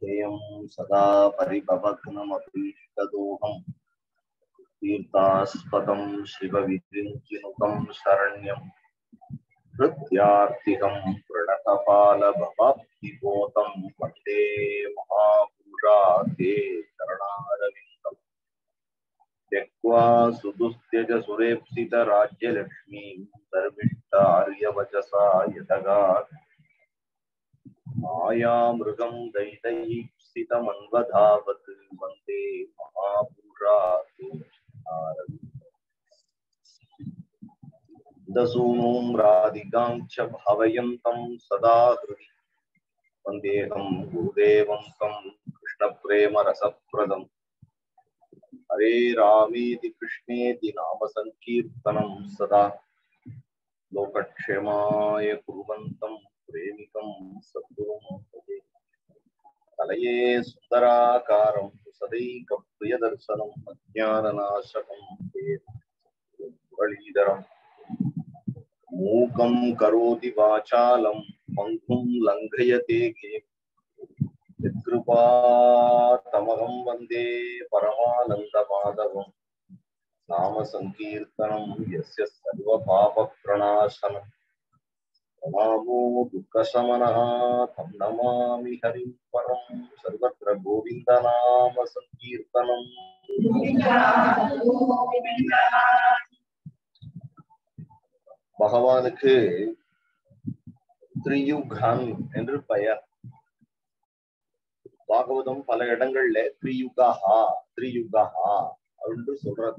ध्येयं सदा परिभवग्नमभीष्टदोहम् तीर्थास्पदं शिवविद्युञ्चिनुकं शरण्यम् हृत्यार्तिकं प्रणतपालभवाब्धिपोतं वन्दे महापुरा ते चरणारविन्दम् त्यक्त्वा सुदुस्त्यज सुरेप्सितराज्यलक्ष्मीं धर्मिष्ठार्यवचसा यतगात् मायामृगं दैदैप्सितमन्वधावत् वन्दे महापुरा ते दसूनों राधिकां च भावयन्तं सदा हृदि वन्देऽहं गुरुदेवं तं कृष्णप्रेमरसप्रदम् हरे रामेति कृष्णेति नाम सङ्कीर्तनं सदा लोकक्षेमाय कुर्वन्तं प्रेमिकं सद्गुरुं भजे कलये सुन्दराकारं सदैकप्रियदर्शनम् अज्ञाननाशकं मुरलीधरम् मूकं करोति वाचालं पङ्कुं लङ्घयते गे यत्कृपा तमहं वन्दे परमानन्दमाधवम् नाम सङ्कीर्तनं यस्य सर्वपापप्रणाशनम् प्रणामो दुःखशमनः तं नमामि हरिं परं सर्वत्र गोविन्दनाम सङ्कीर्तनम् பகவானுக்கு திரியுகன் என்று பெயர் பாகவதம் பல இடங்கள்ல திரியுகஹா திரியுகஹா என்று சொல்றது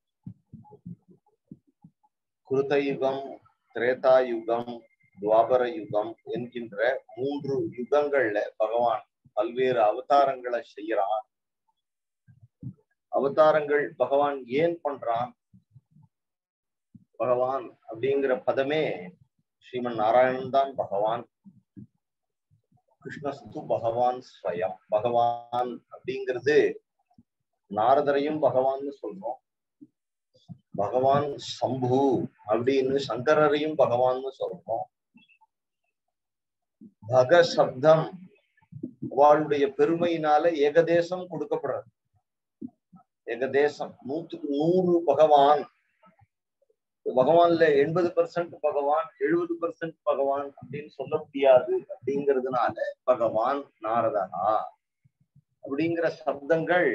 குருத யுகம் திரேதா யுகம் துவாபர யுகம் என்கின்ற மூன்று யுகங்கள்ல பகவான் பல்வேறு அவதாரங்களை செய்யறான் அவதாரங்கள் பகவான் ஏன் பண்றான் பகவான் அப்படிங்கிற பதமே ஸ்ரீமன் நாராயணன் தான் பகவான் கிருஷ்ணஸ்து பகவான் ஸ்வயம் பகவான் அப்படிங்கிறது நாரதரையும் பகவான்னு சொல்றோம் பகவான் சம்பு அப்படின்னு சங்கரரையும் பகவான்னு சொல்றோம் பக சப்தம் அவளுடைய பெருமையினால ஏகதேசம் கொடுக்கப்படுறது ஏகதேசம் நூத்துக்கு நூறு பகவான் பகவான்ல எண்பது பர்சன்ட் பகவான் எழுபது பர்சன்ட் பகவான் அப்படின்னு சொல்ல முடியாது அப்படிங்கிறதுனால பகவான் நாரதா அப்படிங்கிற சப்தங்கள்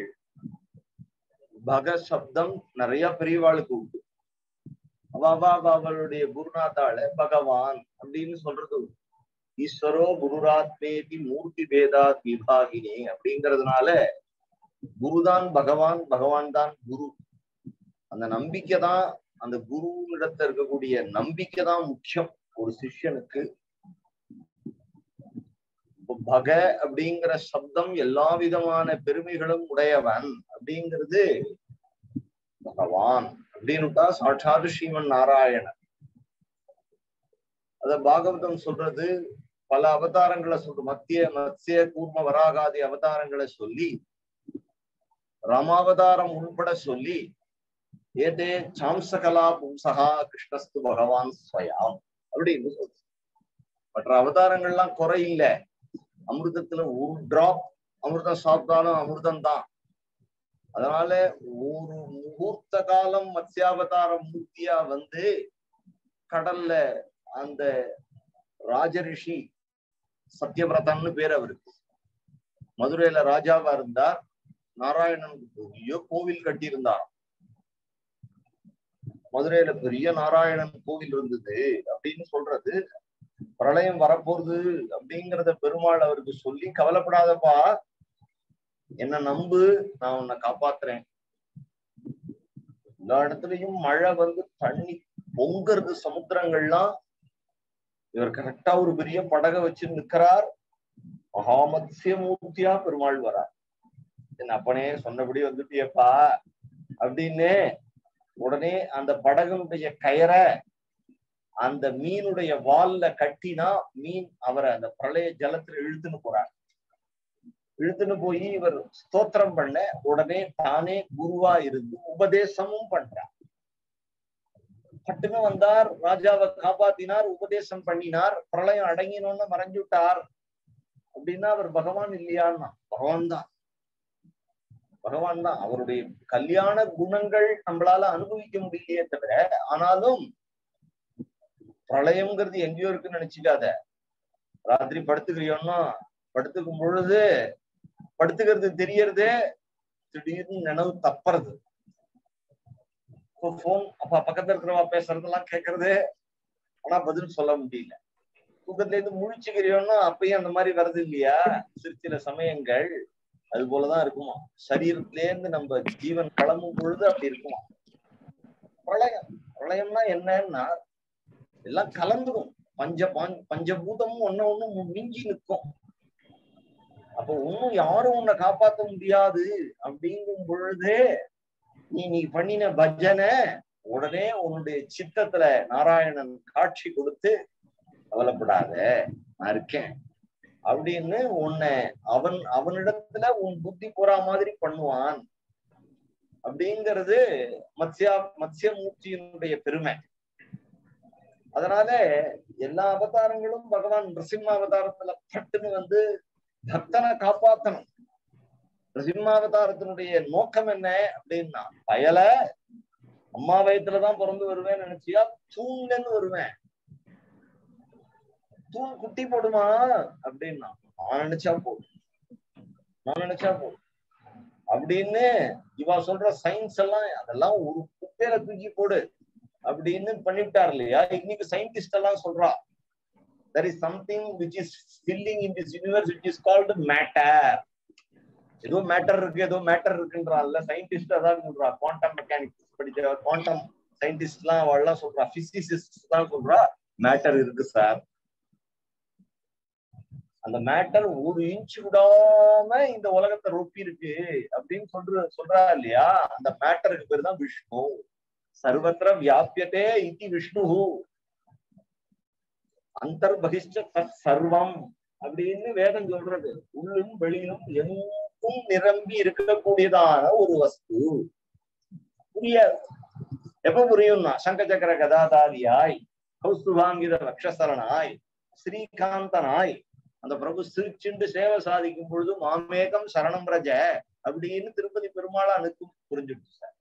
பக சப்தம் நிறைய பெரியவாளுக்கு உண்டு அவாவா அவளுடைய குருநாத்தால பகவான் அப்படின்னு சொல்றது ஈஸ்வரோ குருராத்மேதி மூர்த்தி பேதாத் விபாகினி அப்படிங்கிறதுனால குருதான் பகவான் பகவான் தான் குரு அந்த நம்பிக்கை தான் அந்த குரு இடத்துல இருக்கக்கூடிய நம்பிக்கை தான் முக்கியம் ஒரு சிஷ்யனுக்கு பக அப்படிங்கிற சப்தம் எல்லா விதமான பெருமைகளும் உடையவன் அப்படிங்கிறது பகவான் அப்படின்னுட்டா சாட்சாத் ஸ்ரீமன் நாராயணன் அத பாகவதம் சொல்றது பல அவதாரங்களை சொல்ற மத்திய மத்ய கூர்ம வராகாதி அவதாரங்களை சொல்லி ராமாவதாரம் உள்பட சொல்லி ஏதே சாம்சகலா பும்சகா கிருஷ்ணஸ்து பகவான் ஸ்வயாம் அப்படின்னு சொல்றது மற்ற அவதாரங்கள்லாம் குறை இல்ல அமிர்தத்துல ஒரு டிராப் அமிர்தம் சாப்பிட்டாலும் அமிர்தம் தான் அதனால ஒரு முகூர்த்த காலம் மத்ஸ்யாவதார மூர்த்தியா வந்து கடல்ல அந்த ராஜரிஷி சத்யவிரதன்னு பேர் அவருக்கு மதுரையில ராஜாவா இருந்தார் நாராயணன் பெரிய கோவில் கட்டியிருந்தார் மதுரையில பெரிய நாராயணன் கோவில் இருந்தது அப்படின்னு சொல்றது பிரளயம் வரப்போகுது அப்படிங்கிறத பெருமாள் அவருக்கு சொல்லி கவலைப்படாதப்பா என்ன நம்பு நான் உன்னை காப்பாத்துறேன் எல்லா இடத்துலயும் மழை வந்து தண்ணி பொங்குறது சமுத்திரங்கள்லாம் இவர் கரெக்டா ஒரு பெரிய படகை வச்சு நிக்கிறார் மகாமத்ய மூர்த்தியா பெருமாள் வரார் என் அப்பனே சொன்னபடி வந்துட்டியப்பா அப்படின்னு உடனே அந்த படகுடைய கயரை அந்த மீனுடைய வால்ல கட்டினா மீன் அவரை அந்த பிரளய ஜலத்துல இழுத்துன்னு போறார் இழுத்துன்னு போய் இவர் ஸ்தோத்திரம் பண்ண உடனே தானே குருவா இருந்து உபதேசமும் பண்றார் பட்டுன்னு வந்தார் ராஜாவை காப்பாத்தினார் உபதேசம் பண்ணினார் பிரளயம் அடங்கினோன்னு மறைஞ்சுட்டார் அப்படின்னா அவர் பகவான் இல்லையான்னா பகவான் தான் பகவான் தான் அவருடைய கல்யாண குணங்கள் நம்மளால அனுபவிக்க முடியலையே தவிர ஆனாலும் பிரளயம்ங்கிறது எங்கேயோ இருக்குன்னு நினைச்சுக்காத ராத்திரி படுத்துக்கிறியோன்னா படுத்துக்கும் பொழுது படுத்துக்கிறது தெரியறதே திடீர்னு நினைவு தப்புறது போன் அப்ப பக்கத்துல இருக்கிறவா பேசுறதெல்லாம் கேட்கறது ஆனா பதில் சொல்ல முடியல தூக்கத்துல இருந்து முழிச்சுக்கிறியோன்னா அப்பயும் அந்த மாதிரி வருது இல்லையா சிறு சில சமயங்கள் அது போலதான் இருக்குமா சரீரத்திலே இருந்து நம்ம ஜீவன் கிளம்பும் பொழுது அப்படி இருக்குமா பிரளயம் பிரளயம்னா என்னன்னா எல்லாம் கலந்துடும் பஞ்ச பஞ்சபூதமும் ஒண்ணு ஒண்ணு மிஞ்சி நிற்கும் அப்போ ஒன்னும் யாரும் உன்னை காப்பாத்த முடியாது அப்படிங்கும் பொழுதே நீ நீ பண்ணின பஜனை உடனே உன்னுடைய சித்தத்துல நாராயணன் காட்சி கொடுத்து கவலைப்படாத நான் இருக்கேன் அப்படின்னு உன்னை அவன் அவனிடத்துல உன் புத்தி போறா மாதிரி பண்ணுவான் அப்படிங்கிறது மத்யா மத்யமூர்த்தியினுடைய பெருமை அதனால எல்லா அவதாரங்களும் பகவான் நரசிம்ம அவதாரத்துல பட்டுன்னு வந்து பக்தனை காப்பாத்தணும் நரசிம்மாவதாரத்தினுடைய நோக்கம் என்ன அப்படின்னா பயல அம்மா வயத்துலதான் பிறந்து வருவேன்னு நினைச்சியா தூண்ல இருந்து வருவேன் தூண் குட்டி போடுமா அப்படின்னா நான் நினைச்சா போதும் நான் நினைச்சா போதும் அப்படின்னு இவா சொல்ற சயின்ஸ் எல்லாம் அதெல்லாம் ஒரு குப்பையில தூக்கி போடு அப்படின்னு பண்ணிவிட்டார் இல்லையா இன்னைக்கு சயின்டிஸ்ட் எல்லாம் சொல்றா there is something which is filling in this universe which is called matter ஏதோ மேட்டர் இருக்கு ஏதோ மேட்டர் இருக்குன்றான்ல சயின்டிஸ்ட் அதான் சொல்றா குவாண்டம் மெக்கானிக்ஸ் படிச்ச குவாண்டம் சயின்டிஸ்ட் எல்லாம் அவள்லாம் சொல்றா பிசிசிஸ்ட் தான் சொல்றா மேட்டர் இருக்கு சார் அந்த மேட்டர் ஒரு இன்ச் விடாம இந்த உலகத்தை ரொப்பி இருக்கு அப்படின்னு சொல்ற சொல்றா இல்லையா அந்த மேட்டருக்கு பேர் தான் விஷ்ணு சர்வத்திர வியாபியதே இத்தி விஷ்ணு அந்தர்பகிஷ்ட தத் சர்வம் அப்படின்னு வேதம் சொல்றது உள்ளும் வெளியிலும் எங்கும் நிரம்பி இருக்கக்கூடியதான ஒரு வஸ்து புரியாது எப்ப புரியும்னா சங்க சக்கர கதாதாரியாய் கௌஸ்துபாங்கித லக்ஷசரனாய் ஸ்ரீகாந்தனாய் அந்த பிரபு சிரிச்சுண்டு சேவை சாதிக்கும் பொழுது மாமேகம் சரணம் ரஜ அப்படின்னு திருப்பதி பெருமாளா அனுக்கும் புரிஞ்சுட்டு சார்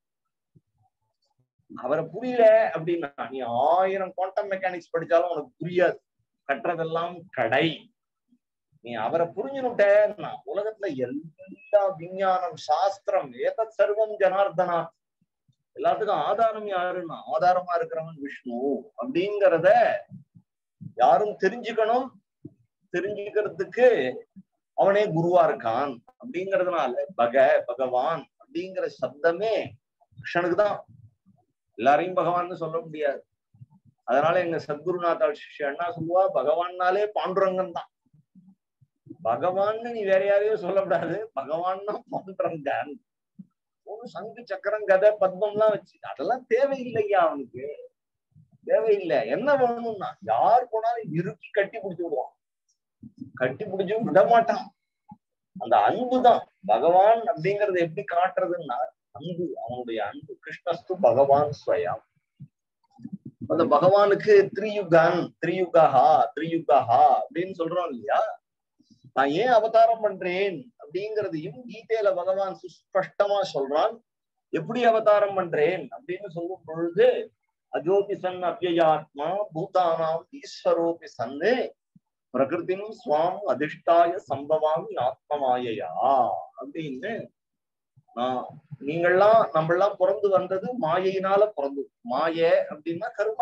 அவரை புரியல அப்படின்னா நீ ஆயிரம் குவாண்டம் மெக்கானிக்ஸ் படிச்சாலும் உனக்கு புரியாது கட்டுறதெல்லாம் கடை நீ அவரை புரிஞ்சுனுட்டேன்னா உலகத்துல எல்லா விஞ்ஞானம் சாஸ்திரம் ஏதத் சர்வம் ஜனார்தனா எல்லாத்துக்கும் ஆதாரம் யாருன்னா ஆதாரமா இருக்கிறவன் விஷ்ணு அப்படிங்கிறத யாரும் தெரிஞ்சுக்கணும் தெரிஞ்சுக்கிறதுக்கு அவனே குருவா இருக்கான் அப்படிங்கறதுனால பக பகவான் அப்படிங்கிற சப்தமே கிருஷ்ணனுக்கு தான் எல்லாரையும் பகவான் சொல்ல முடியாது அதனால எங்க சத்குருநாத்தாள் சிஷ்ய அண்ணா சொல்லுவா பகவான்னாலே பாண்டுரங்கன் தான் பகவான்னு நீ வேற யாரையும் சொல்லக்கூடாது பகவான்னா பாண்டுரங்கன் ஒரு சங்கு சக்கரம் கதை பத்மம்லாம் வச்சு அதெல்லாம் தேவையில்லையா அவனுக்கு தேவையில்லை என்ன வேணும்னா யார் போனாலும் இறுக்கி கட்டி பிடிச்சு விடுவான் கட்டி பிடிச்சும் விட மாட்டான் அந்த அன்பு தான் பகவான் அப்படிங்கறது எப்படி காட்டுறதுன்னா அன்பு அவனுடைய அன்பு கிருஷ்ணஸ்து பகவான் ஸ்வயம் அந்த பகவானுக்கு திரியுகன் திரியுகஹா திரியுகஹா அப்படின்னு சொல்றோம் இல்லையா நான் ஏன் அவதாரம் பண்றேன் அப்படிங்கறதையும் கீதையில பகவான் சுஸ்பஷ்டமா சொல்றான் எப்படி அவதாரம் பண்றேன் அப்படின்னு சொல்லும் பொழுது அஜோபி சன் அவ்யயாத்மா பூதானாம் ஈஸ்வரோபி சன்னு பிரகிருதிம் சுவாம் அதிஷ்டாய சம்பவாமி ஆத்மமாயையா அப்படின்னு நான் நீங்கள்லாம் நம்மளாம் பிறந்து வந்தது மாயையினால பிறந்து மாய அப்படின்னா கருமா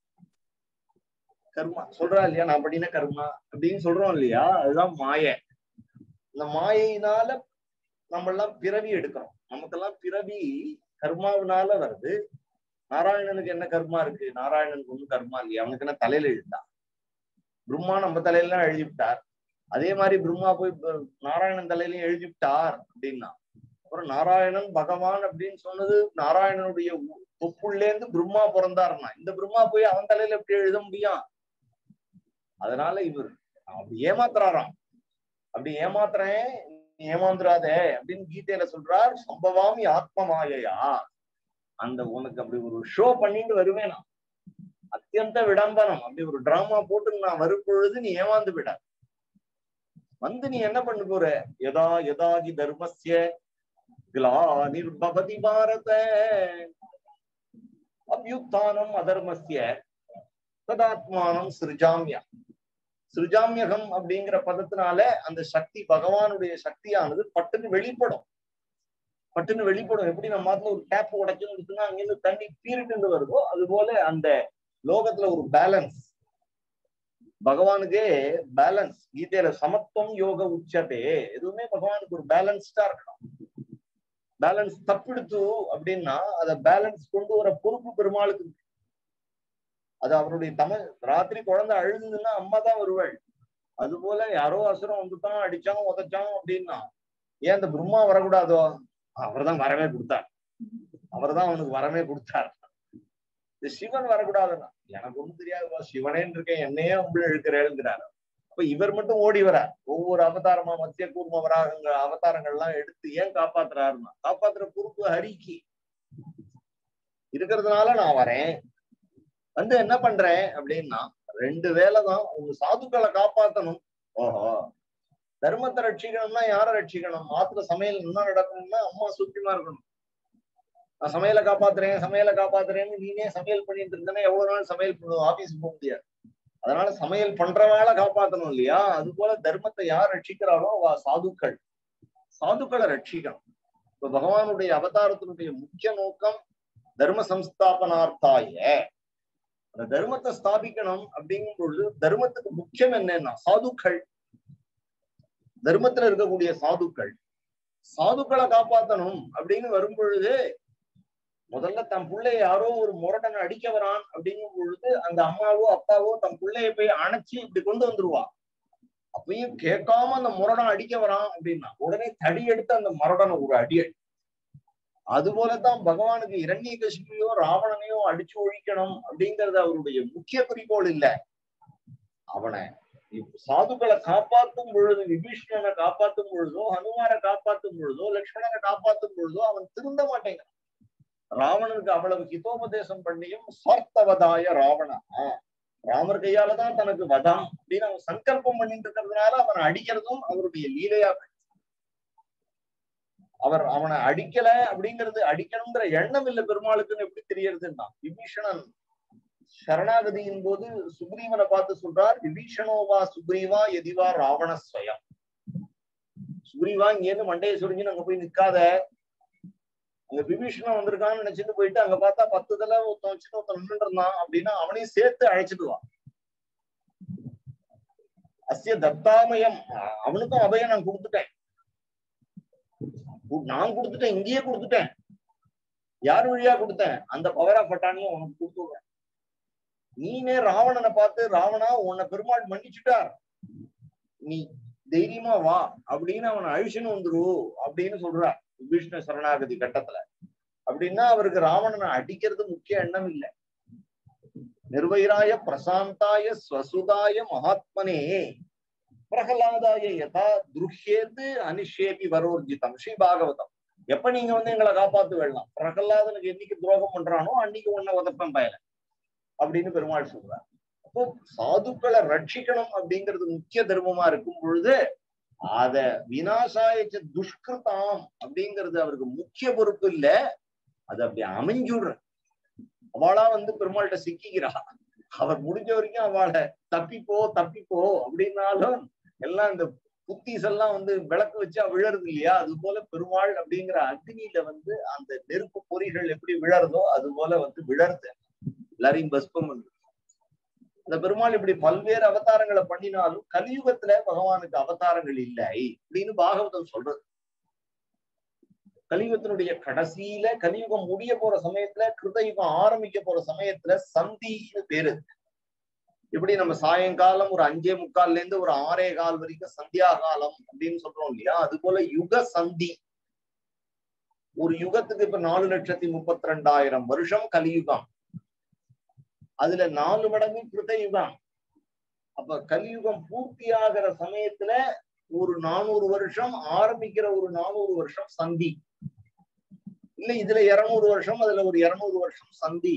கர்மா சொல்றா இல்லையா நான் படின கர்மா அப்படின்னு சொல்றோம் இல்லையா அதுதான் மாய இந்த மாயையினால நம்ம எல்லாம் பிறவி எடுக்கிறோம் நமக்கெல்லாம் பிறவி கர்மாவினால வருது நாராயணனுக்கு என்ன கர்மா இருக்கு நாராயணனுக்கு ஒண்ணும் கர்மா இல்லையா அவனுக்கு என்ன தலையில எழுதா பிரம்மா நம்ம தலையில எழுதி விட்டார் அதே மாதிரி பிரம்மா போய் நாராயணன் தலையிலயும் எழுதி விட்டார் அப்படின்னா அப்புறம் நாராயணன் பகவான் அப்படின்னு சொன்னது நாராயணனுடைய தொப்புள்ள இருந்து பிரம்மா பிறந்தாருன்னா இந்த பிரம்மா போய் அவன் தலையில எப்படி எழுத முடியும் அதனால இவர் அப்படி ஏமாத்துறாராம் அப்படி ஏமாத்துறேன் நீ ஏமாந்துராதே அப்படின்னு கீதையில சொல்றார் சம்பவாமி ஆத்ம மாயையா அந்த உனக்கு அப்படி ஒரு ஷோ பண்ணிட்டு வருவேன் நான் அத்தியந்த விடம்பனம் அப்படி ஒரு டிராமா போட்டு நான் வரும் பொழுது நீ ஏமாந்து விட வந்து நீ என்ன பண்ண போற யதா யதாகி தர்மஸ்ய கிலானிர்பவதி பாரத அபியுத்தானம் அதர்மஸ்ய ததாத்மானம் சிருஜாமியா சிருஜாமியகம் அப்படிங்கிற பதத்தினால அந்த சக்தி பகவானுடைய சக்தியானது பட்டுன்னு வெளிப்படும் பட்டுன்னு வெளிப்படும் எப்படி நம்ம மாதிரி ஒரு டேப் உடைச்சுன்னு இருக்குன்னா அங்கிருந்து தண்ணி பீரிட்டு வருதோ அது போல அந்த லோகத்துல ஒரு பேலன்ஸ் பகவானுக்கே பேலன்ஸ் கீதையில சமத்துவம் யோக உச்சதே எதுவுமே பகவானுக்கு ஒரு பேலன்ஸ்டா இருக்கணும் பேலன்ஸ் தப்பிடுத்து அப்படின்னா அத பேலன்ஸ் கொண்டு வர பொறுப்பு பெருமாளுக்கு இருக்கு. அது அவருடைய தமிழ் ராத்திரி குழந்தை அழுதுன்னா அம்மா தான் வருவாள் அது போல யாரோ அசுரம் வந்துட்டான் அடிச்சான் உதைச்சான் அப்படின்னா ஏன் அந்த பிரம்மா வரக்கூடாதோ அவர்தான் வரவே கொடுத்தார் அவர்தான் அவனுக்கு வரமே கொடுத்தார் இந்த சிவன் வரக்கூடாதுன்னா எனக்கு ஒண்ணும் தெரியாதுப்பா சிவனேன்னு இருக்கேன் என்னையே அம்புல இழுக்கிறேங்கிறார் அப்ப இவர் மட்டும் ஓடி வரார் ஒவ்வொரு அவதாரமா மத்திய கூர்ம வராகங்க அவதாரங்கள்லாம் எடுத்து ஏன் காப்பாத்துறாருன்னா காப்பாத்துற பொறுப்பு ஹரிக்கு இருக்கிறதுனால நான் வரேன் வந்து என்ன பண்றேன் அப்படின்னா ரெண்டு வேலை தான் உங்க சாதுக்களை காப்பாத்தணும் ஓஹோ தர்மத்தை ரட்சிக்கணும்னா யார ரட்சிக்கணும் ஆத்துல சமையல் என்ன நடக்கணும்னா அம்மா சுத்தமா இருக்கணும் நான் சமையலை காப்பாத்துறேன் சமையலை காப்பாத்துறேன்னு நீனே சமையல் பண்ணிட்டு இருந்தேன்னா எவ்வளவு நாள் சமையல் பண்ணுவோம் ஆபீஸ் போக முடியாது அதனால சமையல் பண்றவாளை காப்பாத்தணும் இல்லையா அது போல தர்மத்தை யார் ரட்சிக்கிறாளோ அவ சாதுக்கள் சாதுக்களை ரட்சிக்கணும் இப்ப பகவானுடைய அவதாரத்தினுடைய முக்கிய நோக்கம் தர்ம சம்ஸ்தாபனார்த்தாய அந்த தர்மத்தை ஸ்தாபிக்கணும் அப்படிங்கும் பொழுது தர்மத்துக்கு முக்கியம் என்னன்னா சாதுக்கள் தர்மத்துல இருக்கக்கூடிய சாதுக்கள் சாதுக்களை காப்பாத்தணும் அப்படின்னு வரும் பொழுது முதல்ல தன் பிள்ளைய யாரோ ஒரு முரடனை அடிக்க வரான் அப்படிங்கும் பொழுது அந்த அம்மாவோ அப்பாவோ தன் பிள்ளைய போய் அணைச்சு இப்படி கொண்டு வந்துருவா அப்பயும் கேட்காம அந்த முரடன் அடிக்க வரான் அப்படின்னா உடனே தடி எடுத்து அந்த முரடனை ஒரு அடி அடி அது போலதான் பகவானுக்கு இரண்ய கசிப்பையோ ராவணனையோ அடிச்சு ஒழிக்கணும் அப்படிங்கறது அவருடைய முக்கிய குறிக்கோள் இல்ல அவனை இப்ப சாதுக்களை காப்பாத்தும் பொழுது விபீஷ்ணனை காப்பாத்தும் பொழுதோ ஹனுமாரை காப்பாத்தும் பொழுதோ லக்ஷ்மணனை காப்பாத்தும் பொழுதோ அவன் திருந்த மாட்டேங்கிறான் ராவணனுக்கு அவ்வளவு ஹிதோபதேசம் பண்ணியும் சுவார்த்தவதாய ராவணா ராமர் கையாலதான் தனக்கு வதம் அப்படின்னு அவன் சங்கல்பம் பண்ணிட்டு இருக்கிறதுனால அவனை அடிக்கிறதும் அவருடைய லீலையா அவர் அவனை அடிக்கல அப்படிங்கிறது அடிக்கணுங்கிற எண்ணம் இல்ல பெருமாளுக்குன்னு எப்படி தெரியறதுன்னா விபீஷணன் சரணாகதியின் போது சுக்ரீவனை பார்த்து சொல்றார் விபீஷணோவா சுக்ரீவா எதிவா ராவண ஸ்வயம் சுக்ரீவா இங்கேருந்து மண்டையை சுரிஞ்சு அங்க போய் நிக்காத அங்க விபீஷணன் வந்திருக்கான்னு நினைச்சிட்டு போயிட்டு அங்க பார்த்தா பத்து தலை ஒருத்தன் வச்சுட்டு ஒருத்தன் நின்று இருந்தான் அப்படின்னா அவனையும் சேர்த்து அழைச்சிட்டு வா அசிய தத்தாமயம் அவனுக்கும் அபயம் நான் கொடுத்துட்டேன் நான் கொடுத்துட்டேன் இங்கேயே கொடுத்துட்டேன் யார் வழியா கொடுத்தேன் அந்த பவரா பட்டானியும் உனக்கு கொடுத்துடுறேன் நீனே ராவணனை பார்த்து ராவணா உன்னை பெருமாள் மன்னிச்சுட்டார் நீ தைரியமா வா அப்படின்னு அவனை அழிச்சுன்னு வந்துரு அப்படின்னு சொல்றார் விஷ்ணு சரணாகதி கட்டத்துல அப்படின்னா அவருக்கு ராவணனை அடிக்கிறது முக்கிய எண்ணம் இல்லை நிர்வைராய பிரசாந்தாய ஸ்வசுதாய மகாத்மனே பிரகலாதாய யதா துருஹேது அனிஷேபி வரோர்ஜிதம் ஸ்ரீ பாகவதம் எப்ப நீங்க வந்து எங்களை காப்பாத்து வெள்ளலாம் பிரகலாதனுக்கு என்னைக்கு துரோகம் பண்றானோ அன்னைக்கு உன்னை உதப்பன் பயல அப்படின்னு பெருமாள் சொல்றார் அப்போ சாதுக்களை ரட்சிக்கணும் அப்படிங்கிறது முக்கிய தர்மமா இருக்கும் பொழுது அத வினாசாயச்ச துஷ்கிருதாம் அப்படிங்கிறது அவருக்கு முக்கிய பொறுப்பு இல்ல அது அப்படி அமைஞ்சுடுற அவளா வந்து பெருமாள்கிட்ட சிக்கிக்கிறா அவர் முடிஞ்ச வரைக்கும் அவளை தப்பிப்போ தப்பிப்போ அப்படின்னாலும் எல்லாம் இந்த புத்திஸ் எல்லாம் வந்து விளக்கு வச்சா விழறது இல்லையா அது போல பெருமாள் அப்படிங்கிற அக்னியில வந்து அந்த நெருப்பு பொறிகள் எப்படி விழறதோ அது போல வந்து விழருது எல்லாரையும் பஸ்பம் வந்து இந்த பெருமாள் இப்படி பல்வேறு அவதாரங்களை பண்ணினாலும் கலியுகத்துல பகவானுக்கு அவதாரங்கள் இல்லை அப்படின்னு பாகவதம் சொல்றது கலியுகத்தினுடைய கடைசியில கலியுகம் முடிய போற சமயத்துல கிருதயுகம் ஆரம்பிக்க போற சமயத்துல சந்தின்னு பேரு இப்படி நம்ம சாயங்காலம் ஒரு அஞ்சே முக்கால்ல இருந்து ஒரு ஆறே கால் வரைக்கும் சந்தியா காலம் அப்படின்னு சொல்றோம் இல்லையா அது போல யுக சந்தி ஒரு யுகத்துக்கு இப்ப நாலு லட்சத்தி முப்பத்தி ரெண்டாயிரம் வருஷம் கலியுகம் அதுல நாலு மடங்கு கிருதயுகம் அப்ப கலியுகம் பூர்த்தி ஆகிற சமயத்துல ஒரு நானூறு வருஷம் ஆரம்பிக்கிற ஒரு நானூறு வருஷம் சந்தி இல்ல இதுல இருநூறு வருஷம் அதுல ஒரு இருநூறு வருஷம் சந்தி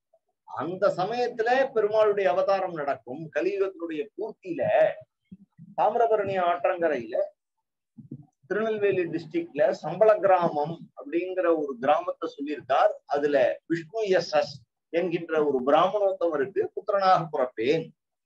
அந்த சமயத்துல பெருமாளுடைய அவதாரம் நடக்கும் கலியுகத்தினுடைய பூர்த்தியில தாமிரபரணி ஆற்றங்கரையில திருநெல்வேலி டிஸ்ட்ரிக்ட்ல சம்பள கிராமம் அப்படிங்கிற ஒரு கிராமத்தை சொல்லியிருக்கார் அதுல விஷ்ணு எஸ் எஸ் என்கின்ற ஒரு பிராமணோத்தமருக்கு புத்திரனாக பிறப்பேன்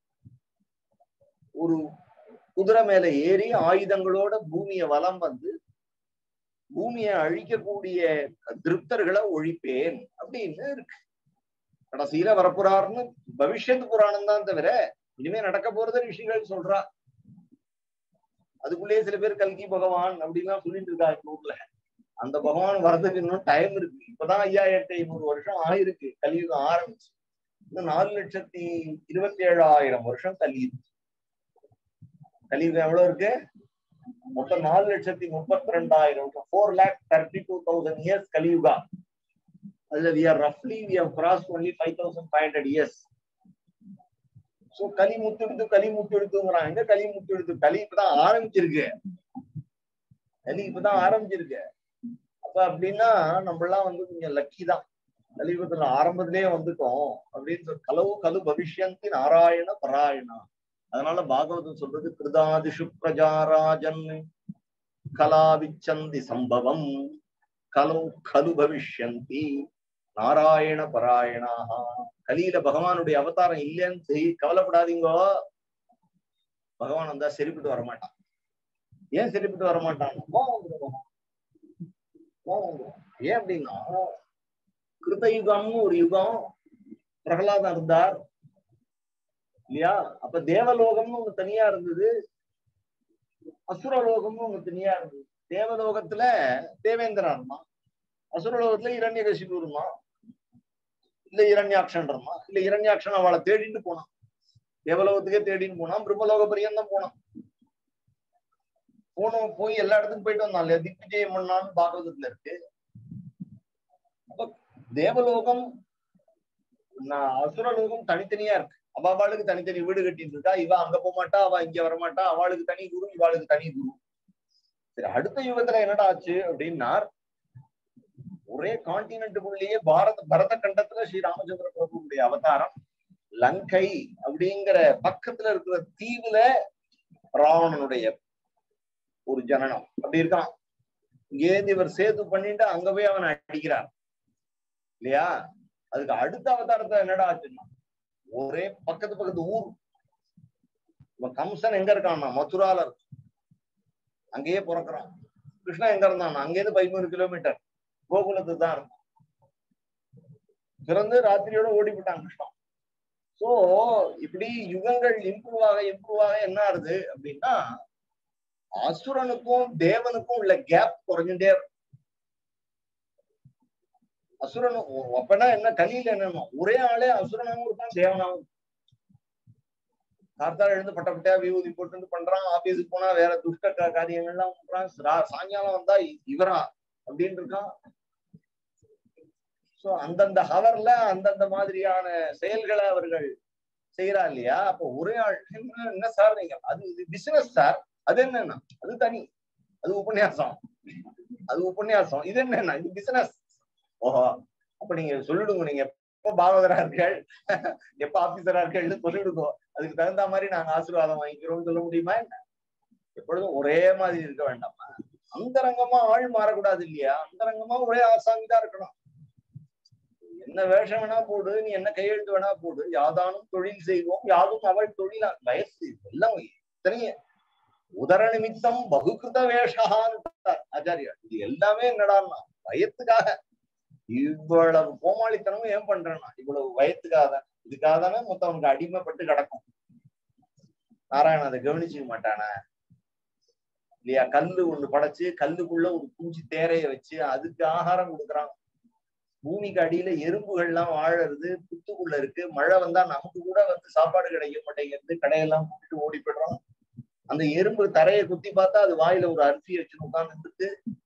ஒரு குதிரை மேல ஏறி ஆயுதங்களோட பூமியை வலம் வந்து பூமியை அழிக்கக்கூடிய திருப்தர்களை ஒழிப்பேன் அப்படின்னு இருக்கு கடைசியில வரப்போறாருன்னு பவிஷ்யத்து புராணம் தான் தவிர இனிமே நடக்க போறத ரிஷிகள் சொல்றா அதுக்குள்ளேயே சில பேர் கல்கி பகவான் அப்படின்லாம் சொல்லிட்டு இருக்காங்க ஊர்ல அந்த பகவான் வர்றதுக்கு இன்னும் டைம் இருக்கு இப்பதான் ஐயாயிரத்தி ஐநூறு வருஷம் ஆயிருக்கு கலியுகம் ஆரம்பிச்சு இன்னும் நாலு லட்சத்தி இருபத்தி ஏழாயிரம் வருஷம் கலியுகம் கலியுகம் எவ்வளவு இருக்கு மொத்தம் நாலு லட்சத்தி முப்பத்தி ரெண்டாயிரம் four lakh thirty two thousand years Kaliyuga அதுல வி ஆர் ரஃப்லி we have cross only five thousand five hundred years so களி முத்து எடுத்து களி முத்து எடுத்துங்கிறான் எங்க களி முத்து எடுத்து களி இப்பதான் ஆரம்பிச்சிருக்கு களி இப்பதான் ஆரம்பிச்சிருக்கு அப்ப அப்படின்னா நம்ம எல்லாம் வந்து கொஞ்சம் லக்கி தான் கலியுகத்துல ஆரம்பத்திலேயே வந்துட்டோம் அப்படின்னு சொல்லி கலவு கலு பவிஷ்யந்தி நாராயண பராயணா அதனால பாகவதம் சொல்றது கிருதாதிஷு பிரஜாராஜன் கலாவிச்சந்தி சம்பவம் கலு கலு பவிஷ்யந்தி நாராயண பராயணாக கலியில பகவானுடைய அவதாரம் இல்லைன்னு செய் கவலைப்படாதீங்கோ பகவான் வந்தா சரிப்பட்டு வரமாட்டான் ஏன் சரிப்பட்டு வரமாட்டான் கோவம் வந்துரும் பகவான். கோவம் வந்துரும். ஏன் அப்படின்னா கிருத யுகம்னு ஒரு யுகம் பிரகலாதம் இருந்தார் இல்லையா அப்ப தேவலோகம்னு ஒண்ணு தனியா இருந்தது அசுரலோகம்னு ஒண்ணு தனியா இருந்தது தேவலோகத்துல தேவேந்திரன் இருந்தான் அசுரலோகத்துல இரண்யகசிபு இருந்தான் இல்ல இரண்யாட்சன் இருந்தான் இல்ல இரண்யாட்சன் அவளை தேடிட்டு போனான் தேவலோகத்துக்கே தேடின்னு போனான் பிரம்மலோக பரியந்தம் போனான் போனோம் போய் எல்லா இடத்துக்கும் போயிட்டு வந்தான் இல்லையா திக்விஜயம் பண்ணான்னு பாகவதத்துல இருக்கு அப்ப தேவலோகம் நான் அசுரலோகம் தனித்தனியா இருக்கு அவ அவளுக்கு தனித்தனி வீடு கட்டிட்டு இருக்கா இவ அங்க போக மாட்டா அவ இங்க வர மாட்டா அவளுக்கு தனி குரு இவாளுக்கு தனி குரு சரி அடுத்த யுகத்துல என்னடா ஆச்சு அப்படின்னா ஒரே கான்டினென்ட்டுக்குள்ளேயே பாரத பரத கண்டத்துல ஸ்ரீ ராமச்சந்திர பிரபுடைய அவதாரம் லங்கை அப்படிங்கிற பக்கத்துல இருக்கிற தீவுல ராவணனுடைய ஒரு ஜனனம் அப்படி இருக்கான் இங்கேருந்து இவர் சேது பண்ணிட்டு அங்க போய் அவனை அடிக்கிறார் இல்லையா அதுக்கு அடுத்த அவதாரத்துல என்னடா ஆச்சுன்னா ஒரே பக்கத்து பக்கத்து ஊர் இவன் கம்சன் எங்க இருக்கான்னா மதுரால இருக்கு அங்கேயே பிறக்கிறான் கிருஷ்ணன் எங்க இருந்தான் அங்கேருந்து பதிமூணு கிலோமீட்டர் கோகுலத்து தான் இருந்தான் பிறந்து ராத்திரியோட ஓடி போட்டான் கிருஷ்ணன் சோ இப்படி யுகங்கள் இம்ப்ரூவ் ஆக இம்ப்ரூவ் ஆக என்ன ஆகுது அப்படின்னா அசுரனுக்கும் தேவனுக்கும் உள்ள கேப் குறைஞ்சுட்டே இருக்கும் அசுரன் அப்பனா என்ன கலியில என்னன்னா ஒரே ஆளே அசுரனாவும் இருப்பான் தேவனாவும் கார்த்தால எழுந்து பட்ட பட்டையா விபூதி போட்டு பண்றான் ஆபீஸுக்கு போனா வேற துஷ்ட கா- காரியங்கள்லாம் பண்றான் ரா- சாயங்காலம் வந்தா இ- இவரா அப்படின்னு இருக்கான் சோ அந்தந்த ஹவர்ல அந்தந்த மாதிரியான செயல்களை அவர்கள் செய்யறா இல்லையா அப்ப ஒரே ஆள் என்ன என்ன சார் நீங்க அது இது பிசினஸ் சார் அது என்னன்னா அது தனி அது உபன்யாசம் அது உபன்யாசம் இது என்னன்னா இது பிசினஸ் ஓஹோ அப்ப நீங்க சொல்லிடுங்க நீங்க எப்ப பாகவதரா இருக்கீர்கள் எப்ப ஆபீசரா இருக்கீங்கன்னு சொல்லிடுங்க அதுக்கு தகுந்த மாதிரி நாங்க ஆசீர்வாதம் வாங்கிக்கிறோம்னு சொல்ல முடியுமா என்ன எப்பொழுதும் ஒரே மாதிரி இருக்க வேண்டாமா அந்தரங்கமா ஆள் மாறக்கூடாது இல்லையா அந்தரங்கமா ஒரே ஆசாமி தான் இருக்கணும் என்ன வேஷம் வேணா போடு நீ என்ன கையெழுத்து வேணா போடு யாதானும் தொழில் செய்வோம் யாதும் அவள் தொழிலா வயசு எல்லாம் இத்தனைய உதர நிமித்தம் பகுகிருத வேஷகான் ஆச்சாரியா இது எல்லாமே என்னடான்னா வயத்துக்காக இவ்வளவு கோமாளித்தனமும் ஏன் பண்றேன்னா இவ்வளவு வயத்துக்காக தான் இதுக்காக தானே மொத்தவனுக்கு அடிமைப்பட்டு கிடக்கும் நாராயணன் அதை கவனிச்சுக்க மாட்டானே இல்லையா கல்லு ஒண்ணு படைச்சு கல்லுக்குள்ள ஒரு குஞ்சு தேரைய வச்சு அதுக்கு ஆகாரம் கொடுக்குறான் பூமிக்கு அடியில எறும்புகள் எல்லாம் வாழறது புத்துக்குள்ள இருக்கு மழை வந்தா நமக்கு கூட வந்து சாப்பாடு கிடைக்க மாட்டேங்கிறது கடையெல்லாம் போட்டுட்டு ஓடி போயிடுறோம் அந்த எறும்பு தரையை குத்தி பார்த்தா அது வாயில ஒரு அரிசி வச்சு உட்கார்ந்துட்டு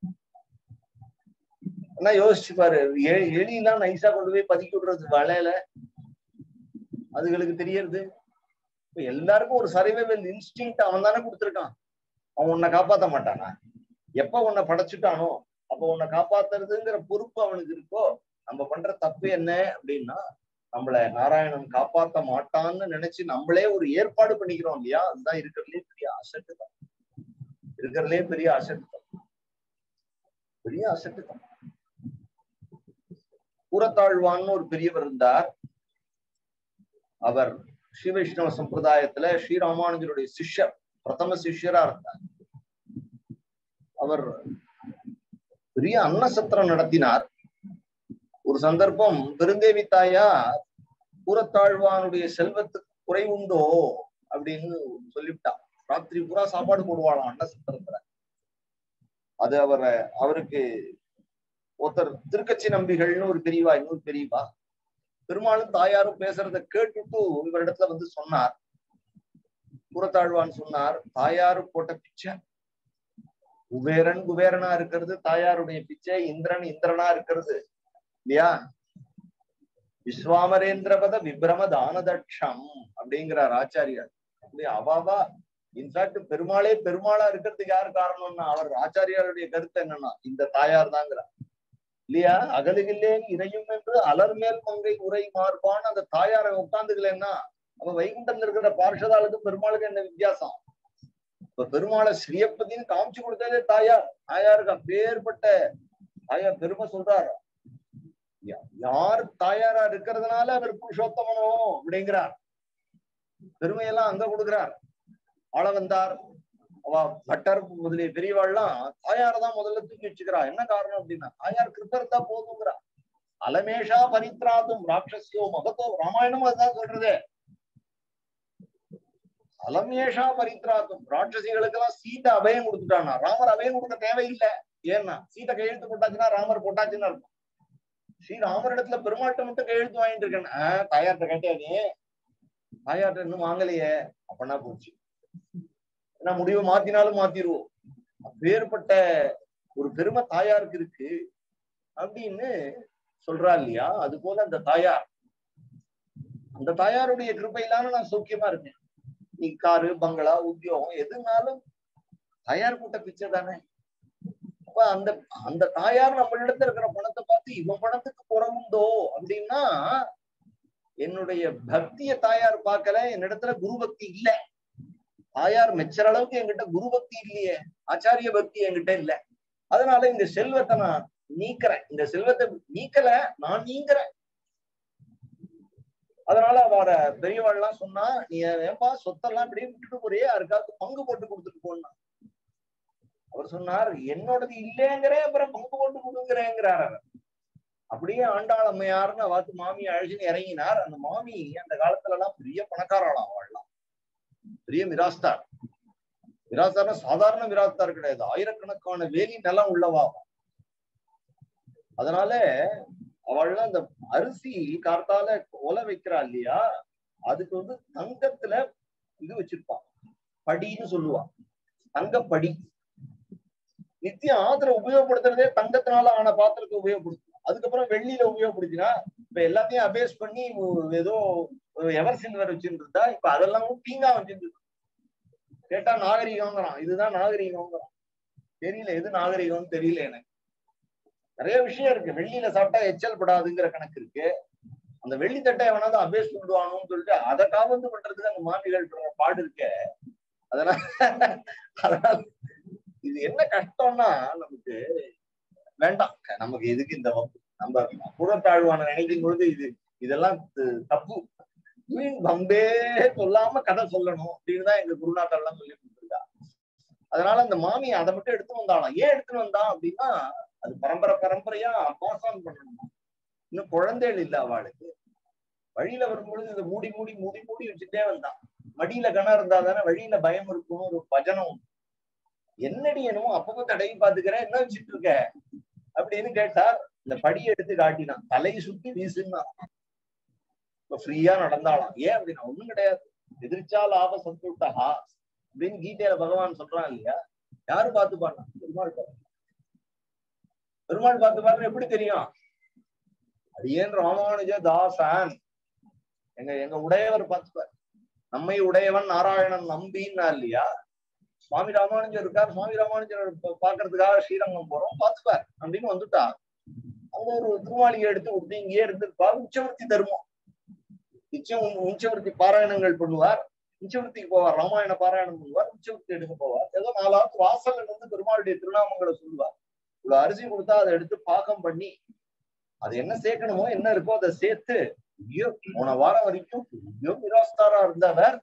ஆனா யோசிச்சு பாரு எ- எலியெல்லாம் நைஸா கொண்டு போய் பதுக்கி விடுறது வலையில அதுகளுக்கு தெரியறது இப்ப எல்லாருக்கும் ஒரு சர்வைவல் இன்ஸ்டிங் அவன் தானே கொடுத்துருக்கான் அவன் உன்னை காப்பாத்த மாட்டானா எப்ப உன்னை படைச்சுட்டானோ அப்ப உன்னை காப்பாத்துறதுங்கிற பொறுப்பு அவனுக்கு இருக்கோ நம்ம பண்ற தப்பு என்ன அப்படின்னா நம்மள நாராயணன் காப்பாத்த மாட்டான்னு நினைச்சு நம்மளே ஒரு ஏற்பாடு பண்ணிக்கிறோம் இல்லையா அதுதான் இருக்கிறதுலே பெரிய பெரிய அசட்டு தான் இருக்கிறதுலே பெரிய அசட்டு தான் பெரிய அசட்டு தான் கூறத்தாழ்வான்னு ஒரு பெரியவர் இருந்தார் அவர் ஸ்ரீ வைஷ்ணவ சம்பிரதாயத்துல ஸ்ரீராமானுஜருடைய சிஷ்யர் பிரதம சிஷ்யரா இருந்தார் அவர் பெரிய அன்னசத்திரம் நடத்தினார் ஒரு சந்தர்ப்பம் பெருந்தேவி தாயார் கூறத்தாழ்வானுடைய செல்வத்துக்கு குறைவுண்டோ அப்படின்னு சொல்லிவிட்டா ராத்திரி பூரா சாப்பாடு போடுவாளாம் அன்னசத்திரத்துல அது அவரை அவருக்கு ஒருத்தர் திருக்கச்சி நம்பிகள்னு ஒரு பெரியவா இன்னொரு பெரியவா பெரும்பாலும் தாயாரும் பேசுறத கேட்டுட்டு இவரிடத்துல வந்து சொன்னார் புறத்தாழ்வான் சொன்னார் தாயாரு போட்ட பிச்சை குபேரன் குபேரனா இருக்கிறது தாயாருடைய பிச்சை இந்திரன் இந்திரனா இருக்கிறது இல்லையா விஸ்வாமரேந்திரபத விப்ரம தானதட்சம் அப்படிங்கிறார் ஆச்சாரியார் அப்படி அவாவா இன்ஃபேக்ட் பெருமாளே பெருமாளா இருக்கிறதுக்கு யார் காரணம்னா அவர் ஆச்சாரியாருடைய கருத்து என்னன்னா இந்த தாயார் தாங்கிறார் இல்லையா அகலுகில்லேன் இறையும் என்று அலர் மேல் மங்கை உரை மார்பான்னு அந்த தாயாரை உட்காந்துக்கலன்னா அப்ப வைகுண்டம் இருக்கிற பார்ஷதாளுக்கு பெருமாளுக்கு என்ன வித்தியாசம் இப்ப பெருமாளை ஸ்ரீயப்பதின்னு காமிச்சு கொடுத்ததே தாயார் தாயாருக்கு அப்பேற்பட்ட தாயார் பெருமை சொல்றாரு யார் தாயாரா இருக்கிறதுனால அவர் புருஷோத்தமனோ அப்படிங்கிறார் பெருமையெல்லாம் அங்க கொடுக்கிறார் ஆள வந்தார் அவ பட்டர் முதலிய பெரியவாள்லாம் தாயார தான் முதல்ல தூக்கி வச்சுக்கிறா என்ன காரணம் அப்படின்னா தாயார் கிருப்பர்த்தா போதுங்கிறா அலமேஷா பரித்ராதும் ராட்சசியோ மகத்தோ ராமாயணம் அதுதான் சொல்றது அலமேஷா பரித்ராதும் ராட்சசிகளுக்கு எல்லாம் சீதை அபயம் கொடுத்துட்டானா ராமர் அபயம் கொடுக்க தேவையில்லை ஏன்னா சீதை கையெழுத்து போட்டாச்சுன்னா ராமர் போட்டாச்சுன்னு இருக்கும் ஸ்ரீ ராமரிடத்துல பெருமாட்ட மட்டும் கையெழுத்து வாங்கிட்டு இருக்கேன் ஆஹ் தாயார்கிட்ட கேட்டியா நீ தாயார்கிட்ட இன்னும் வாங்கலையே அப்படின்னா போச்சு ஏன்னா முடிவை மாத்தினாலும் மாத்திருவோம் வேறுபட்ட ஒரு பெருமை தாயாருக்கு இருக்கு அப்படின்னு சொல்றா இல்லையா அது போல அந்த தாயார் அந்த தாயாருடைய கிருப்பை இல்லாம நான் சௌக்கியமா இருக்கேன் நீ காரு பங்களா உத்தியோகம் எதுனாலும் தாயார் கூட்ட பிச்சை தானே அப்ப அந்த அந்த தாயார் நம்மளிடத்துல இருக்கிற பணத்தை பார்த்து இவன் பணத்துக்கு குறவுண்டோ அப்படின்னா என்னுடைய பக்திய தாயார் பார்க்கல என்னிடத்துல குரு பக்தி இல்ல தாயார் மெச்சற அளவுக்கு என்கிட்ட குரு பக்தி இல்லையே ஆச்சாரிய பக்தி என்கிட்ட இல்ல அதனால இந்த செல்வத்தை நான் நீக்கிறேன் இந்த செல்வத்தை நீக்கல நான் நீங்கிறேன் அதனால அவர பெரியவாள்லாம் சொன்னா நீ ஏன்பா சொத்தெல்லாம் இப்படியே விட்டுட்டு போறியே யாருக்காவது பங்கு போட்டு கொடுத்துட்டு போனா அவர் சொன்னார் என்னோடது இல்லைங்கிறே அப்புறம் பங்கு போட்டு கொடுங்கிறேங்கிறார் அவர் அப்படியே ஆண்டாள் அம்மையார்னு பார்த்து மாமி அழைச்சுன்னு இறங்கினார் அந்த மாமி அந்த காலத்துல எல்லாம் பெரிய பணக்காராளாம் அவள்லாம் பெரிய மிராஸ்தார் மிராஸ்தார்னா சாதாரண மிராஸ்தார் கிடையாது ஆயிரக்கணக்கான வேலி நிலம் உள்ளவா அதனால அவள்லாம் அந்த அரிசி கார்த்தால ஒலை வைக்கிறா இல்லையா அதுக்கு வந்து தங்கத்துல இது வச்சிருப்பான் படின்னு சொல்லுவா தங்கப்படி நித்திய ஆத்திர உபயோகப்படுத்துறதே தங்கத்தினால ஆன பாத்திரத்தை உபயோகப்படுத்தும் அதுக்கப்புறம் வெள்ளியில உபயோகப்படுத்தினா இப்ப எல்லாத்தையும் அபேஸ் பண்ணி ஏதோ எவர் சில்வர் வச்சுட்டு இருந்தா இப்ப அதெல்லாம் பீங்கா வச்சுட்டு கேட்டா நாகரிகம்ங்கிறான் இதுதான் நாகரிகம்ங்கிறான் தெரியல எது நாகரிகம்னு தெரியல எனக்கு நிறைய விஷயம் இருக்கு வெள்ளியில சாப்பிட்டா எச்சல் படாதுங்கிற கணக்கு இருக்கு அந்த வெள்ளி தட்டை எவனாவது அபேஸ் பண்ணுவானுன்னு சொல்லிட்டு அதை காபந்து பண்றதுக்கு அந்த மாமிகள் பாடு இருக்க அதனால அதனால இது என்ன கஷ்டம்னா நமக்கு வேண்டாம் நமக்கு எதுக்கு இந்த வம்பு நம்ம புறத்தாழ்வான நினைக்கும் பொழுது இது இதெல்லாம் தப்பு வீண் வம்பே சொல்லாம கதை சொல்லணும் அப்படின்னு தான் எங்க குருநாத்தாள் எல்லாம் சொல்லி கொடுத்துருக்கா அதனால அந்த மாமி அதை மட்டும் எடுத்து வந்தாலாம் ஏன் எடுத்துட்டு வந்தான் அப்படின்னா அது பரம்பரை பரம்பரையா பாஸ் ஆன் பண்ணணும் இன்னும் குழந்தைகள் இல்ல அவளுக்கு வழியில வரும்பொழுது இதை மூடி மூடி மூடி மூடி வச்சுட்டே வந்தான் மடியில கணம் இருந்தா தானே வழியில பயம் இருக்கும் ஒரு பஜனம் என்னடி என்னமோ அப்பப்போ தடவி பாத்துக்கிறேன் என்ன வச்சுட்டு இருக்க அப்படின்னு கேட்டார் இந்த படியை எடுத்து காட்டினான் தலையை சுத்தி வீசுன்னா இப்ப ஃப்ரீயா நடந்தாலாம் ஏன் அப்படின்னா ஒண்ணும் கிடையாது எதிர்ச்சா லாப சந்துட்டா அப்படின்னு கீதையில பகவான் சொல்றான் இல்லையா யாரு பார்த்து பாருனா பெருமாள் பார்த்து பெருமாள் பார்த்து பாருன்னு எப்படி தெரியும் அடியேன் ராமானுஜ தாசன் எங்க எங்க உடையவர் பார்த்துப்பார் நம்மை உடையவன் நாராயணன் நம்பின்னா இல்லையா சுவாமி ராமானுஜர் இருக்கார் சுவாமி ராமானுஜர் பாக்குறதுக்காக ஸ்ரீரங்கம் போறோம் பார்த்துப்பார் அப்படின்னு வந்துட்டா அவங்க ஒரு திருமாளிகை எடுத்து கொடுத்து இங்கேயே இருந்திருப்பா உச்சவர்த்தி தருமம் நிச்சயம் உச்சவர்த்தி பாராயணங்கள் பண்ணுவார் உச்சவர்த்திக்கு போவார் ராமாயண பாராயணம் பண்ணுவார் உச்சவர்த்தி எடுக்க போவார் ஏதோ நாலாவது வாசல்ல இருந்து பெருமாளுடைய திருநாமங்களை சொல்லுவார் இவ்வளவு அரிசி கொடுத்தா அதை எடுத்து பாகம் பண்ணி அது என்ன சேர்க்கணுமோ என்ன இருக்கோ அதை சேர்த்து ஐயோ போன வாரம் வரைக்கும் ஐயோ மிராஸ்தாரா இருந்தவர்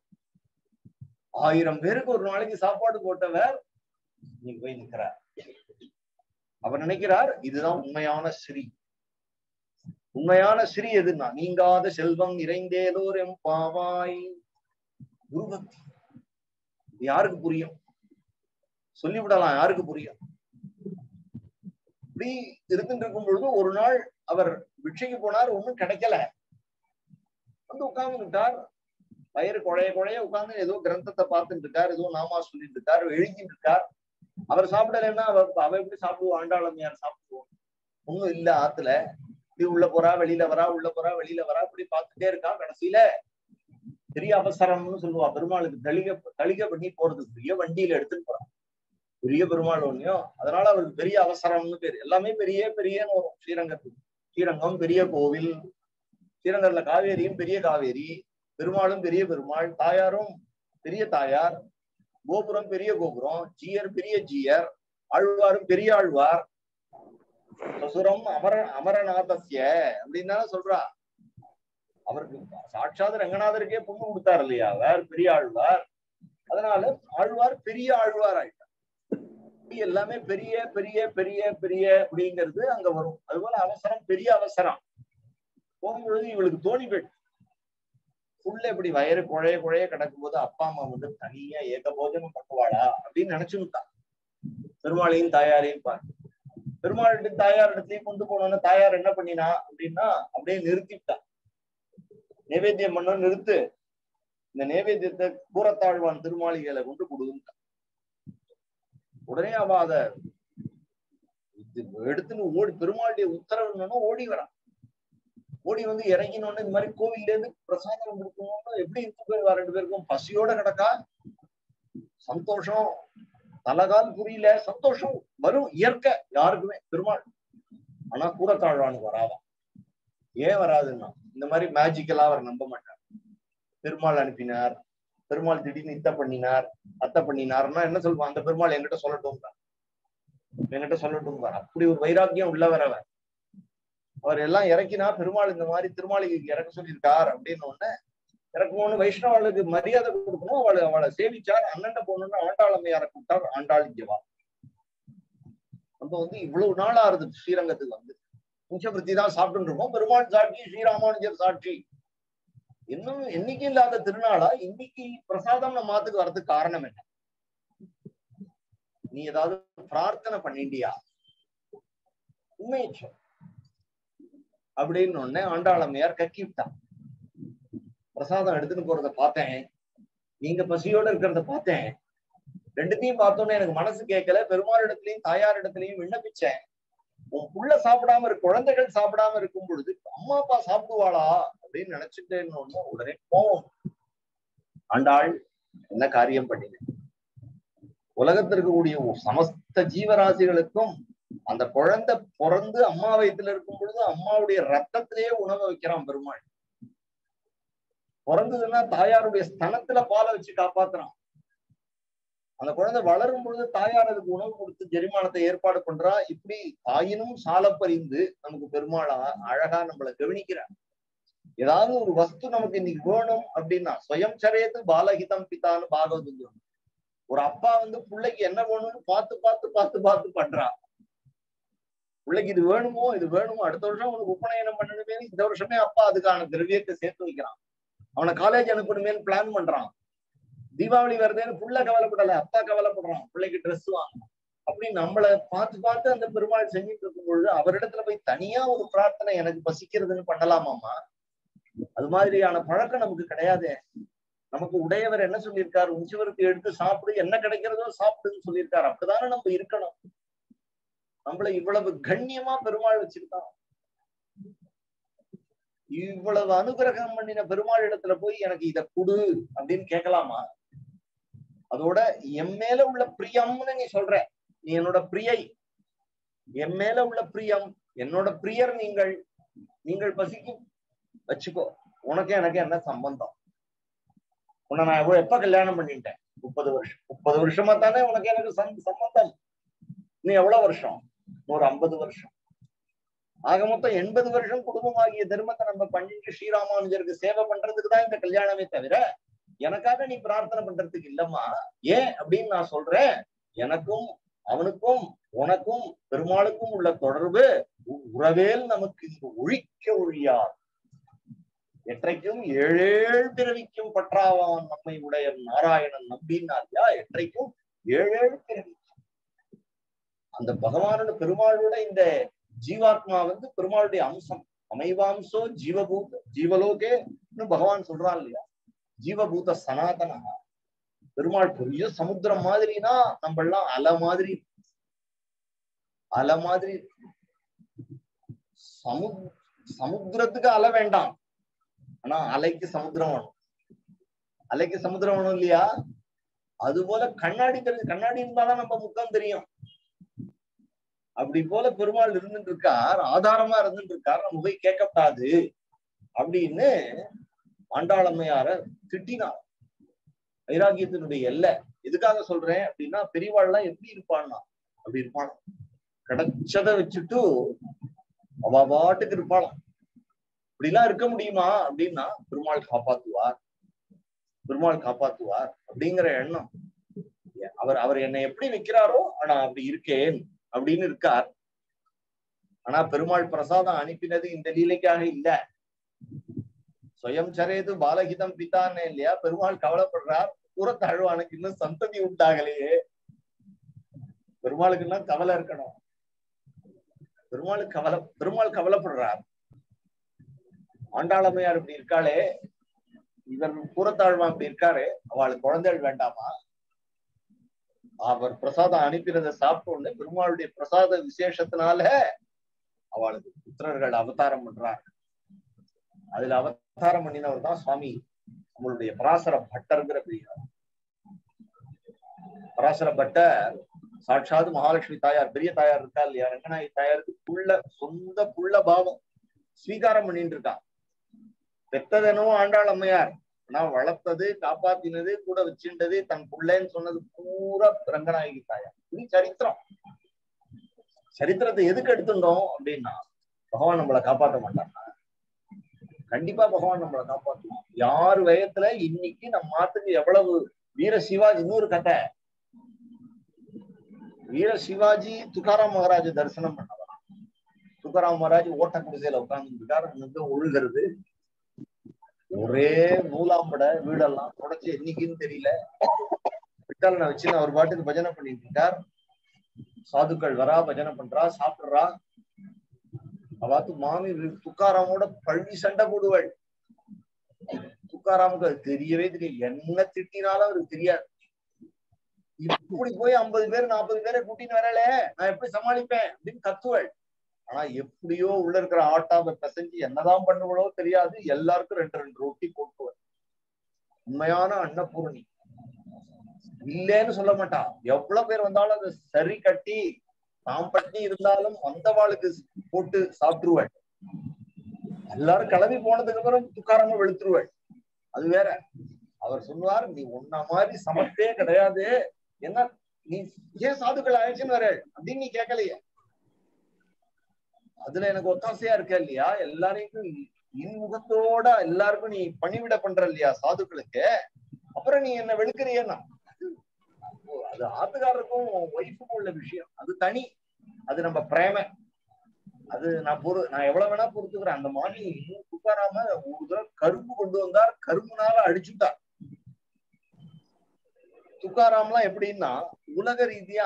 ஆயிரம் பேருக்கு ஒரு நாளைக்கு சாப்பாடு போட்டவர் நீங்க போய் நிக்கிறார் அவர் நினைக்கிறார் இதுதான் உண்மையான ஸ்ரீ உண்மையான ஸ்ரீ எதுன்னா நீங்காத செல்வம் நிறைந்தேதோர் எம் பாவாய் குருபக்தி இது யாருக்கு புரியும் சொல்லிவிடலாம் யாருக்கு புரியும் இப்படி இருந்துட்டு இருக்கும் பொழுது ஒரு நாள் அவர் பிட்சைக்கு போனார் ஒண்ணும் கிடைக்கல வந்து உட்கார்ந்துட்டார் வயிறு குழைய குழைய உட்கார்ந்து ஏதோ கிரந்தத்தை பார்த்துட்டு இருக்கார் ஏதோ நாமா சொல்லிட்டு இருக்கார் எழுதிட்டு இருக்கார் அவர் சாப்பிடலைன்னா அவர் அவ எப்படி சாப்பிடுவோம் ஆண்டாளமையார் சாப்பிடுவோம் ஒண்ணும் இல்ல ஆத்துல இப்படி உள்ள போறா வெளியில வரா உள்ள போறா வெளியில வரா இப்படி பார்த்துட்டே இருக்கா கடைசியில பெரிய அவசரம்னு சொல்லுவா பெருமாளுக்கு தளிக தளிக பண்ணி போறது பெரிய வண்டியில எடுத்துட்டு போறான் பெரிய பெருமாள் ஒன்னையும் அதனால அவருக்கு பெரிய அவசரம்னு பேரு எல்லாமே பெரிய பெரியன்னு வரும் ஸ்ரீரங்கத்துக்கு ஸ்ரீரங்கம் பெரிய கோவில் ஸ்ரீரங்கத்துல காவேரியும் பெரிய காவேரி பெருமாளும் பெரிய பெருமாள் தாயாரும் பெரிய தாயார் கோபுரம் பெரிய கோபுரம் ஜீயர் பெரிய ஜீயர் ஆழ்வாரும் பெரிய ஆழ்வார் சசுரம் அமர அமரநாதஸ்ய அப்படின்னு தானே சொல்றா அவருக்கு சாட்சாத் ரங்கநாதருக்கே பொண்ணு கொடுத்தார் இல்லையா அவர் பெரிய ஆழ்வார் அதனால ஆழ்வார் பெரிய ஆழ்வார் ஆயிட்டார் எல்லாமே பெரிய பெரிய பெரிய பெரிய அப்படிங்கிறது அங்க வரும் அதுபோல அவசரம் பெரிய அவசரம் போகும்பொழுது இவளுக்கு தோணி போயிட்டு உள்ள இப்படி வயிறு குழைய குழைய கிடக்கும் போது அப்பா அம்மா வந்து தனியா ஏக போஜனம் பண்ணுவாளா அப்படின்னு நினைச்சுட்டான் பெருமாளையும் தாயாரையும் பாரு பெருமாள் தாயார் இடத்தையும் கொண்டு போனோன்னு தாயார் என்ன பண்ணினா அப்படின்னா அப்படியே நிறுத்திட்டான் நைவேத்தியம் பண்ண நிறுத்து இந்த நைவேத்தியத்தை கூறத்தாழ்வான் திருமாளிகளை கொண்டு கொடுத்தான் உடனே அவ அத எடுத்துன்னு ஓடி பெருமாளுடைய உத்தரவு ஓடி வரான் ஓடி வந்து இறங்கினோன்னு இந்த மாதிரி கோவில்ல இருந்து பிரசாதம் கொடுக்கணும்னு எப்படி இருந்து போயிருவா ரெண்டு பேருக்கும் பசியோட கிடக்கா சந்தோஷம் தலகால் புரியல சந்தோஷம் வரும் இயற்கை யாருக்குமே பெருமாள் ஆனா கூறத்தாழ்வானு வராதான் ஏன் வராதுன்னா இந்த மாதிரி மேஜிக்கலா அவர் நம்ப மாட்டார் பெருமாள் அனுப்பினார் பெருமாள் திடீர்னு இத்த பண்ணினார் அத்தை பண்ணினார்னா என்ன சொல்லுவான் அந்த பெருமாள் என்கிட்ட சொல்லட்டும் என்கிட்ட சொல்லட்டும் அப்படி ஒரு வைராக்கியம் உள்ளவர் அவர் அவர் எல்லாம் இறக்கினா பெருமாள் இந்த மாதிரி திருமாளிகைக்கு இறக்க சொல்லியிருக்கார் அப்படின்னு ஒண்ணு இறக்கணும்னு வைஷ்ணவாளுக்கு மரியாதை கொடுக்கணும் அவளை அவளை சேவிச்சார் அண்ணன்ட போகணும்னு ஆண்டாளமையார கூப்பிட்டார் ஆண்டாள் ஜவா நம்ம வந்து இவ்வளவு நாள் ஆறுது ஸ்ரீரங்கத்துக்கு வந்து முச்சபிருத்தி தான் சாப்பிட்டு இருக்கோம் பெருமாள் சாட்சி ஸ்ரீராமானுஜர் சாட்சி இன்னும் என்னைக்கு இல்லாத திருநாளா இன்னைக்கு பிரசாதம் நம்ம மாத்துக்கு வர்றதுக்கு காரணம் என்ன நீ ஏதாவது பிரார்த்தனை பண்ணிண்டியா உண்மையை சொல் அப்படின்னு ஒண்ணு ஆண்டாளம்மையார் கக்கி விட்டான் பிரசாதம் எடுத்துட்டு போறத பார்த்தேன் நீங்க பசியோட இருக்கிறத பார்த்தேன் ரெண்டுத்தையும் பார்த்தோன்னே எனக்கு மனசு கேட்கல பெருமாள் இடத்துலயும் தாயார் இடத்துலயும் விண்ணப்பிச்சேன் உன் புள்ள சாப்பிடாம இருக்கு குழந்தைகள் சாப்பிடாம இருக்கும் பொழுது அம்மா அப்பா சாப்பிடுவாளா அப்படின்னு நினைச்சுட்டேன்னு ஒண்ணு உடனே கோவம் ஆண்டாள் என்ன காரியம் பண்ணினேன் உலகத்தில் இருக்கக்கூடிய சமஸ்த ஜீவராசிகளுக்கும் அந்த குழந்தை பிறந்து அம்மா வயிற்றுல இருக்கும் பொழுது அம்மாவுடைய ரத்தத்திலேயே உணவை வைக்கிறான் பெருமாள் பிறந்ததுன்னா தாயாருடைய ஸ்தனத்துல பாலை வச்சு காப்பாத்துறான் அந்த குழந்தை வளரும் பொழுது தாயார் அதுக்கு உணவு கொடுத்து ஜெரிமானத்தை ஏற்பாடு பண்றா இப்படி தாயினும் சாலப்பறிந்து நமக்கு பெருமாளா அழகா நம்மளை கவனிக்கிறார் ஏதாவது ஒரு வஸ்து நமக்கு இன்னைக்கு வேணும் அப்படின்னா சுயம் சரேத்து பாலகிதம் பித்தான்னு பாகவதம் ஒரு அப்பா வந்து பிள்ளைக்கு என்ன வேணும்னு பார்த்து பார்த்து பார்த்து பார்த்து பண்றா பிள்ளைக்கு இது வேணுமோ இது வேணுமோ அடுத்த வருஷம் அவனுக்கு உபநயனம் பண்ணணுமே இந்த வருஷமே அப்பா அதுக்கான திரவியத்தை சேர்த்து வைக்கிறான் அவனை காலேஜ் அனுப்பணுமேனு பிளான் பண்றான் தீபாவளி வருதுன்னு புள்ள கவலைப்படல அப்பா கவலைப்படுறான் பிள்ளைக்கு ட்ரெஸ் வாங்கணும் அப்படி நம்மளை பார்த்து பார்த்து அந்த பெருமாள் செஞ்சுட்டு இருக்கும் பொழுது அவரிடத்துல போய் தனியா ஒரு பிரார்த்தனை எனக்கு பசிக்கிறதுன்னு பண்ணலாமாமா அது மாதிரியான பழக்கம் நமக்கு கிடையாதே நமக்கு உடையவர் என்ன சொல்லியிருக்காரு உஞ்சவருக்கு எடுத்து சாப்பிடு என்ன கிடைக்கிறதோ சாப்பிடுன்னு சொல்லியிருக்காரு அப்படிதானே நம்ம இருக்கணும் நம்மள இவ்வளவு கண்ணியமா பெருமாள் வச்சிருக்கான் இவ்வளவு அனுகிரகம் பண்ணின பெருமாள் இடத்துல போய் எனக்கு இத குடு அப்படின்னு கேட்கலாமா அதோட என் மேல உள்ள பிரியம்னு நீ சொல்ற நீ என்னோட பிரியை என் மேல உள்ள பிரியம் என்னோட பிரியர் நீங்கள் நீங்கள் பசிக்கும் வச்சுக்கோ உனக்கு எனக்கு என்ன சம்பந்தம் உன்னை நான் எவ்வளவு எப்ப கல்யாணம் பண்ணிட்டேன் முப்பது வருஷம் முப்பது வருஷமா தானே உனக்கு எனக்கு சம்- சம்பந்தம் நீ எவ்வளவு வருஷம் ஒரு ஐம்பது வருஷம் ஆக மொத்தம் எண்பது வருஷம் குடும்பமாகிய தர்மத்தை நம்ம பண்ணிட்டு ஸ்ரீராமானுஜருக்கு சேவை பண்றதுக்கு தான் இந்த கல்யாணமே தவிர எனக்காக நீ பிரார்த்தனை பண்றதுக்கு இல்லம்மா ஏன் அப்படின்னு நான் சொல்றேன் எனக்கும் அவனுக்கும் உனக்கும் பெருமாளுக்கும் உள்ள தொடர்பு உ- உறவேல் நமக்கு இங்கு ஒழிக்க ஒழியார் எற்றைக்கும் ஏழேழ் பிறவிக்கும் பற்றாவான் நம்மை உடைய நாராயணன் நம்பினாரியா எற்றைக்கும் ஏழேழு பிறவி அந்த பகவானோட பெருமாளோட இந்த ஜீவாத்மா வந்து பெருமாளுடைய அம்சம் அமைவாம்சோ ஜீவபூத ஜீவலோகே பகவான் சொல்றான் இல்லையா ஜீவபூத சனாதனா பெருமாள் பெரிய சமுத்திரம் மாதிரினா நம்ம எல்லாம் அலை மாதிரி அலை மாதிரி சமு சமுத்திரத்துக்கு அலை வேண்டாம் ஆனா அலைக்கு சமுத்திரம் வேணும் அலைக்கு சமுத்திரம் வேணும் இல்லையா அது போல கண்ணாடி தெரிஞ்சு கண்ணாடி இருந்தாதான் நம்ம முகம் தெரியும் அப்படி போல பெருமாள் இருந்துட்டு இருக்கார் ஆதாரமா இருந்துட்டு இருக்கார் நம்ம போய் கேட்கக்கூடாது அப்படின்னு ஆண்டாளம்மையார திட்டினார் வைராகியத்தினுடைய எல்லை எதுக்காக சொல்றேன் அப்படின்னா பெரியவாள்லாம் எப்படி இருப்பான்னா அப்படி இருப்பானா கிடைச்சத வச்சுட்டு அவ பாட்டுக்கு இருப்பாளாம் இப்படிலாம் இருக்க முடியுமா அப்படின்னா பெருமாள் காப்பாத்துவார் பெருமாள் காப்பாத்துவார் அப்படிங்கிற எண்ணம் அவர் அவர் என்னை எப்படி வைக்கிறாரோ ஆனா அப்படி இருக்கேன் அப்படின்னு இருக்கார் ஆனா பெருமாள் பிரசாதம் அனுப்பினது இந்த லீலைக்காக இல்ல சுயம் சரேது பாலகிதம் பிதான்னு இல்லையா பெருமாள் கவலைப்படுறார் கூறத்தாழ்வானுக்கு இன்னும் சந்ததி உண்டாகலையே பெருமாளுக்கு இன்னும் கவலை இருக்கணும் பெருமாளுக்கு கவலை பெருமாள் கவலைப்படுறார் ஆண்டாளமையார் இப்படி இருக்காளே இவர் கூறத்தாழ்வா இப்படி இருக்காரு அவளுக்கு குழந்தைகள் வேண்டாமா அவர் பிரசாதம் அனுப்பினதை சாப்பிட்ட உடனே பெருமாளுடைய பிரசாத விசேஷத்தினால அவளுக்கு புத்திரர்கள் அவதாரம் பண்றார் அதுல அவதாரம் பண்ணினவர் தான் சுவாமி நம்மளுடைய பராசர பட்டர்ங்கிற பெரியார் பராசர பட்டர் சாட்சாத் மகாலட்சுமி தாயார் பெரிய தாயார் இருக்கா இல்லையா ரங்கநாயகி தாயாருக்கு புள்ள சொந்த புள்ள பாவம் ஸ்வீகாரம் பண்ணிட்டு இருக்கான் பெத்ததெனோ ஆண்டாள் அம்மையார் நான் வளர்த்தது காப்பாத்தினது கூட வச்சுட்டது தன் புள்ளன்னு சொன்னது பூரா ரங்கநாயகி தாயார் இது சரித்திரம் சரித்திரத்தை எதுக்கு எடுத்துட்டோம் அப்படின்னா பகவான் நம்மளை காப்பாற்ற மாட்டாங்க கண்டிப்பா பகவான் நம்மளை காப்பாற்றுவான் யார் வயத்துல இன்னைக்கு நம்ம மாத்துக்கு எவ்வளவு வீர சிவாஜி இன்னொரு கதை வீர சிவாஜி துகாராம் மகாராஜ் தரிசனம் பண்ணவராம் துகாராம் மகாராஜ் ஓட்ட குடிசையில உட்கார்ந்து இருக்காரு ஒழுகிறது ஒரே நூலாம்பட வீடெல்லாம் தொடச்சு என்னைக்குன்னு தெரியல விட்டாலனை வச்சு அவர் பாட்டுக்கு பஜனை பண்ணிட்டு இருக்கார் சாதுக்கள் வரா பஜனை பண்றா சாப்பிடுறா அவாத்து மாமி துக்காராமோட பழி சண்டை போடுவாள் துக்காராமுக்கு அது தெரியவே தெரியும் என்ன திட்டினாலும் அவருக்கு தெரியாது இப்படி போய் ஐம்பது பேர் நாற்பது பேரை கூட்டின்னு வரல நான் எப்படி சமாளிப்பேன் அப்படின்னு கத்துவள் ஆனா எப்படியோ உள்ள இருக்கிற ஆட்டாவை பிசைஞ்சு என்னதான் பண்ணுவளோ தெரியாது எல்லாருக்கும் ரெண்டு ரெண்டு ரொட்டி போட்டுவள் உண்மையான அன்னபூர்ணி இல்லேன்னு சொல்ல மாட்டா எவ்வளவு பேர் வந்தாலும் அதை சரி கட்டி தாம் பட்டி இருந்தாலும் வந்தவாளுக்கு போட்டு சாப்பிட்டுருவாள் எல்லாரும் கிளம்பி போனதுக்கு அப்புறம் துக்காராம வெளுத்துருவாள் அது வேற அவர் சொல்லுவார் நீ உன்ன மாதிரி சமத்தே கிடையாது என்ன நீ ஏன் சாதுக்கள் ஆயிடுச்சுன்னு வர அப்படின்னு நீ கேட்கலையே அதுல எனக்கு ஒத்தாசையா இருக்க இல்லையா எல்லாரையும் இன்முகத்தோட எல்லாருக்கும் நீ பணிவிட பண்ற இல்லையா சாதுக்களுக்கு அப்புறம் நீ என்ன வெளுக்கிறியன்னா அது ஆத்துக்காரருக்கும் ஒய்ஃபுக்கும் உள்ள விஷயம் அது தனி அது நம்ம பிரேம அது நான் பொறு நான் எவ்வளவு வேணா பொறுத்துக்கிறேன் அந்த மாதிரி துக்காராம ஒரு தடவை கரும்பு கொண்டு வந்தார் கரும்புனால அடிச்சுட்டார் துக்காராம்லாம் எப்படின்னா உலக ரீதியா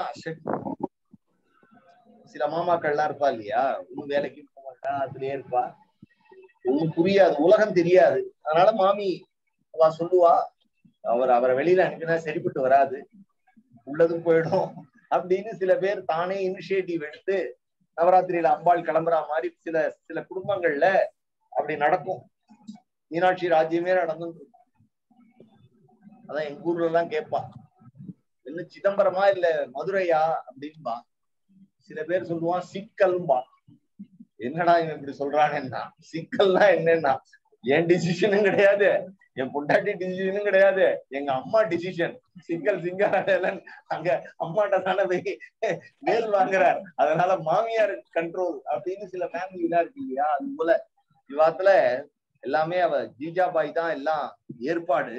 சில மாமாக்கள்லாம் இருப்பா இல்லையா ஒன்னும் வேலைக்கு போக மாட்டா அதுலயே இருப்பா ஒண்ணும் புரியாது உலகம் தெரியாது அதனால மாமி அவ சொல்லுவா அவர் அவரை வெளியில அனுப்பினா சரிப்பட்டு வராது உள்ளதும் போயிடும் அப்படின்னு சில பேர் தானே இனிஷியேட்டிவ் எடுத்து நவராத்திரியில அம்பாள் கிளம்புற மாதிரி சில சில குடும்பங்கள்ல அப்படி நடக்கும் மீனாட்சி ராஜ்யமே நடந்துட்டு இருக்கும் அதான் எங்க ஊர்ல எல்லாம் கேட்பா என்ன சிதம்பரமா இல்ல மதுரையா அப்படின்பா சில பேர் சொல்லுவான் சிக்கல்பா என்னடா இவன் இப்படி சொல்றானேன்னா சிக்கல்னா என்னன்னா என் டிசிஷனும் கிடையாது என் பொண்டாட்டி டிசிஷனும் கிடையாது எங்க அம்மா டிசிஷன் சிங்கல் சிங்கல் அங்க அம்மாட்ட தானே போய் வேல் வாங்குறார் அதனால மாமியார் கண்ட்ரோல் அப்படின்னு சில ஃபேமிலிலாம் இருக்கு இல்லையா அது போல விவாதத்துல எல்லாமே அவ ஜீஜாபாய் தான் எல்லாம் ஏற்பாடு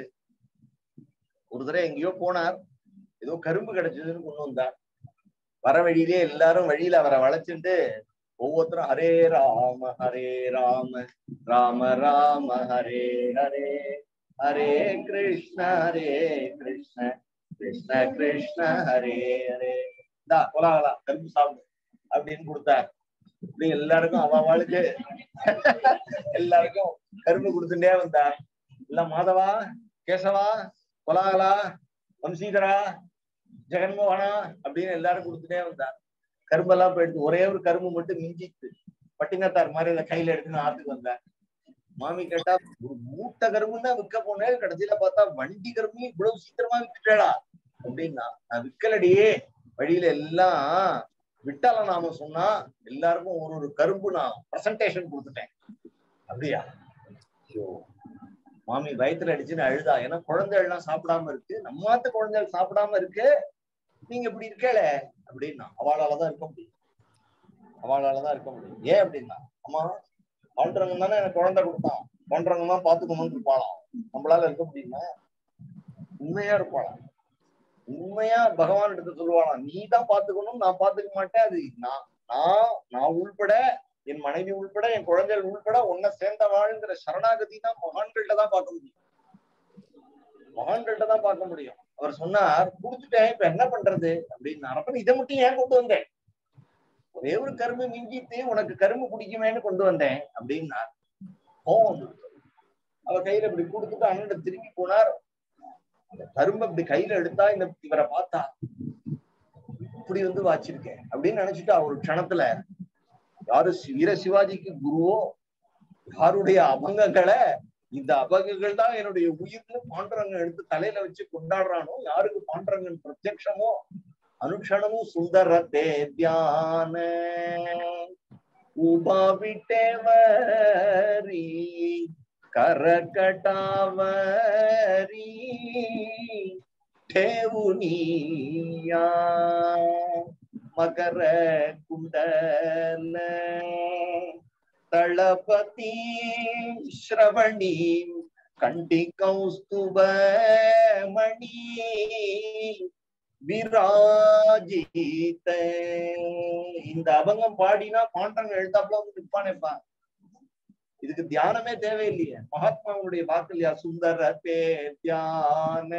ஒரு தடவை எங்கேயோ போனார் ஏதோ கரும்பு கிடைச்சதுன்னு கொண்டு வந்தார் வர வழியிலே எல்லாரும் வழியில அவரை வளைச்சுட்டு ஒவ்வொருத்தரும் ஹரே ராம ஹரே ராம ராம ராம ஹரே ஹரே ஹரே கிருஷ்ண ஹரே கிருஷ்ண கிருஷ்ண கிருஷ்ண ஹரே ஹரே இந்தா கொலாகலா கரும்பு சாப்பிடு அப்படின்னு கொடுத்தார் இப்படி எல்லாருக்கும் அவ அவளுக்கு எல்லாருக்கும் கரும்பு கொடுத்துட்டே வந்தார் இல்ல மாதவா கேசவா கொலாகலா வம்சீதரா ஜெகன்மோகனா அப்படின்னு எல்லாரும் கொடுத்துட்டே வந்தார் கரும்பெல்லாம் போயிடுச்சு ஒரே ஒரு கரும்பு மட்டும் மிஞ்சிச்சு பட்டினத்தார் மாதிரி அந்த கையில எடுத்துன்னு ஆத்துக்கு வந்தார் மாமி கேட்டா ஒரு மூட்டை கரும்பு தான் விற்க போனேன் கடைசியில பார்த்தா வண்டி கரும்பையும் இவ்வளவு சீக்கிரமா வித்துட்டா அப்படின்னா நான் விற்கலடியே வழியில எல்லாம் விட்டால நாம சொன்னா எல்லாருக்கும் ஒரு ஒரு கரும்பு நான் பிரசன்டேஷன் கொடுத்துட்டேன் அப்படியா ஐயோ மாமி வயிற்றுல அடிச்சுன்னு அழுதா ஏன்னா குழந்தைகள் எல்லாம் சாப்பிடாம இருக்கு நம்மாத்த குழந்தைகள் சாப்பிடாம இருக்கு நீங்க இப்படி இருக்கல அப்படின்னா அவளாலதான் இருக்க முடியும் அவளாலதான் இருக்க முடியும் ஏன் அப்படின்னா அம்மா பாண்டவங்க தானே எனக்கு குழந்தை கொடுத்தான் பாண்டவங்க தான் பாத்துக்கணும்னு இருப்பாளாம் நம்மளால இருக்க முடியுமா உண்மையா இருப்பாளாம் உண்மையா பகவான் எடுத்து சொல்லுவாளாம் நீ தான் பாத்துக்கணும் நான் பாத்துக்க மாட்டேன் அது நான் நான் நான் உள்பட என் மனைவி உள்பட என் குழந்தைகள் உள்பட ஒன்ன சேர்ந்த வாழ்ங்கிற சரணாகதி தான் மகான்கள்ட்ட தான் பார்க்க முடியும் மகான்கள்ட்ட தான் பார்க்க முடியும் அவர் சொன்னார் கொடுத்துட்டேன் இப்ப என்ன பண்றது அப்படின்னு அப்ப இதை மட்டும் ஏன் கொண்டு வந்தேன் ஒரே ஒரு கரும்பு மிஞ்சிட்டு உனக்கு கரும்பு பிடிக்குமேன்னு கொண்டு வந்தேன் அப்படின்னா கோவம் வந்துருச்சு. அவ கையில இப்படி கொடுத்துட்டு அண்ணன் திரும்பி போனார் அந்த கரும்பு இப்படி கையில எடுத்தா இந்த இவரை பார்த்தா இப்படி வந்து வாச்சிருக்கேன் அப்படின்னு நினைச்சிட்டு ஒரு க்ஷணத்துல யாரு சி- வீர சிவாஜிக்கு குருவோ யாருடைய அபங்கங்களை இந்த அபங்கங்கள் தான் என்னுடைய உயிர்னு பாண்டரங்க எடுத்து தலையில வச்சு கொண்டாடுறானோ யாருக்கு பாண்டரங்கன் பிரத்யக்ஷமோ அனுக்ஷணமும் சுந்தர தேத்யான உபாவிட்டேவரி கரகட்டாவரி ठेवुनिया मकर कुंडल तळपती श्रवणी कंठी कौस्तुभ मणि விராஜித இந்த அபங்கம் பாடினா பாண்டங்க எழுத்தாப்புல வந்து நிப்பானேப்பா இதுக்கு தியானமே தேவையில்லையே மகாத்மாவுடைய வாக்கு இல்லையா சுந்தர பே தியான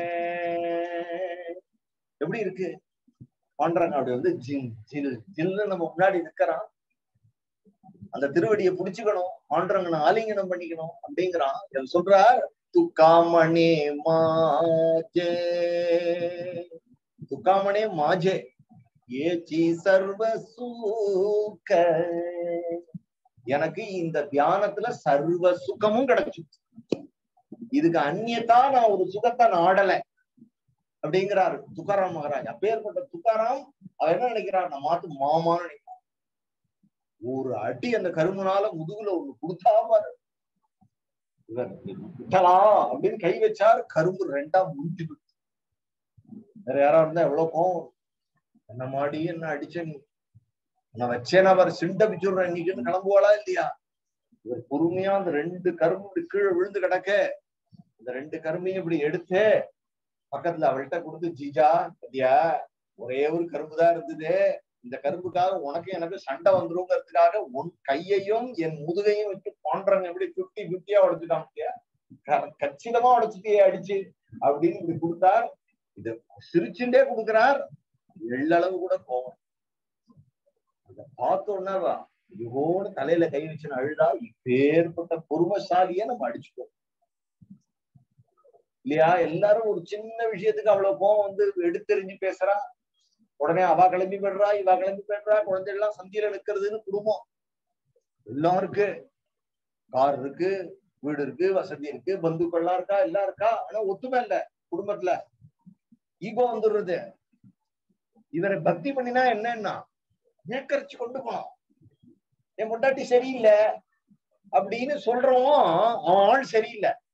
எப்படி இருக்கு பாண்டரங்க அப்படி வந்து ஜில் ஜில் ஜில்னு நம்ம முன்னாடி நிக்கிறான் அந்த திருவடியை புடிச்சுக்கணும் பாண்டரங்கனை ஆலிங்கனம் பண்ணிக்கணும் அப்படிங்கிறான் இவர் சொல்றார் துக்காமணி மாஜே துக்காமணி மாஜே ஏச்சி சர்வ சூக்க எனக்கு இந்த தியானத்துல சர்வ சுகமும் கிடைச்சு இதுக்கு அந்நியத்தா நான் ஒரு சுகத்தை நாடல அப்படிங்கிறாரு துக்காராம் மகாராஜ் அப்பேற்பட்ட துக்காராம் அவர் என்ன நினைக்கிறார் நான் மாத்து மாமான்னு நினைக்கிறான் ஒரு அடி அந்த கரும்புனால முதுகுல ஒண்ணு கொடுத்தா பாரு இவர் விட்டலாம் அப்படின்னு கை வச்சார் கரும்பு ரெண்டா முடிஞ்சு போச்சு. வேற யாரா இருந்தா எவ்வளவு கோவம் என்ன மாடி என்ன அடிச்ச நீ நான் வச்சேனா அவர் சிண்ட பிச்சுடுறேன் இன்னைக்குன்னு கிளம்புவாளா இல்லையா இவர் பொறுமையா அந்த ரெண்டு கரும்பு இப்படி கீழே விழுந்து கிடக்க இந்த ரெண்டு கரும்பையும் இப்படி எடுத்து பக்கத்துல அவள்கிட்ட கொடுத்து ஜீஜா பத்தியா ஒரே ஒரு கரும்பு தான் இருந்தது இந்த கரும்புக்காக உனக்கு எனக்கு சண்டை வந்துருங்கிறதுக்காக உன் கையையும் என் முதுகையும் வச்சு பாண்டறங்க எப்படி பிப்டி பிப்டியா உடைச்சுட்டான் பாத்தியா? க- கச்சிதமா உடைச்சிட்டே அடிச்சு அப்படின்னு இப்படி கொடுத்தார் இது சிரிச்சுட்டே கொடுக்கிறார் எள்ளளவு கூட கோவம் அத பார்த்தோன்னா ஐயோன்னு தலையில கை வச்சுன்னு அழுதா இப்பேற்பட்ட பொறுமைசாலியை நம்ம அடிச்சுட்டோம் இல்லையா எல்லாரும் ஒரு சின்ன விஷயத்துக்கு அவ்வளவு கோவம் வந்து எடுத்தெறிஞ்சு பேசுறா உடனே அவ கிளம்பி போயிடுறா இவ கிளம்பி போயிடுறா குழந்தை எல்லாம் சந்தியில நிக்கிறதுன்னு குடும்பம் எல்லாம் இருக்கு கார் இருக்கு வீடு இருக்கு வசதி இருக்கு பந்துக்கள்லாம் இருக்கா எல்லாம் இருக்கா ஆனா ஒத்துமை இல்ல குடும்பத்துல ஈகோ வந்துடுறது இவரை பக்தி பண்ணினா என்னன்னா மேக்கரிச்சு கொண்டு போனோம் என் பொண்டாட்டி சரியில்லை அப்படின்னு சொல்றவன் அவன் ஆள் சரியில்லை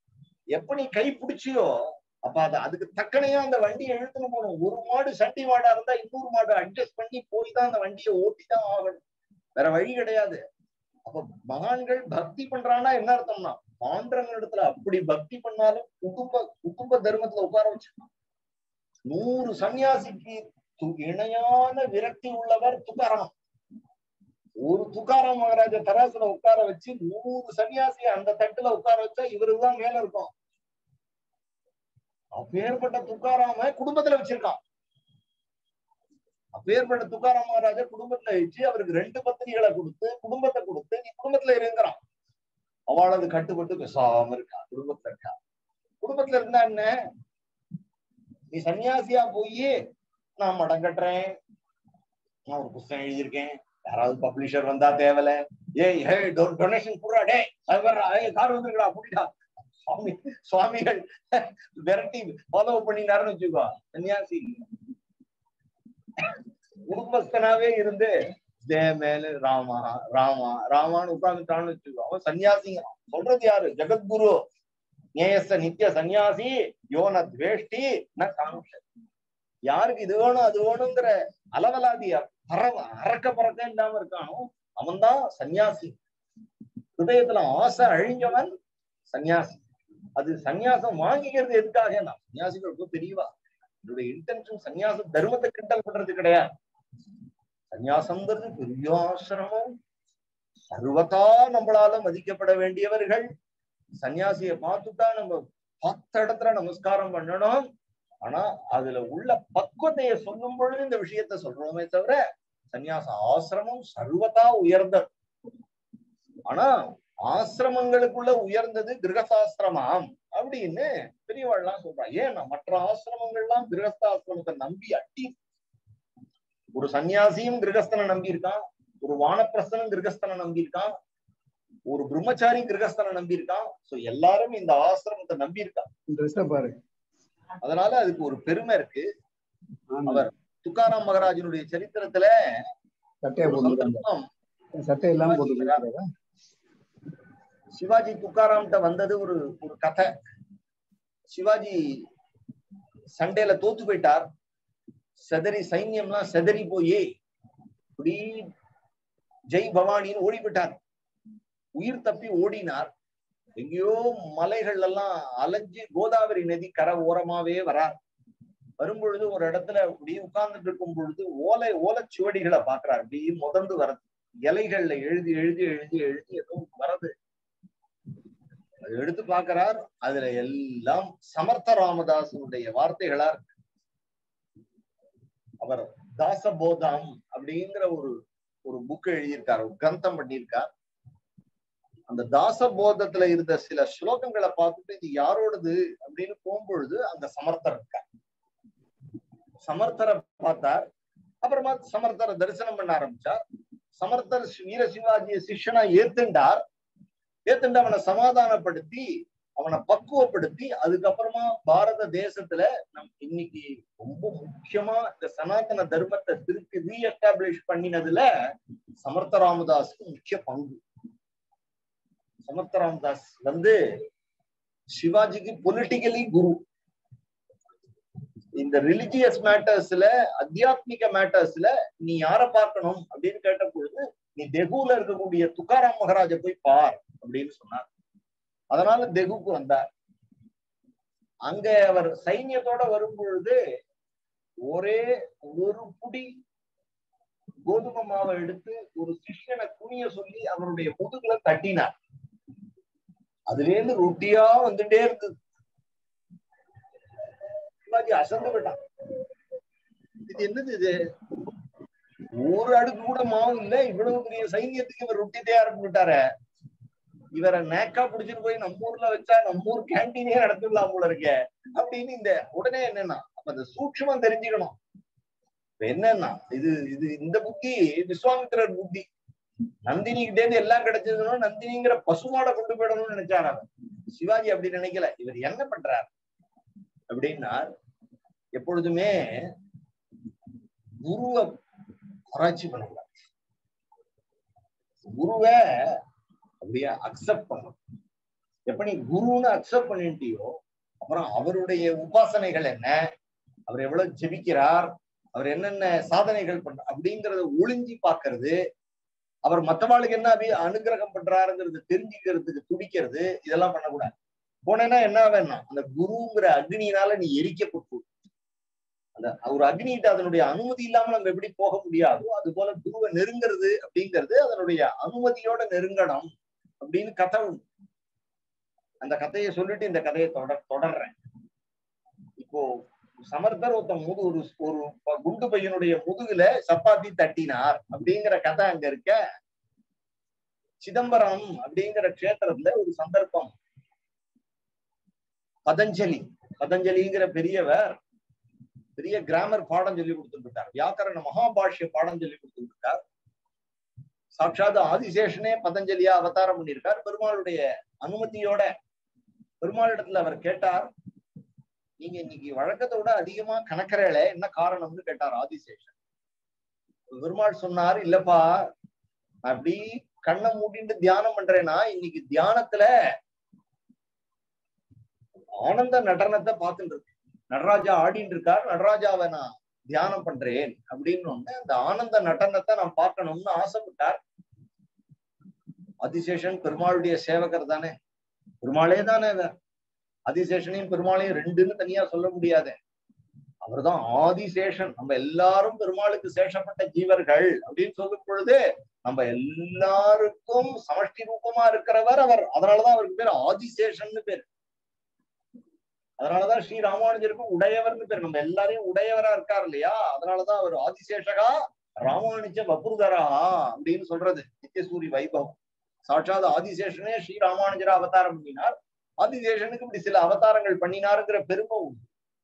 எப்ப நீ கை பிடிச்சியோ அப்ப அது அதுக்கு தக்கனையா அந்த வண்டியை இழுத்துன்னு போகணும் ஒரு மாடு சண்டி மாடா இருந்தா இன்னொரு மாடு அட்ஜஸ்ட் பண்ணி போய் தான் அந்த வண்டியை ஓட்டி தான் ஆகணும் வேற வழி கிடையாது அப்ப மகான்கள் பக்தி பண்றான்னா என்ன அர்த்தம்னா பாண்டரங்க இடத்துல அப்படி பக்தி பண்ணாலும் குடும்ப குடும்ப தர்மத்துல உட்கார வச்சிருக்கான் நூறு சன்னியாசிக்கு து- இணையான விரக்தி உள்ளவர் துக்காராம் ஒரு துக்காராம் மகாராஜ தராசுல உட்கார வச்சு நூறு சன்னியாசி அந்த தட்டுல உட்கார வச்சா இவருதான் மேல இருக்கும் அப்பேற்பட்ட துக்காராம குடும்பத்துல வச்சிருக்கான் அப்பேற்பட்ட துக்காராம் மகாராஜா குடும்பத்துல வச்சு அவருக்கு ரெண்டு பத்திரிகளை கொடுத்து குடும்பத்தை கொடுத்து நீ குடும்பத்துல இருக்கிறான் அவளது கட்டுப்பட்டு பேசாம இருக்கா குடும்பத்துல இருக்கா குடும்பத்துல இருந்தா என்ன நீ சன்னியாசியா போய் நான் மடம் கட்டுறேன் நான் ஒரு புஸ்தகம் எழுதியிருக்கேன் யாராவது பப்ளிஷர் வந்தா தேவல ஏய் ஹே டொனேஷன் குடுறா டே அது வர்றா ஏய் கார் வந்துருக்கா புடிடா சுவாமி சுவாமிகள் விரட்டி ஃபாலோ பண்ணினாருன்னு வச்சுக்கோ சன்னியாசி குடும்பஸ்தனாவே இருந்து தே மேல ராமா ராமா ராமான்னு உட்கார்ந்துட்டான்னு வச்சுக்கோ அவன் சன்னியாசிங்கிறான் சொல்றது யாரு ஜெகத்குரு நேயச நித்திய சன்னியாசி யோன துவேஷ்டி ந காங்ஷ யாருக்கு இது வேணும் அது வேணுங்கிற அலவலாதிய பறவ அறக்க பறக்க இல்லாம இருக்கானோ அவன்தான் சன்னியாசி ஹிருதயத்துல ஆசை அழிஞ்சவன் சன்னியாசி அது சன்னியாசம் வாங்கிக்கிறது எதுக்காக நான் சன்னியாசிகள் ரொம்ப பெரியவா என்னுடைய இன்டென்ஷன் சன்னியாச தர்மத்தை கிண்டல் பண்றது கிடையாது சன்னியாசம்ங்கிறது பெரிய ஆசிரமம் சர்வதா நம்மளால மதிக்கப்பட வேண்டியவர்கள் சன்னியாசிய பார்த்துட்டா நம்ம பத்து இடத்துல நமஸ்காரம் பண்ணணும் ஆனா அதுல உள்ள பக்குவத்தைய சொல்லும் பொழுது இந்த விஷயத்த சொல்றோமே தவிர சன்னியாச ஆசிரமம் சர்வதா உயர்ந்தது ஆனா ஆசிரமங்களுக்குள்ள உயர்ந்தது கிரகசாஸ்திரமாம் அப்படின்னு பெரியவாள்லாம் சொல்றாங்க ஏன்னா மற்ற ஆசிரமங்கள்லாம் கிரகஸ்தாசிரமத்தை நம்பி அட்டி ஒரு சன்னியாசியும் கிரகஸ்தனை நம்பி இருக்கான் ஒரு வானப்பிரஸ்தனும் கிரகஸ்தனை நம்பி இருக்கான் ஒரு பிரம்மச்சாரி கிரகஸ்தனை நம்பி இருக்கான் சோ எல்லாரும் இந்த ஆசிரமத்தை நம்பி இருக்கான் ட்ரெஸ்ஸ பாரு அதனால அதுக்கு ஒரு பெருமை இருக்கு ஆமா. அவர் துக்காராம் மகராஜனுடைய சரித்திரத்துல சட்டையை ஒரு போட்டு சந்தர்ப்பம் சட்டை இல்லாம போட்டு சிவாஜி துக்காராம்கிட்ட வந்தது ஒரு ஒரு கதை சிவாஜி சண்டையில தோத்து போயிட்டார் செதறி சைன்யம்லாம் செதறி போய் இப்படி ஜெய் பவானின்னு ஓடி போயிட்டார் உயிர் தப்பி ஓடினார் எங்கேயோ மலைகள் எல்லாம் அலைஞ்சு கோதாவரி நதி கரை ஓரமாவே வரார் வரும்பொழுது ஒரு இடத்துல அப்படியே உட்கார்ந்துட்டு இருக்கும் பொழுது ஓலை ஓலைச்சுவடிகளை பாக்குறார் அப்படியே முதந்து வரது இலைகள்ல எழுதி எழுதி எழுதி எழுதி ஏதோ வரது அது எடுத்து பார்க்கிறார் அதுல எல்லாம் சமர்த்த ராமதாசனுடைய வார்த்தைகளா இருக்கு அவர் தாசபோதம் அப்படிங்கிற ஒரு ஒரு புக் எழுதியிருக்கார் ஒரு கிரந்தம் பண்ணியிருக்கார் அந்த தாசபோதத்துல இருந்த சில ஸ்லோகங்களை பார்த்துட்டு இது யாரோடது அப்படின்னு போகும்பொழுது அந்த சமர்த்தர் இருக்கார் சமர்த்தரை பார்த்தார் அப்புறமா சமர்த்தரை தரிசனம் பண்ண ஆரம்பிச்சார் சமர்த்தர் வீர சிவாஜிய சிஷ்யனா ஏத்துண்டார் ஏத்துண்டு அவனை சமாதானப்படுத்தி அவனை பக்குவப்படுத்தி அதுக்கப்புறமா பாரத தேசத்துல நம் இன்னைக்கு ரொம்ப முக்கியமா இந்த சனாதன தர்மத்தை திருப்பி ரீஎஸ்டாப்ளிஷ் பண்ணினதுல சமர்த்த ராமதாஸ்க்கு முக்கிய பங்கு சமர்த்த ராமதாஸ் வந்து சிவாஜிக்கு பொலிட்டிக்கலி குரு இந்த ரிலிஜியஸ் மேட்டர்ஸ்ல அத்தியாத்மிக மேட்டர்ஸ்ல நீ யார பார்க்கணும் அப்படின்னு கேட்ட பொழுது நீ தெகுல இருக்கக்கூடிய துக்காராம் மகாராஜ போய் பார் அப்படின்னு சொன்னார் அதனால தெகுக்கு வந்தார் அங்க அவர் சைன்யத்தோட வரும் பொழுது ஒரே ஒரு புடி கோதுமை மாவை எடுத்து ஒரு சிஷ்யனை குனிய சொல்லி அவருடைய முதுகுல தட்டினார் அதுல இருந்து ரொட்டியா வந்துட்டே இருந்தது சிவாஜி அசந்து விட்டான் இது என்னது இது ஒரு அடுக்கு கூட மாவு இல்ல இவ்வளவு பெரிய சைன்யத்துக்கு இவர் ரொட்டி தயார் பண்ணிட்டாரு இவரை நேக்கா புடிச்சிட்டு போய் நம்ம ஊர்ல வச்சா நம்ம ஊர் கேன்டீனே நடத்திடலாம் போல இருக்க அப்படின்னு இந்த உடனே என்னன்னா அப்ப அந்த சூட்சமம் தெரிஞ்சுக்கணும் இப்ப என்னன்னா இது இது இந்த புத்தி விஸ்வாமித்திரர் புத்தி நந்தினி கிட்டே இருந்து எல்லாம் கிடைச்சதுன்னா நந்தினிங்கிற பசுமாடை கொண்டு போயிடணும்னு நினைச்சாரு அவன் சிவாஜி அப்படி நினைக்கல இவர் என்ன பண்றார் அப்படின்னா எப்பொழுதுமே குருவை ஆராய்ச்சி பண்ணக்கூடாது குருவை அப்படியே அக்செப்ட் பண்ணணும் எப்ப நீ குருன்னு அக்செப்ட் பண்ணிட்டியோ அப்புறம் அவருடைய உபாசனைகள் என்ன அவர் எவ்வளவு ஜெபிக்கிறார் அவர் என்னென்ன சாதனைகள் பண்ற அப்படிங்கறத ஒளிஞ்சி பாக்குறது அவர் மத்தவாளுக்கு என்ன அபி அனுகிரகம் பண்றாருங்கிறது தெரிஞ்சுக்கிறதுக்கு துடிக்கிறது இதெல்லாம் பண்ணக்கூடாது போனேன்னா என்ன வேணும் அந்த குருங்கிற அக்னியினால நீ எரிக்கப்பட்டு அந்த ஒரு அக்னிகிட்ட அதனுடைய அனுமதி இல்லாம நம்ம எப்படி போக முடியாதோ அது போல குருவை நெருங்கிறது அப்படிங்கிறது அதனுடைய அனுமதியோட நெருங்கணும் அப்படின்னு கதை உண்டு அந்த கதையை சொல்லிட்டு இந்த கதையை தொடர் தொடர்றேன் இப்போ சமர்த்தர் ஒருத்தன் முது ஒரு ஒரு குண்டு பையனுடைய முதுகுல சப்பாத்தி தட்டினார் அப்படிங்கிற கதை அங்க இருக்க சிதம்பரம் அப்படிங்கிற கஷேத்திரத்துல ஒரு சந்தர்ப்பம் பதஞ்சலி பதஞ்சலிங்கிற பெரியவர் பெரிய கிராமர் பாடம் சொல்லி கொடுத்துருக்கார் வியாக்கரண மகாபாஷ்ய பாடம் சொல்லி கொடுத்துருக்கார் சாட்சாத் ஆதிசேஷனே பதஞ்சலியா அவதாரம் பண்ணியிருக்கார் பெருமாளுடைய அனுமதியோட பெருமாளிடத்துல அவர் கேட்டார் நீங்க இன்னைக்கு வழக்கத்தை விட அதிகமா கணக்கறேல என்ன காரணம்னு கேட்டார் ஆதிசேஷன் பெருமாள் சொன்னார் இல்லப்பா அப்படி கண்ணை மூடிட்டு தியானம் பண்றேன்னா இன்னைக்கு தியானத்துல ஆனந்த நடனத்தை பார்த்துட்டு இருக்கு நடராஜா ஆடிட்டு இருக்கார் நடராஜாவை நான் தியானம் பண்றேன் அப்படின்னு ஒண்ணு அந்த ஆனந்த நடனத்தை நான் பார்க்கணும்னு ஆசைப்பட்டார் அதிசேஷன் பெருமாளுடைய சேவகர் தானே பெருமாளே தானே அவர் அதிசேஷனையும் பெருமாளையும் ரெண்டுன்னு தனியா சொல்ல முடியாது அவர்தான் ஆதிசேஷன் நம்ம எல்லாரும் பெருமாளுக்கு சேஷப்பட்ட ஜீவர்கள் அப்படின்னு சொல்லும் பொழுது நம்ம எல்லாருக்கும் சமஷ்டி ரூபமா இருக்கிறவர் அவர் அதனாலதான் அவருக்கு பேர் ஆதிசேஷன்னு பேர் அதனாலதான் ஸ்ரீ ராமானுஜருக்கு உடையவர்னு பேர் நம்ம எல்லாரையும் உடையவரா இருக்கார் இல்லையா அதனாலதான் அவர் ஆதிசேஷகா ராமானுஜ வபுருதரா அப்படின்னு சொல்றது நித்தியசூரி வைபவம் சாட்சாத் ஆதிசேஷனே ஸ்ரீ ராமானுஜரா அவதாரம் பண்ணினார் ஆதிசேஷனுக்கு இப்படி சில அவதாரங்கள் பண்ணினாருங்கிற பெருமை உண்டு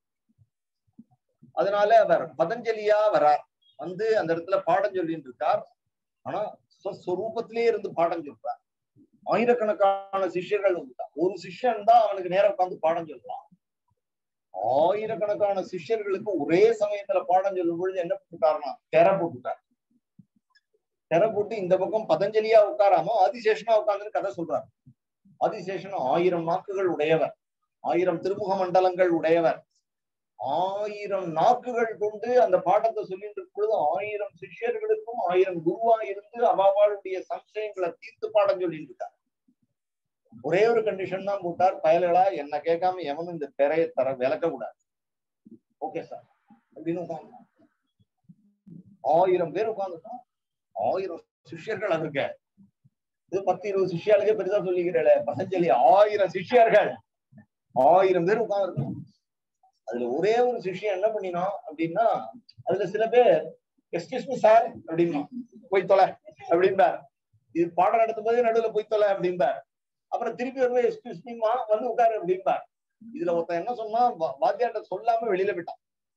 அதனால அவர் பதஞ்சலியா வரார் வந்து அந்த இடத்துல பாடம் சொல்லிட்டு இருக்கார் ஆனா ஸ்வரூபத்திலே இருந்து பாடம் சொல்றார் ஆயிரக்கணக்கான சிஷ்யர்கள் வந்துட்டான் ஒரு சிஷ்யன் தான் அவனுக்கு நேரம் உட்காந்து பாடம் சொல்லுவான் ஆயிரக்கணக்கான சிஷ்யர்களுக்கு ஒரே சமயத்துல பாடம் சொல்லும் பொழுது என்ன போட்டுட்டாருன்னா தெர போட்டுட்டார் தெர போட்டு இந்த பக்கம் பதஞ்சலியா உட்காராம ஆதிசேஷனா உட்கார்ந்து கதை சொல்றாரு ஆதிசேஷன் ஆயிரம் நாக்குகள் உடையவர் ஆயிரம் திருமுக மண்டலங்கள் உடையவர் ஆயிரம் நாக்குகள் கொண்டு அந்த பாடத்தை சொல்லிட்டு இருக்கும் பொழுது ஆயிரம் சிஷ்யர்களுக்கும் ஆயிரம் குருவா இருந்து அவாவாளுடைய சம்சயங்களை தீர்த்து பாடம் சொல்லிட்டு இருக்கார் ஒரே ஒரு கண்டிஷன் தான் போட்டார் பயல்களா என்ன கேட்காம எவனும் இந்த திரையை தர விளக்க கூடாது ஓகே சார் அப்படின்னு உட்காந்து ஆயிரம் பேர் உட்காந்துட்டோம் ஆயிரம் சிஷ்யர்கள் அது இருக்க இது பத்து இருபது சிஷ்யாளுக்கே பெருசா சொல்லிக்கிறேன் பதஞ்சலி ஆயிரம் சிஷ்யர்கள் ஆயிரம் பேர் உட்காந்துருக்கோம் அதுல ஒரே ஒரு சிஷ்யம் என்ன பண்ணினோம் அப்படின்னா அதுல சில பேர் எஸ்கியூஸ் மீ சார் அப்படின்னா போய் தொலை அப்படின்பார் இது பாடம் நடத்தும் போதே நடுவுல போய் தொலை அப்படின்பார் அப்புறம் திருப்பி வரும்போது எஸ்கியூஸ் மீமா வந்து உட்காரு அப்படின்பார் இதுல ஒருத்தன் என்ன சொன்னா வாத்தியார்ட்ட சொல்லாம வெளியில போயிட்டான்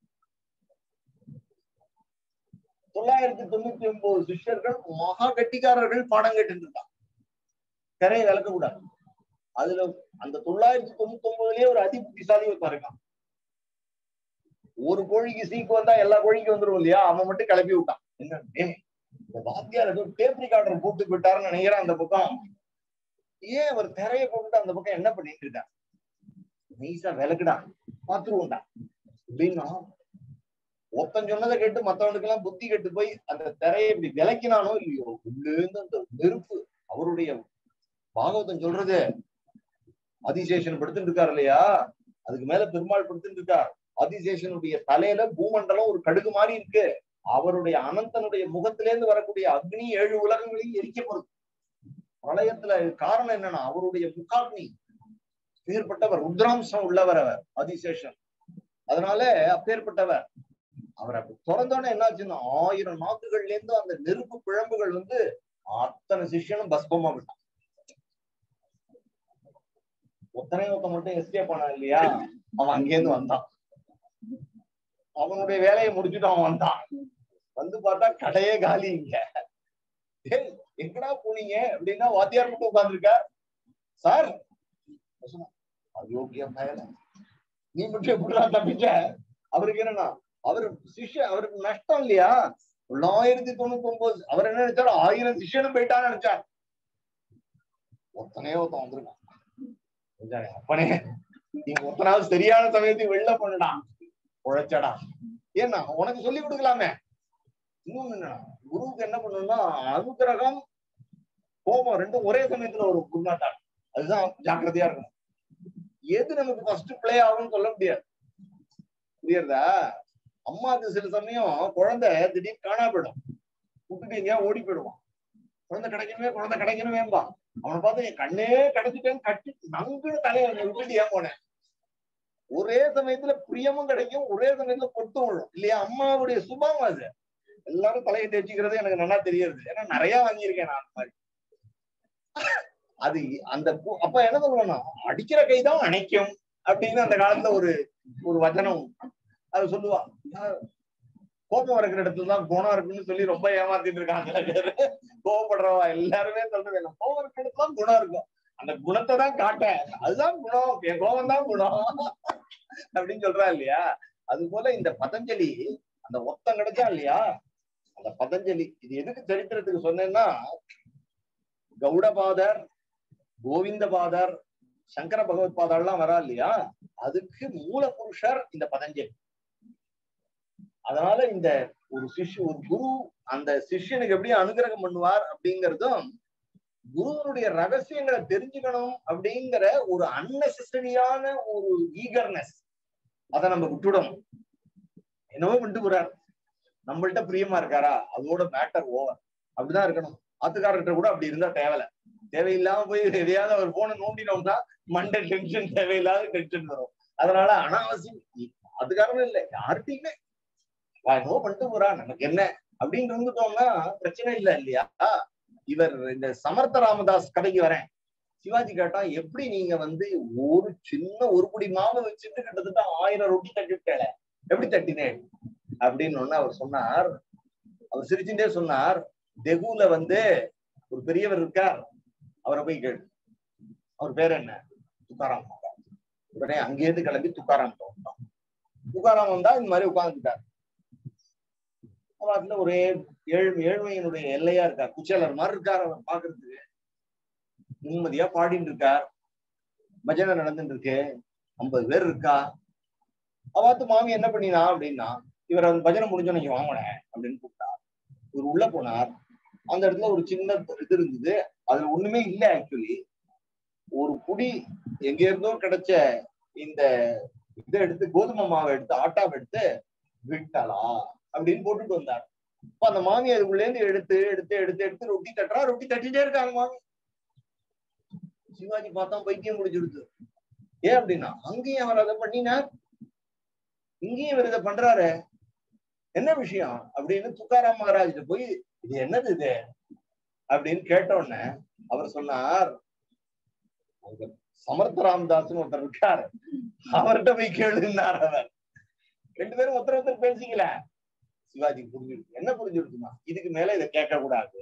தொள்ளாயிரத்தி தொண்ணூத்தி ஒன்பது சிஷ்யர்கள் மகா கட்டிக்காரர்கள் பாடம் கேட்டு இருக்கான் திரையை விளக்க கூடாது அதுல அந்த தொள்ளாயிரத்தி தொண்ணூத்தி ஒன்பதுலயே ஒரு அதி புத்திசாலி இருக்கான் ஒரு கோழிக்கு சீக்கு வந்தா எல்லா கோழிக்கும் வந்துரும் இல்லையா அவன் மட்டும் கிளப்பி விட்டான் என்ன இந்த வாத்தியார் ஏதோ டேப் ரிகார்டர் கூப்பிட்டு போயிட்டாருன்னு நினைக்கிறேன் அந்த பக்கம் ஏன் அவர் திரைய போட்டுட்டு அந்த பக்கம் என்ன பண்ணிட்டு இருக்கார் நைஸா விளக்குடா பாத்துருவோம்டா அப்படின்னா ஒருத்தன் சொன்னதை கேட்டு மத்தவனுக்கு எல்லாம் புத்தி கெட்டு போய் அந்த திரையை இப்படி விளக்கினானோ இல்லையோ உள்ளேந்து அந்த நெருப்பு அவருடைய பாகவதம் சொல்றது ஆதிசேஷன் படுத்துட்டு இருக்காரு இல்லையா அதுக்கு மேல பெருமாள் படுத்துட்டு இருக்கார் ஆதிசேஷனுடைய தலையில பூமண்டலம் ஒரு கடுகு மாதிரி இருக்கு அவருடைய அனந்தனுடைய முகத்திலேருந்து வரக்கூடிய அக்னி ஏழு உலகங்களையும் எரிக்கப்படுது பிரளயத்துல காரணம் என்னன்னா அவருடைய முகாக்னி அப்பேற்பட்டவர் ருத்ராம்சம் உள்ளவர் அவர் ஆதிசேஷன் அதனால அப்பேற்பட்டவர் அவர் அப்படி திறந்தோன்னே என்னாச்சுன்னா ஆயிரம் நாக்குகள்ல இருந்து அந்த நெருப்பு பிழம்புகள் வந்து அத்தனை சிஷ்யனும் பஸ்பமா விட்டான் ஒத்தனை ஒருத்த மட்டும் எஸ்கேப் பண்ணான் இல்லையா அவன் அங்கேருந்து வந்தான் அவனுடைய வேலையை முடிச்சுட்டு அவன் வந்தான் வந்து பார்த்தா கடையே காலி இங்க ஏய் எங்கடா போனீங்க அப்படின்னா வாத்தியார் மட்டும் உட்கார்ந்துருக்க சார் அயோக்கியம் பயல நீ மட்டும் எப்படிடா தப்பிச்ச அவருக்கு என்னன்னா அவரு சிஷ்ய அவருக்கு நஷ்டம் இல்லையா தொள்ளாயிரத்தி தொண்ணூத்தி ஒன்பது அவர் என்ன நினைச்சாரு ஆயிரம் சிஷ்யனும் போயிட்டான்னு நினைச்சார் ஒத்தனையே ஒருத்தன் வந்திருக்கான் கொஞ்சம் அப்பனே நீங்க ஒத்தனாவது சரியான சமயத்துக்கு வெளில பண்ணுடா உழைச்சடா ஏன்னா உனக்கு சொல்லி கொடுக்கலாமே இன்னொன்னு என்னன்னா குருவுக்கு என்ன பண்ணணும்னா அனுகிரகம் கோபம் ரெண்டும் ஒரே சமயத்துல ஒரு குருநாட்டான் அதுதான் ஜாக்கிரதையா இருக்கணும் எது நமக்கு ஃபர்ஸ்ட் பிளே ஆகும்னு சொல்ல முடியாது புரியுறதா அம்மாவுக்கு சில சமயம் குழந்தை திடீர்னு காணா போயிடும் விட்டுட்டு எங்கேயா ஓடி போயிடுவான் குழந்தை கிடைக்கணுமே குழந்தை கிடைக்கணுமேம்பா அவனை பார்த்து என் கண்ணே கிடைச்சிட்டேன்னு கட்டி நங்குன்னு தலையை விட்டுட்டு ஏன் போனேன் ஒரே சமயத்துல பிரியமும் கிடைக்கும் ஒரே சமயத்துல பொட்டும் விழும் இல்லையா அம்மாவுடைய சுபம் அது எல்லாரும் தலையை தேய்ச்சிக்கிறது எனக்கு நல்லா தெரியுது ஏன்னா நிறைய வாங்கியிருக்கேன் நான் அந்த மாதிரி அது அந்த கு- அப்ப என்ன சொல்லணும் அடிக்கிற கைதான் அணைக்கும் அப்படின்னு அந்த காலத்துல ஒரு ஒரு வச்சனம் அது சொல்லுவா நான் கோபம் இருக்கிற இடத்துல தான் குணம் இருக்குன்னு சொல்லி ரொம்ப ஏமாத்திட்டு இருக்காங்க சில பேரு கோபப்படுறவா எல்லாருமே சொல்றது என்ன கோபம் இருக்கிற இடத்துல தான் குணம் இருக்கும் அந்த குணத்தை தான் காட்ட அதுதான் குணம் என் கோபம் தான் குணம் அப்படின்னு சொல்றா இல்லையா அது போல இந்த பதஞ்சலி அந்த ஒத்தம் கிடைச்சா இல்லையா அந்த பதஞ்சலி இது எதுக்கு சரித்திரத்துக்கு சொன்னேன்னா கௌடபாதர் கோவிந்தபாதர் சங்கர பகவத் பாதர்லாம் வரா இல்லையா அதுக்கு மூல புருஷர் இந்த பதஞ்சலி அதனால இந்த ஒரு சிஷ்ய ஒரு குரு அந்த சிஷ்யனுக்கு எப்படி அனுகிரகம் பண்ணுவார் அப்படிங்கறதும் குருவனுடைய ரகசியங்களை தெரிஞ்சுக்கணும் அப்படிங்கிற ஒரு அன்னெசரியான ஒரு ஈகர்னஸ் அதை நம்ம விட்டுடணும் என்னவோ பண்ணிட்டு போறார் நம்மள்ட்ட பிரியமா இருக்காரா அதோட மேட்டர் ஓவர் அப்படிதான் இருக்கணும் ஆத்துக்காரர்கிட்ட கூட அப்படி இருந்தா தேவையில்ல தேவையில்லாம போய் எதையாவது அவர் போன நோண்டினோம்னா மண்டை டென்ஷன் தேவையில்லாத டென்ஷன் வரும் அதனால அனாவசியம் அதுக்காரனும் இல்லை யார்கிட்டயுமே என்னவோ பண்ணிட்டு போறா நமக்கு என்ன அப்படின்னு இருந்துட்டோம்னா பிரச்சனை இல்லை இல்லையா இவர் இந்த சமர்த்த ராமதாஸ் கதைக்கு வரேன் சிவாஜி கேட்டா எப்படி நீங்க வந்து ஒரு சின்ன ஒரு குடி மாவு வச்சுட்டு கிட்டத்தட்ட ஆயிரம் ரொட்டி தட்டிவிட்டேல எப்படி தட்டினேன் அப்படின்னு ஒண்ணு அவர் சொன்னார் அவர் சிரிச்சுட்டே சொன்னார் தெகுல வந்து ஒரு பெரியவர் இருக்கார் அவரை போய் கேடு அவர் பேர் என்ன துக்காராம் உடனே அங்கேயிருந்து கிளம்பி துக்காராம் வந்தான் துக்காராம் வந்தா இந்த மாதிரி உட்கார்ந்துட்டார் அவர்ல ஒரே ஏழு ஏழ்மையினுடைய எல்லையா இருக்கார் குச்சேலர் மாதிரி இருக்கார் அவர் பாக்குறதுக்கு நிம்மதியா பாடிட்டு இருக்கார் பஜனை நடந்துட்டு இருக்கு ஐம்பது பேர் இருக்கா அவாத்து மாமி என்ன பண்ணினா அப்படின்னா இவர் அந்த பஜனை முடிஞ்சோன்னு வாங்கினேன் அப்படின்னு கூப்பிட்டா இவர் உள்ள போனார் அந்த இடத்துல ஒரு சின்ன இது இருந்தது அதுல ஒண்ணுமே இல்லை ஆக்சுவலி ஒரு புடி எங்க இருந்தோ கிடைச்ச இந்த இதை எடுத்து கோதுமை மாவை எடுத்து ஆட்டாவை எடுத்து விட்டலா அப்படின்னு போட்டுட்டு வந்தார் அப்ப அந்த மாமி அதுக்குள்ள இருந்து எடுத்து எடுத்து எடுத்து எடுத்து ரொட்டி தட்டுறா ரொட்டி தட்டிட்டே இருக்காங்க மாமி சிவாஜி பார்த்தா பைத்தியம் முடிச்சிடுது ஏன் அப்படின்னா அங்கேயும் அவர் அதை பண்ணினார் இங்கேயும் இவர் இதை பண்றாரு என்ன விஷயம் அப்படின்னு துக்காராம் மகாராஜ்கிட்ட போய் இது என்னது இது அப்படின்னு கேட்ட உடனே அவர் சொன்னார் அங்க சமர்த்த ராமதாஸ்னு ஒருத்தர் இருக்காரு அவர்கிட்ட போய் கேளுன்னார் அவர் ரெண்டு பேரும் ஒருத்தர் ஒருத்தர் பேசிக்கல சிவாஜி புரிஞ்சிருக்கு என்ன புரிஞ்சிருக்குமா இதுக்கு மேல இதை கேட்க கூடாது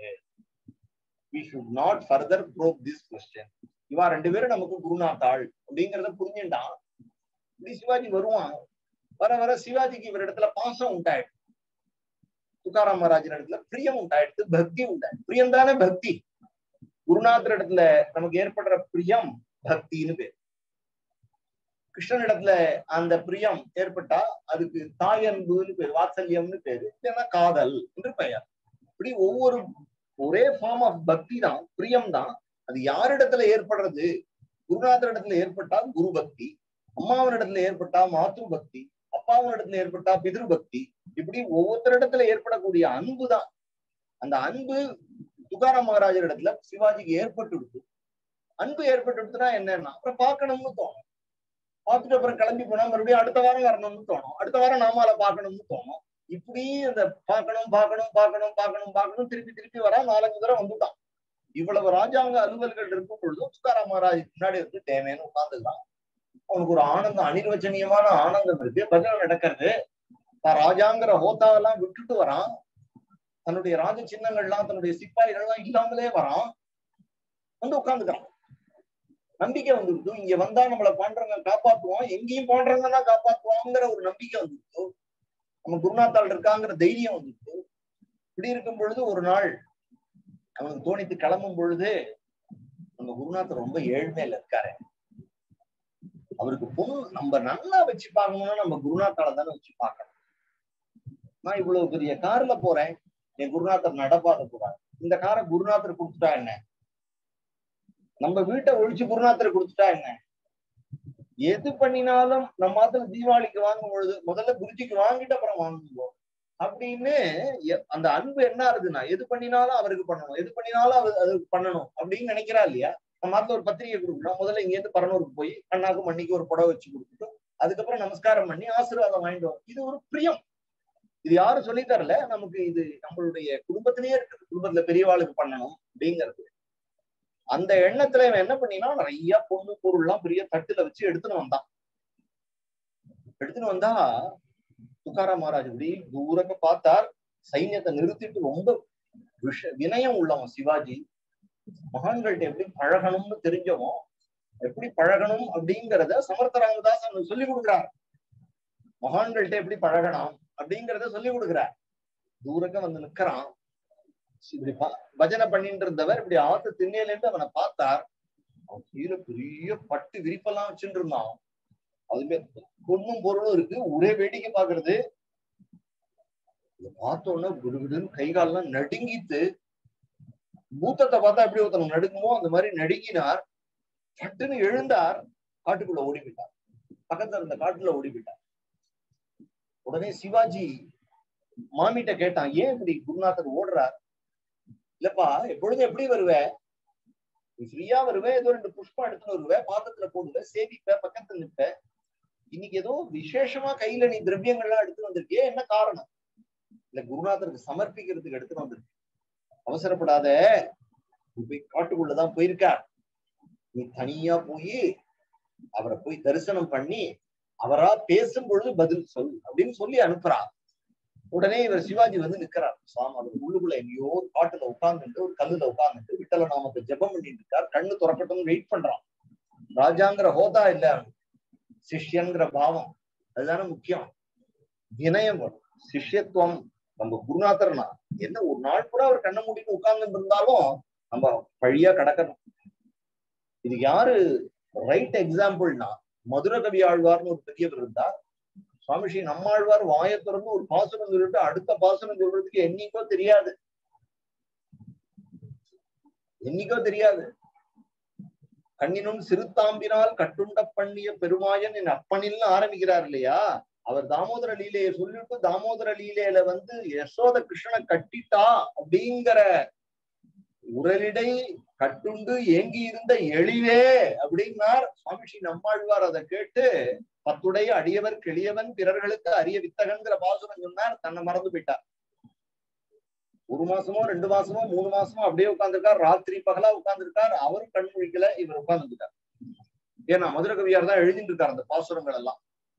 we should not further probe this question இவா ரெண்டு பேரும் நமக்கு குருநாத்தாள் அப்படிங்கறத புரிஞ்சுட்டான் இப்படி சிவாஜி வருவான் வர வர சிவாஜிக்கு இவர் இடத்துல பாசம் உண்டாயிடுச்சு துக்காராம் மகாராஜன் இடத்துல பிரியம் உண்டாயிடுச்சு பக்தி உண்டாயிடுச்சு பிரியம் தானே பக்தி குருநாதர் இடத்துல நமக்கு ஏற்படுற பிரியம் பக்தின்னு பேர் கிருஷ்ணன் இடத்துல அந்த பிரியம் ஏற்பட்டா அதுக்கு தாயன்புன்னு பேர் வாத்சல்யம்னு பேரு இல்லைன்னா காதல் என்று பெயர் இப்படி ஒவ்வொரு ஒரே ஃபார்ம் ஆஃப் பக்தி தான் பிரியம் தான் அது யாரிடத்துல ஏற்படுறது குருநாதர் இடத்துல ஏற்பட்டா குரு பக்தி அம்மாவின் இடத்துல ஏற்பட்டா மாத்ரு பக்தி அப்பாவின் இடத்துல ஏற்பட்டா பிதிரு பக்தி இப்படி ஒவ்வொருத்தர் இடத்துல ஏற்படக்கூடிய அன்பு தான் அந்த அன்பு துகாராம் மகாராஜர் இடத்துல சிவாஜிக்கு ஏற்பட்டு விடுது அன்பு ஏற்பட்டு விடுத்துனா என்னன்னா அப்புறம் பார்க்கணும்னு தோணும் பார்த்துட்டு அப்புறம் கிளம்பி போனா மறுபடியும் அடுத்த வாரம் வரணும்னு தோணும் அடுத்த வாரம் நாமால பார்க்கணும்னு தோணும் இப்படி அந்த பார்க்கணும் பார்க்கணும் பார்க்கணும் பார்க்கணும் பார்க்கணும் திருப்பி திருப்பி வரா நாலஞ்சு தடவை வந்துட்டான் இவ்வளவு ராஜாங்க அலுவல்கள் இருக்கும் பொழுதும் துக்காராம் மகாராஜ் முன்னாடி வந்து தேவைன்னு உட்கார்ந்துக்கலாம் அவனுக்கு ஒரு ஆனந்தம் அனிர்வச்சனீயமான ஆனந்தம் இருக்கு பஜனை நடக்கிறது தான் ராஜாங்கிற ஹோத்தாவெல்லாம் விட்டுட்டு வரான் தன்னுடைய ராஜ சின்னங்கள்லாம் தன்னுடைய சிப்பாய்கள்லாம் இல்லாமலே வரான் வந்து உட்கார்ந்துக்கிறான் நம்பிக்கை வந்துருது இங்க வந்தா நம்மள பாண்டவங்க காப்பாத்துவோம் எங்கேயும் பாண்டவங்கன்னா காப்பாத்துவாங்கிற ஒரு நம்பிக்கை வந்துருச்சு நம்ம குருநாத்தாள் இருக்காங்கிற தைரியம் வந்துருச்சு இப்படி இருக்கும் பொழுது ஒரு நாள் அவனுக்கு தோணித்து கிளம்பும் பொழுது நம்ம குருநாதர் ரொம்ப ஏழ்மையில இருக்காரு அவருக்கு பொண்ணு நம்ம நல்லா வச்சு பார்க்கணும்னா நம்ம குருநாத்தால தானே வச்சு பார்க்கணும் நான் இவ்வளவு பெரிய கார்ல போறேன் என் குருநாதர் நடப்பாத போறாரு இந்த காரை குருநாதர் கொடுத்துட்டா என்ன நம்ம வீட்டை ஒழிச்சு குருநாதர் கொடுத்துட்டா என்ன எது பண்ணினாலும் நம்ம மாத்திர தீபாவளிக்கு வாங்கும் பொழுது முதல்ல குருஜிக்கு வாங்கிட்டு அப்புறம் வாங்குவோம் அப்படின்னு எ- அந்த அன்பு என்ன ஆகுதுன்னா எது பண்ணினாலும் அவருக்கு பண்ணணும் எது பண்ணினாலும் அவர் அதுக்கு பண்ணணும் அப்படின்னு நினைக்கிறா இல்லையா நம்ம மாத்திர ஒரு பத்திரிகை கொடுக்குறோம் முதல்ல இங்க இருந்து பரனூருக்கு போய் அண்ணாக்கு மண்ணிக்கு ஒரு புடவை வச்சு கொடுத்துட்டு அதுக்கப்புறம் நமஸ்காரம் பண்ணி ஆசீர்வாதம் வாங்கிட்டு வரோம் இது ஒரு பிரியம் இது யாரும் சொல்லி தரல நமக்கு இது நம்மளுடைய குடும்பத்திலேயே இருக்குது குடும்பத்துல பெரியவாளுக்கு பண்ணணும் அப்படிங்கிறது அந்த எண்ணத்துல இவன் என்ன பண்ணினா நிறைய பொண்ணு பொருள் எல்லாம் பெரிய தட்டுல வச்சு எடுத்துன்னு வந்தான் எடுத்துன்னு வந்தா துக்காராம் மகாராஜ் இப்படி தூரக்க பார்த்தார் சைன்யத்தை நிறுத்திட்டு ரொம்ப விஷ வினயம் உள்ளவன் சிவாஜி மகான்கள்ட்ட எப்படி பழகணும்னு தெரிஞ்சவன் எப்படி பழகணும் அப்படிங்கிறத சமர்த்த ராமதாஸ் சொல்லி கொடுக்குறார் மகான்கள்ட்ட எப்படி பழகணும் அப்படிங்கிறத சொல்லி கொடுக்குறார் தூரக்க வந்து நிக்கிறான் இப்படி ப- பஜனை பண்ணிட்டு இருந்தவர் இப்படி ஆத்து திண்ணையில இருந்து அவனை பார்த்தார் அவன் கீழே பெரிய பட்டு விரிப்பெல்லாம் வச்சுட்டு இருந்தான் அதுமே பொண்ணும் பொருளும் இருக்கு ஒரே வேடிக்கை பாக்குறது இத பார்த்த உடனே குடுகுடுன்னு கை கால்லாம் நடுங்கித்து பூத்தத்தை பார்த்தா எப்படி ஒருத்தன் நடுங்குமோ அந்த மாதிரி நடுங்கினார் சட்டுன்னு எழுந்தார் காட்டுக்குள்ள ஓடி போயிட்டார் பக்கத்துல இருந்த காட்டுல ஓடி போயிட்டார் உடனே சிவாஜி மாமிட்ட கேட்டான் ஏன் இப்படி குருநாதர் ஓடுறார் இல்லப்பா எப்பொழுதும் எப்படி வருவ நீ ஃப்ரீயா வருவ ஏதோ ரெண்டு புஷ்பம் எடுத்துட்டு வருவ பாத்திரத்துல போடுவ சேவிப்ப பக்கத்துல நிப்ப இன்னைக்கு ஏதோ விசேஷமா கையில நீ திரவியங்கள்லாம் எடுத்துட்டு வந்திருக்கியே என்ன காரணம் இல்ல குருநாதருக்கு சமர்ப்பிக்கிறதுக்கு எடுத்துட்டு வந்திருக்க அவசரப்படாத நீ போய் காட்டுக்குள்ளதான் போயிருக்க நீ தனியா போய் அவரை போய் தரிசனம் பண்ணி அவரா பேசும் பொழுது பதில் சொல் அப்படின்னு சொல்லி அனுப்புறா உடனே இவர் சிவாஜி வந்து நிக்கிறார் சுவாமி அவர் உள்ளுக்குள்ள எங்கேயோ ஒரு காட்டுல உட்கார்ந்துட்டு ஒரு கல்லுல உட்கார்ந்துட்டு விட்டல நாமத்தை ஜெபம் பண்ணிட்டு இருக்கார் கண்ணு துறக்கட்டும் வெயிட் பண்றான் ராஜாங்கிற ஹோதா இல்ல அவனுக்கு. சிஷ்யங்கிற பாவம் அதுதானே முக்கியம் வினயம் வரும் சிஷ்யத்துவம் நம்ம குருநாதர்னா என்ன ஒரு நாள் கூட அவர் கண்ணை மூடிட்டு உட்கார்ந்துட்டு இருந்தாலும் நம்ம வழியா கடக்கணும் இது யாரு ரைட் எக்ஸாம்பிள்னா மதுர கவி ஆழ்வார்னு ஒரு பெரியவர் இருந்தார் சுவாமி ஸ்ரீ நம்மாழ்வார் வாயை திறந்து ஒரு பாசனம் சொல்லிட்டு அடுத்த பாசனம் சொல்றதுக்கு என்னைக்கோ தெரியாது என்னைக்கோ தெரியாது கண்ணினும் சிறுத்தாம்பினால் கட்டுண்ட பண்ணிய பெருமாயன் என் அப்பனில்னு ஆரம்பிக்கிறார் இல்லையா அவர் தாமோதர லீலையை சொல்லிட்டு தாமோதர லீலையில வந்து யசோத கிருஷ்ணனை கட்டிட்டா அப்படிங்கிற உரலிடை கட்டுண்டு ஏங்கி இருந்த எளிவே அப்படின்னார் சுவாமி ஸ்ரீ நம்மாழ்வார் அதை கேட்டு பத்துடைய அடியவர் கிளியவன் பிறர்களுக்கு அரிய வித்தகன்கிற பாசுரம் சொன்னார் தன்னை மறந்து போயிட்டார் ஒரு மாசமோ ரெண்டு மாசமோ மூணு மாசமோ அப்படியே உட்கார்ந்துருக்கார் ராத்திரி பகலா உட்கார்ந்துருக்கார் அவரும் கண் முழிக்கல இவர் உட்கார்ந்துட்டார் ஏன்னா மதுர கவியார் தான் எழுதிட்டு இருக்கார் அந்த பாசுரங்கள் எல்லாம்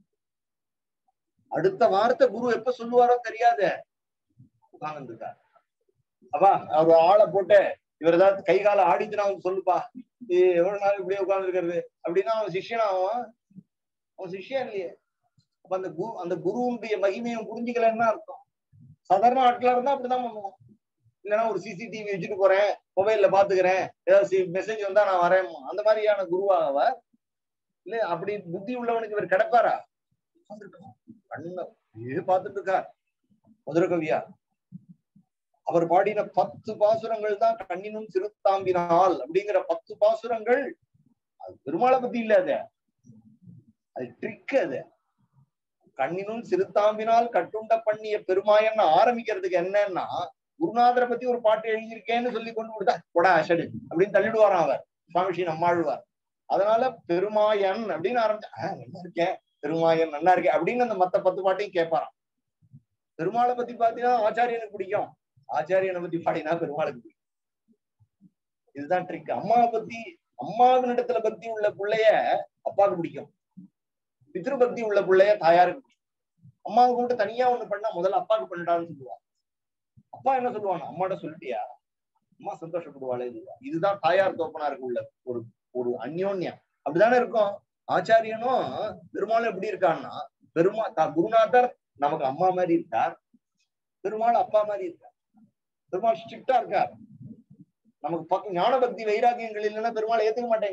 அடுத்த வார்த்தை குரு எப்ப சொல்லுவாரோ தெரியாது உட்கார்ந்துருக்கார் அப்பா அவர் ஆளை போட்டு இவர் ஏதாவது கை கால ஆடிச்சுனா அவன் சொல்லுப்பா இது எவ்வளவு நாள் இப்படியே உட்கார்ந்து இருக்கிறது அப்படின்னா அவன் சிஷ்யனா அவன் அவன் சிஷ்யன் இல்லையே அப்ப அந்த குரு அந்த குருவுடைய மகிமையை புரிஞ்சுக்கலன்னா அர்த்தம் சாதாரண ஆட்களா இருந்தா அப்படிதான் பண்ணுவோம் இல்லைன்னா ஒரு சிசிடிவி வச்சுட்டு போறேன் மொபைல்ல பாத்துக்கிறேன் ஏதாவது மெசேஜ் வந்தா நான் வரேன் அந்த மாதிரியான குருவா அவ இல்ல அப்படி புத்தி உள்ளவனுக்கு இவர் கிடைப்பாரா கண்ண ஏ பார்த்துட்டு இருக்கார் மதுர கவியா அவர் பாடின பத்து பாசுரங்கள் தான் கண்ணினும் சிறுத்தாம்பினால் அப்படிங்கிற பத்து பாசுரங்கள் அது பெருமாளை பத்தி இல்ல அது அது ட்ரிக் அது கண்ணினும் சிறுத்தாம்பினால் கட்டுண்ட பண்ணிய பெருமாயன்னு ஆரம்பிக்கிறதுக்கு என்னன்னா குருநாதரை பத்தி ஒரு பாட்டு எழுதியிருக்கேன்னு சொல்லி கொண்டு கொடுத்தா கொடா அசடு அப்படின்னு தள்ளிடுவாராம் அவர் சுவாமி ஸ்ரீ நம்மாழ்வார் அதனால பெருமாயன் அப்படின்னு ஆரம்பிச்சா "ஆஹ், நல்லா இருக்கேன் பெருமாயன் நல்லா இருக்கேன் அப்படின்னு அந்த மத்த பத்து பாட்டையும் கேட்பாராம் பெருமாளை பத்தி பாத்தீங்கன்னா ஆச்சாரியனுக்கு பிடிக்கும் ஆச்சாரியனை பத்தி பாடினா பெருமாளுக்கு பிடிக்கும் இதுதான் ட்ரிக் அம்மாவை பத்தி அம்மாவின் இடத்துல பக்தி உள்ள பிள்ளைய அப்பாவுக்கு பிடிக்கும் பித்ரு பக்தி உள்ள பிள்ளைய தாயாருக்கு பிடிக்கும் அம்மாவை கூப்பிட்டு தனியா ஒண்ணு பண்ணா முதல்ல அப்பாவுக்கு பண்ணிட்டான்னு சொல்லுவா அப்பா என்ன சொல்லுவாங்க அம்மாட்ட சொல்லிட்டியா அம்மா சந்தோஷப்படுவாளே இதுவா இதுதான் தாயார் தோப்பனாருக்கு உள்ள ஒரு ஒரு அந்யோன்யம் அப்படிதானே இருக்கும் ஆச்சாரியனும் பெருமாளும் எப்படி இருக்கான்னா பெருமா தா- குருநாதர் நமக்கு அம்மா மாதிரி இருக்கார் பெருமாள் அப்பா மாதிரி இருக்கார் பெருமாள் ஸ்ட்ரிக்டா இருக்கார் நமக்கு பக்கம் ஞான பக்தி வைராகியங்கள் இல்லைன்னா பெருமாள் ஏத்துக்க மாட்டேங்கிறார்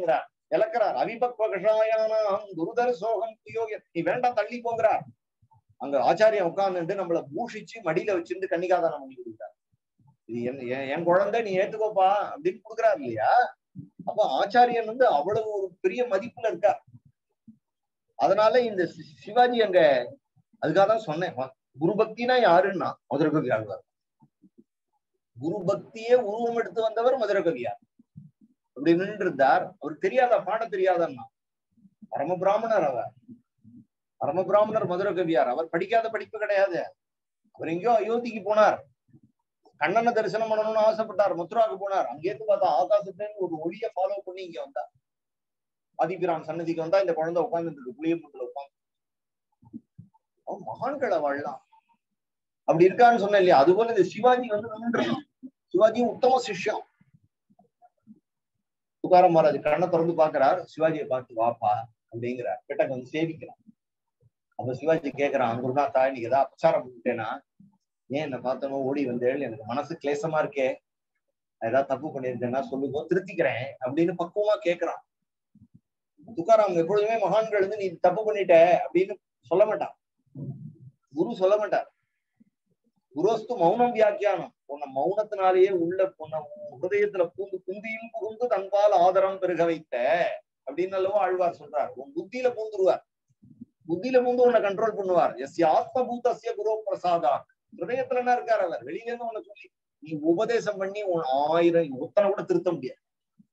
இழக்கிறார் அவிபக்வ கஷாயானாம் குருதர சோகம் யோக நீ வேண்டாம் தள்ளி போங்கிறார் அங்க ஆச்சாரியம் உட்கார்ந்துட்டு நம்மள பூஷிச்சு மடியில வச்சிருந்து கன்னிகாதானம் பண்ணி கொடுக்குறார் இது என் என்- என் குழந்தை நீ ஏத்துக்கோப்பா அப்படின்னு கொடுக்குறாரு இல்லையா அப்ப ஆச்சாரியன் வந்து அவ்வளவு ஒரு பெரிய மதிப்புல இருக்கார் அதனால இந்த சி- சிவாஜி அங்க அதுக்காக தான் சொன்னேன் வா, குரு பக்தினா யாருன்னா மதுரை கவி ஆழ்வார் குரு பக்தியே உருவம் எடுத்து வந்தவர் மதுரை கவியார் அப்படி நின்று இருந்தார் அவருக்கு தெரியாதா பாட தெரியாதன்னா பரம பிராமணர் அவர் பரம பிராமணர் மதுரை கவியார் அவர் படிக்காத படிப்பு கிடையாது அவர் எங்கேயோ அயோத்திக்கு போனார் கண்ணனை தரிசனம் பண்ணணும்னு ஆசைப்பட்டார் மதுராவுக்கு போனார் அங்கேருந்து பார்த்தா ஆகாசத்துலேருந்து ஒரு ஒளிய ஃபாலோ பண்ணி இங்க வந்தார் ஆதிபிரான் சன்னதிக்கு வந்தா இந்த குழந்தை உட்கார்ந்துட்டு புளியமுத்துல உட்காந்து அவன் மகான்களை வாழலாம் அப்படி இருக்கான்னு சொன்னேன் இல்லையா அது போல இந்த சிவாஜி வந்து நின்றுருக்கான். சிவாஜி உத்தம சிஷ்யம் துகாராம் மகாராஜ் கண்ணை திறந்து பாக்குறார் சிவாஜியை பார்த்து வாப்பா அப்படிங்கிறார் கிட்டக்கு வந்து சேவிக்கிறான் அப்ப சிவாஜி கேக்குறான் குருநாத்தா இன்னைக்கு ஏதாவது அபச்சாரம் பண்ணிட்டேனா ஏன் என்ன பார்த்தனும் ஓடி வந்தேள் எனக்கு மனசு கிளேசமா இருக்கே நான் ஏதாவது தப்பு பண்ணியிருந்தேன்னா சொல்லுங்க திருத்திக்கிறேன் அப்படின்னு பக்குவமா கேக்குறான் துக்காராம் எப்பொழுதுமே மகான்கள் வந்து நீ தப்பு பண்ணிட்ட அப்படின்னு சொல்ல மாட்டான் குரு சொல்ல மாட்டார் குருஸ்து மௌனம் வியாக்கியானம் உன்னை மௌனத்தினாலேயே உள்ள உன்னை உன் ஹிருதயத்துல பூந்து குந்தியும் புகுந்து தன்பால் ஆதரம் பெருக வைத்த அப்படின்னு அல்லவோ ஆழ்வார் சொல்றார் உன் புத்தியில பூந்துருவார் புத்தியில பூந்து உன்னை கண்ட்ரோல் பண்ணுவார் எஸ் ஆத்மபூதஸ்ய குரு பிரசாதா ஹிருதயத்துல என்ன இருக்கார் அவர் வெளியில இருந்து உன்னை சொல்லி நீ உபதேசம் பண்ணி உன் ஆயிரம் ஒத்தனை கூட திருத்த முடியாது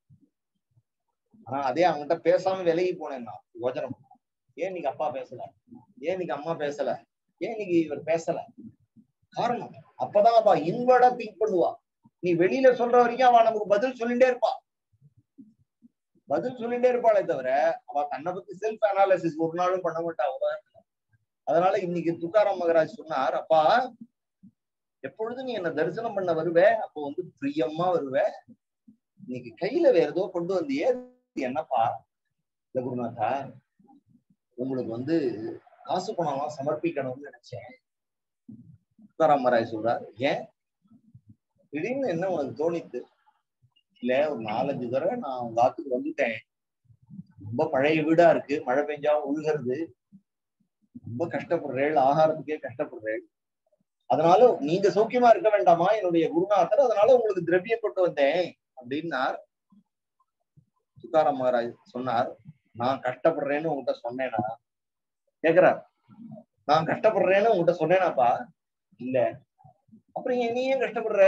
ஆனா அதே அவன்கிட்ட பேசாம விலகி போனேன்னா யோஜனை பண்ணு. ஏன் இன்னைக்கு அப்பா பேசல ஏன் இன்னைக்கு அம்மா பேசல ஏன் இன்னைக்கு இவர் பேசல காரணம் அப்பதான் அவ இன்வர்டா திங்க் பண்ணுவா நீ வெளியில சொல்ற வரைக்கும் அவ நமக்கு பதில் சொல்லிட்டே இருப்பா பதில் சொல்லிட்டே இருப்பாளே தவிர அவ தன்னை பத்தி செல்ஃப் அனாலிசிஸ் ஒரு நாளும் பண்ண மாட்டா உலகத்துல அதனால இன்னைக்கு துக்காராம் மகராஜ் சொன்னார் அப்பா எப்பொழுது நீ என்ன தரிசனம் பண்ண வருவே அப்போ வந்து பிரியமா வருவே இன்னைக்கு கையில வேற ஏதோ கொண்டு வந்தியே இது என்னப்பா இல்ல குருநாதா உங்களுக்கு வந்து காசு பணம்லாம் சமர்ப்பிக்கணும்னு நினைச்சேன் துக்காராம் மகராஜ் சொல்றார் ஏன் திடீர்னு என்ன உனக்கு தோணித்து இல்ல ஒரு நாலஞ்சு தடவை நான் உங்க ஆத்துக்கு வந்துட்டேன் ரொம்ப பழைய வீடா இருக்கு மழை பெஞ்சா உழுகிறது ரொம்ப கஷ்டப்படுறேள் ஆகாரத்துக்கே கஷ்டப்படுறேள் அதனால நீங்க சௌக்கியமா இருக்க வேண்டாமா என்னுடைய குருநாதர் அதனால உங்களுக்கு திரவியம் கொண்டு வந்தேன் அப்படின்னார் துக்காராம் மகாராஜ் சொன்னார் நான் கஷ்டப்படுறேன்னு உங்ககிட்ட சொன்னேனா கேக்குறார் நான் கஷ்டப்படுறேன்னு உங்ககிட்ட சொன்னேனாப்பா இல்ல அப்புறம் ஏன் நீ ஏன் கஷ்டப்படுற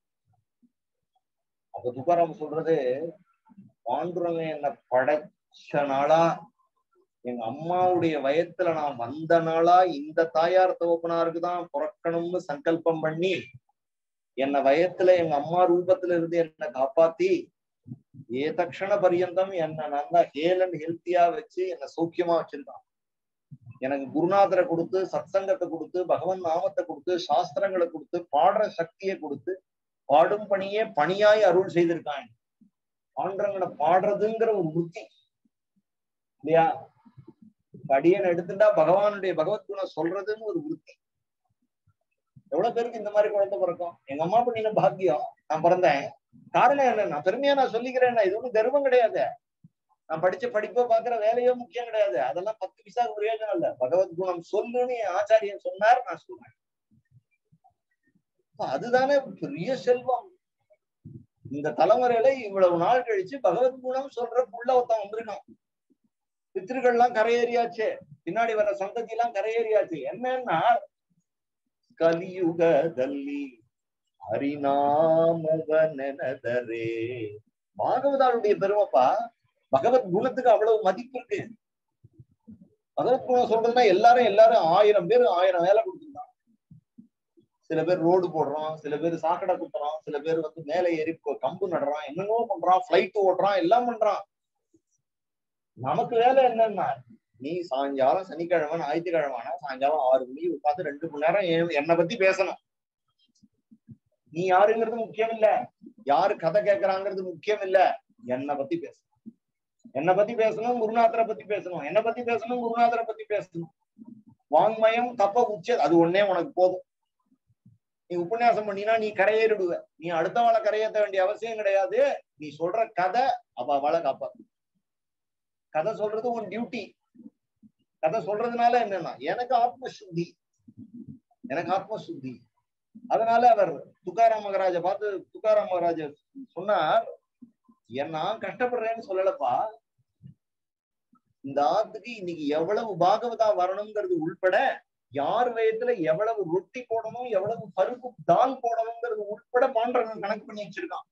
அப்ப துக்காராம் சொல்றது பாண்டுரங்க என்ன படைச்ச நாளா எங்க அம்மாவுடைய வயத்துல நான் வந்த நாளா இந்த தாயார் தகப்பனாருக்கு தான் பிறக்கணும்னு சங்கல்பம் பண்ணி என்ன வயத்துல எங்க அம்மா ரூபத்துல இருந்து என்ன காப்பாத்தி ஏ தக்ஷண பரியந்தம் என்ன நல்லா ஹேல் அண்ட் ஹெல்த்தியா வச்சு என்ன சௌக்கியமா வச்சிருக்கான் எனக்கு குருநாதரை கொடுத்து சத்சங்கத்தை கொடுத்து பகவன் நாமத்தை கொடுத்து சாஸ்திரங்களை கொடுத்து பாடுற சக்தியை கொடுத்து பாடும் பணியே பணியாய் அருள் செய்திருக்கான் ஆண்டவங்களை பாடுறதுங்கிற ஒரு புத்தி இல்லையா படியன் எடுத்துட்டா பகவானுடைய பகவத் குணம் சொல்றதுன்னு ஒரு விருத்தி எவ்வளவு பேருக்கு இந்த மாதிரி குழந்தை பிறக்கும் எங்க அம்மா பண்ணின பாக்கியம் நான் பிறந்தேன் காரணம் என்ன நான் பெருமையா நான் சொல்லிக்கிறேன் இது ஒண்ணும் கர்வம் கிடையாது நான் படிச்ச படிப்போ பாக்குற வேலையோ முக்கியம் கிடையாது அதெல்லாம் பத்து பைசா பிரயோஜனம் இல்ல பகவத் குணம் சொல்லுன்னு என் ஆச்சாரியன் சொன்னார் நான் சொல்றேன் அப்ப அதுதானே பெரிய செல்வம் இந்த தலைமுறையில இவ்வளவு நாள் கழிச்சு பகவத் குணம் சொல்ற புள்ள ஒருத்தன் வந்திருக்கான் பித்திருக்கள்லாம் கரையேறியாச்சு பின்னாடி வர சந்ததி எல்லாம் கரையேறியாச்சு என்னன்னா கலியுகದಲ್ಲಿ ஹரிநாமவ நெனதரே பாகவதாளுடைய பெருமைப்பா பகவத் குணத்துக்கு அவ்வளவு மதிப்பு இருக்கு பகவத் குணம் சொல்றதுன்னா எல்லாரும் எல்லாரும் ஆயிரம் பேர் ஆயிரம் வேலை கொடுத்துருந்தாங்க சில பேர் ரோடு போடுறோம் சில பேர் சாக்கடை குத்துறோம் சில பேர் வந்து மேலே ஏறி கொ- கம்பு நடுறான் என்னென்னமோ பண்றான் பிளைட் ஓட்டுறான் எல்லாம் பண்றான் நமக்கு வேலை என்னன்னா நீ சாயங்காலம் சனிக்கிழமை ஞாயிற்றுக்கிழமைனா சாயங்காலம் ஆறு மணிக்கு உட்காந்து ரெண்டு மணி நேரம் என்- என்னை பத்தி பேசணும் நீ யாருங்கிறது முக்கியம் இல்ல யாரு கதை கேட்கறாங்கிறது முக்கியம் இல்ல என்னை பத்தி பேசணும் என்னை பத்தி பேசணும் குருநாதரை பத்தி பேசணும் என்னை பத்தி பேசணும் குருநாதரை பத்தி பேசணும் வாங்மயம் தப்ப உச்ச அது ஒன்னே உனக்கு போதும் நீ உபன்யாசம் பண்ணினா நீ கரையேறிடுவ நீ அடுத்தவளை கரையேற்ற வேண்டிய அவசியம் கிடையாது நீ சொல்ற கதை அவ அவளை காப்பாத்து கதை சொல்றது உன் டியூட்டி கதை சொல்றதுனால என்னன்னா எனக்கு ஆத்ம சுத்தி எனக்கு ஆத்ம சுத்தி அதனால அவர் துக்காராம் மகராஜ பார்த்து துக்காராம் மகராஜ சொன்னார் ஏன் நான் கஷ்டப்படுறேன்னு சொல்லலப்பா இந்த ஆத்துக்கு இன்னைக்கு எவ்வளவு பாகவதா வரணுங்கிறது உள்பட யார் வயத்துல எவ்வளவு ரொட்டி போடணும் எவ்வளவு பருப்பு தால் போடணுங்கிறது உட்பட பாண்டவன் கணக்கு பண்ணி வச்சிருக்கான்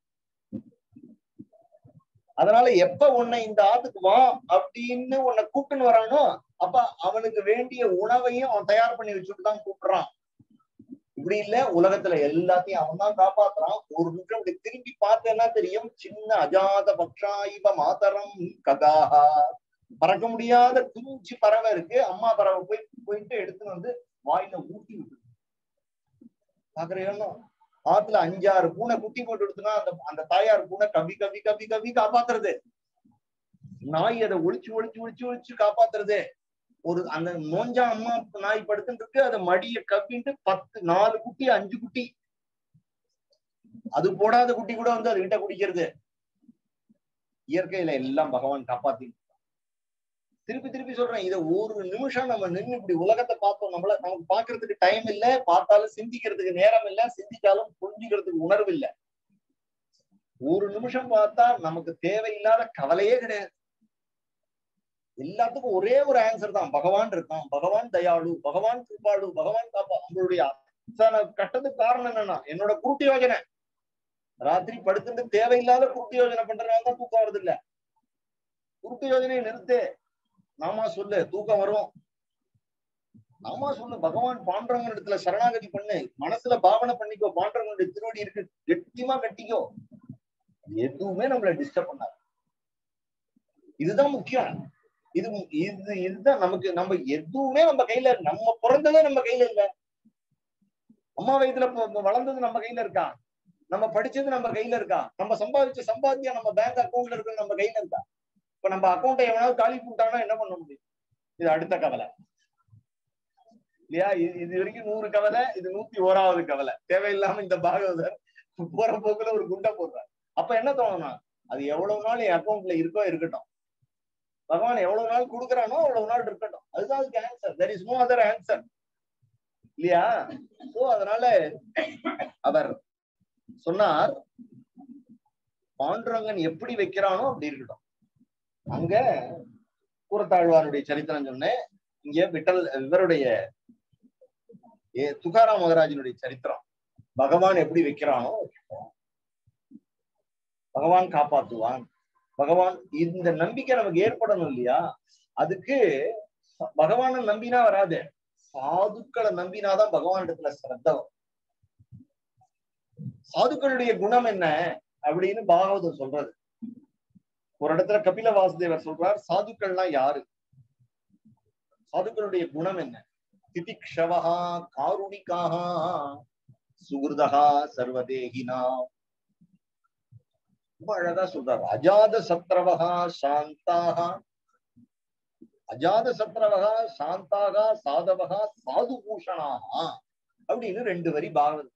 அதனால எப்ப உன்னை இந்த ஆத்துக்கு வா அப்படின்னு உன்னை கூப்பிட்டுன்னு வரானோ அப்ப அவனுக்கு வேண்டிய உணவையும் அவன் தயார் பண்ணி வச்சுட்டு தான் கூப்பிடுறான் இப்படி இல்ல உலகத்துல எல்லாத்தையும் அவன் தான் காப்பாத்துறான் ஒரு நிமிஷம் இப்படி திரும்பி பார்த்தேன்னா தெரியும் சின்ன அஜாத பக்ஷாயிப மாதரம் கதாஹா பறக்க முடியாத குஞ்சு பறவை இருக்கு அம்மா பறவை போய் போயிட்டு எடுத்துன்னு வந்து வாயில ஊட்டி விட்டு பாக்குறீங்களா ஆத்துல அஞ்சாறு பூனை குட்டி போட்டு எடுத்துனா அந்த அந்த தாயார் பூனை கவி கவி கவி கவி காப்பாத்துறது நாய் அதை ஒளிச்சு ஒளிச்சு ஒளிச்சு ஒளிச்சு காப்பாத்துறது ஒரு அந்த நோஞ்சா அம்மா நாய் படுத்துட்டு இருக்கு அதை மடிய கவ்விட்டு பத்து நாலு குட்டி அஞ்சு குட்டி அது போடாத குட்டி கூட வந்து அது கிட்ட குடிக்கிறது இயற்கையில எல்லாம் பகவான் காப்பாத்தி திருப்பி திருப்பி சொல்றேன் இதை ஒரு நிமிஷம் நம்ம நின்று இப்படி உலகத்தை பார்த்தோம் நம்மள நமக்கு பாக்குறதுக்கு டைம் இல்ல பார்த்தாலும் சிந்திக்கிறதுக்கு நேரம் இல்ல சிந்திச்சாலும் புரிஞ்சுக்கிறதுக்கு உணர்வு இல்ல ஒரு நிமிஷம் பார்த்தா நமக்கு தேவையில்லாத கவலையே கிடையாது எல்லாத்துக்கும் ஒரே ஒரு ஆன்சர் தான் பகவான் இருக்கான் பகவான் தயாளு பகவான் கிருபாளு பகவான் காப்பா நம்மளுடைய அத்தனை கட்டத்துக்கு காரணம் என்னன்னா என்னோட குருட்டு யோஜனை ராத்திரி படுத்துட்டு தேவையில்லாத குருட்டு யோஜனை பண்றதுனால தான் தூக்கம் வருது இல்ல குருட்டு யோஜனையை நிறுத்து நாமா சொல்லு தூக்கம் வரும் நாமா சொல்லு பகவான் பாண்டவங்க இடத்துல சரணாகதி பண்ணு மனசுல பாவனை பண்ணிக்கோ பாண்டவங்களுடைய திருவடி இருக்கு கெட்டியமா கட்டிக்கோ எதுவுமே நம்மள டிஸ்டர்ப் பண்ணாது இதுதான் முக்கியம் இது இது இதுதான் நமக்கு நம்ம எதுவுமே நம்ம கையில நம்ம பிறந்ததே நம்ம கையில இல்ல அம்மா வயதுல வளர்ந்தது நம்ம கையில இருக்கா நம்ம படிச்சது நம்ம கையில இருக்கா நம்ம சம்பாதிச்ச சம்பாத்தியம் நம்ம பேங்க் அக்கௌண்ட்ல இருக்கு நம்ம கையில இருக்கா இப்ப நம்ம அக்கௌண்ட்டை எவனாவது காலி போட்டானா என்ன பண்ண முடியும் இது அடுத்த கவலை இல்லையா இது வரைக்கும் நூறு கவலை இது நூத்தி ஓராவது கவலை தேவையில்லாம இந்த பாகவதர் போற போக்குல ஒரு குண்டை போடுறார் அப்ப என்ன தோணும்னா அது எவ்வளவு நாள் என் அக்கௌண்ட்ல இருக்கோ இருக்கட்டும் பகவான் எவ்வளவு நாள் கொடுக்குறானோ அவ்வளவு நாள் இருக்கட்டும் அதுதான் அதுக்கு answer there is no other answer இல்லையா சோ அதனால அவர் சொன்னார் பாண்டுரங்கன் எப்படி வைக்கிறானோ அப்படி இருக்கட்டும் அங்க கூரத்தாழ்வாருடைய சரித்திரம் சொன்னேன் இங்க விட்டல் இவருடைய துகாராம் மகராஜனுடைய சரித்திரம் பகவான் எப்படி வைக்கிறானோ பகவான் காப்பாத்துவான் பகவான் இந்த நம்பிக்கை நமக்கு ஏற்படணும் இல்லையா அதுக்கு பகவான நம்பினா வராது சாதுக்களை நம்பினாதான் பகவான் இடத்துல சிரத்தம் சாதுக்களுடைய குணம் என்ன அப்படின்னு பாகவதம் சொல்றது ஒரு இடத்துல கபில வாசுதேவர் சொல்றார் சாதுக்கள்லாம் யாரு சாதுக்களுடைய குணம் என்ன திதிக்ஷவஹா காருணிக்காக சுகிருதா சர்வதேகினா ரொம்ப அழகா சொல்றாரு அஜாத சத்ரவகா சாந்தாக அஜாத சத்ரவகா சாந்தாக சாதவகா சாது பூஷணாக அப்படின்னு ரெண்டு வரி பாகவத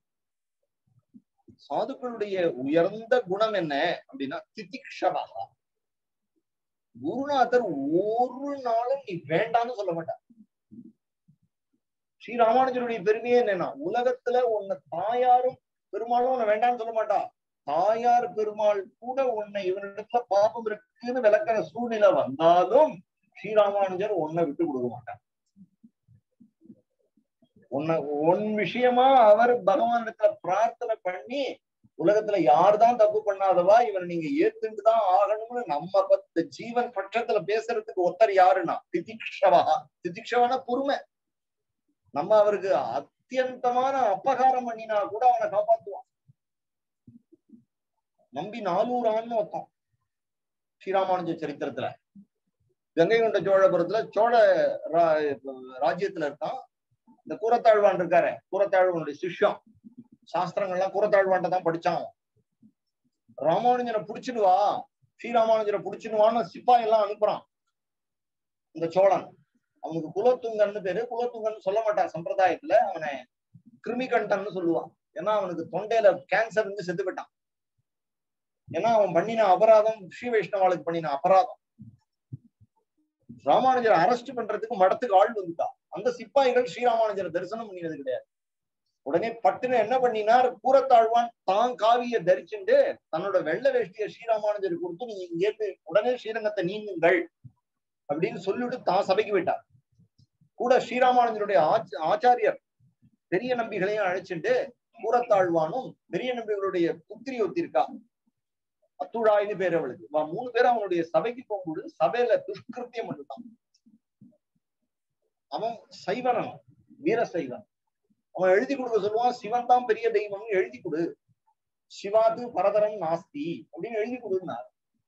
சாதுக்களுடைய உயர்ந்த குணம் என்ன அப்படின்னா திதிக்ஷவகா குருநாதர் ஒரு நாளும் நீ வேண்டாம்னு சொல்ல மாட்டார் ஸ்ரீ ராமானுஜருடைய பெருமையே என்னன்னா உலகத்துல உன்னை தாயாரும் பெருமாளும் உன்னை வேண்டாம்னு சொல்ல மாட்டா தாயார் பெருமாள் கூட உன்னை இவனிடத்துல பாபம் இருக்குன்னு விளக்கிற சூழ்நிலை வந்தாலும் ஸ்ரீராமானுஜர் உன்னை விட்டு கொடுக்க மாட்டார் உன்னை உன் விஷயமா அவர் பகவான் இடத்துல பிரார்த்தனை பண்ணி உலகத்துல யார்தான் தப்பு பண்ணாதவா இவனை நீங்க ஏத்துட்டு தான் ஆகணும்னு நம்ம பத்து ஜீவன் பட்சத்துல பேசுறதுக்கு ஒருத்தர் யாருன்னா திதிக்ஷவா திதிக்ஷவான பொறுமை நம்ம அவருக்கு அத்தியந்தமான அப்பகாரம் பண்ணினா கூட அவனை காப்பாத்துவான் நம்பி நானூறான்னு ஒருத்தன் ஸ்ரீராமானுஜ சரித்திரத்துல கங்கை கொண்ட சோழபுரத்துல சோழ ராஜ்யத்துல இருக்கான் இந்த கூரத்தாழ்வான் இருக்காரு கூரத்தாழ்வானுடைய சிஷ்யம் சாஸ்திரங்கள்லாம் கூரத்தாழ்வான்ட்ட தான் படிச்சான் ராமானுஜனை புடிச்சுட்டு வா ஸ்ரீராமானுஜரை புடிச்சுட்டு வான்னு சிப்பாய் எல்லாம் அனுப்புறான் இந்த சோழன் அவனுக்கு குலத்துங்கன்னு பேரு குலத்துங்கன்னு சொல்ல மாட்டான் சம்பிரதாயத்துல அவனை கிருமிகண்டன்னு சொல்லுவான் ஏன்னா அவனுக்கு தொண்டையில கேன்சர் இருந்து செத்து போயிட்டான் ஏன்னா அவன் பண்ணின அபராதம் ஸ்ரீ வைஷ்ணவாளுக்கு பண்ணின அபராதம் ராமானுஜரை அரெஸ்ட் பண்றதுக்கு மடத்துக்கு ஆள் வந்துட்டா அந்த சிப்பாய்கள் ஸ்ரீராமானுஜரை தரிசனம் பண்ணினது கிடையாது உடனே பட்டுன்னு என்ன பண்ணினார் கூரத்தாழ்வான் தான் காவிய தரிச்சுண்டு தன்னோட வெள்ள வேஷ்டிய ஸ்ரீராமானுஜர் கொடுத்து நீங்க இங்கேருந்து உடனே ஸ்ரீரங்கத்தை நீங்குங்கள் அப்படின்னு சொல்லிவிட்டு தான் சபைக்கு விட்டார் கூட ஸ்ரீராமானுஜருடைய ஆச்ச- ஆச்சாரியர் பெரிய நம்பிகளையும் அழைச்சிட்டு கூரத்தாழ்வானும் பெரிய நம்பிகளுடைய புத்திரி ஒத்தி இருக்கா அத்துழாயின்னு பேர் அவளுக்கு வா, மூணு பேரும் அவனுடைய சபைக்கு போகும்போது சபையில துஷ்கிருத்தியம் பண்ணிட்டான் அவன் சைவன் அவன் வீர சைவன் அவன் எழுதி கொடுக்க சொல்லுவான் சிவன் தான் பெரிய தெய்வம்னு எழுதி கொடு சிவாது பரதரம் நாஸ்தி அப்படின்னு எழுதி கொடுன்னார்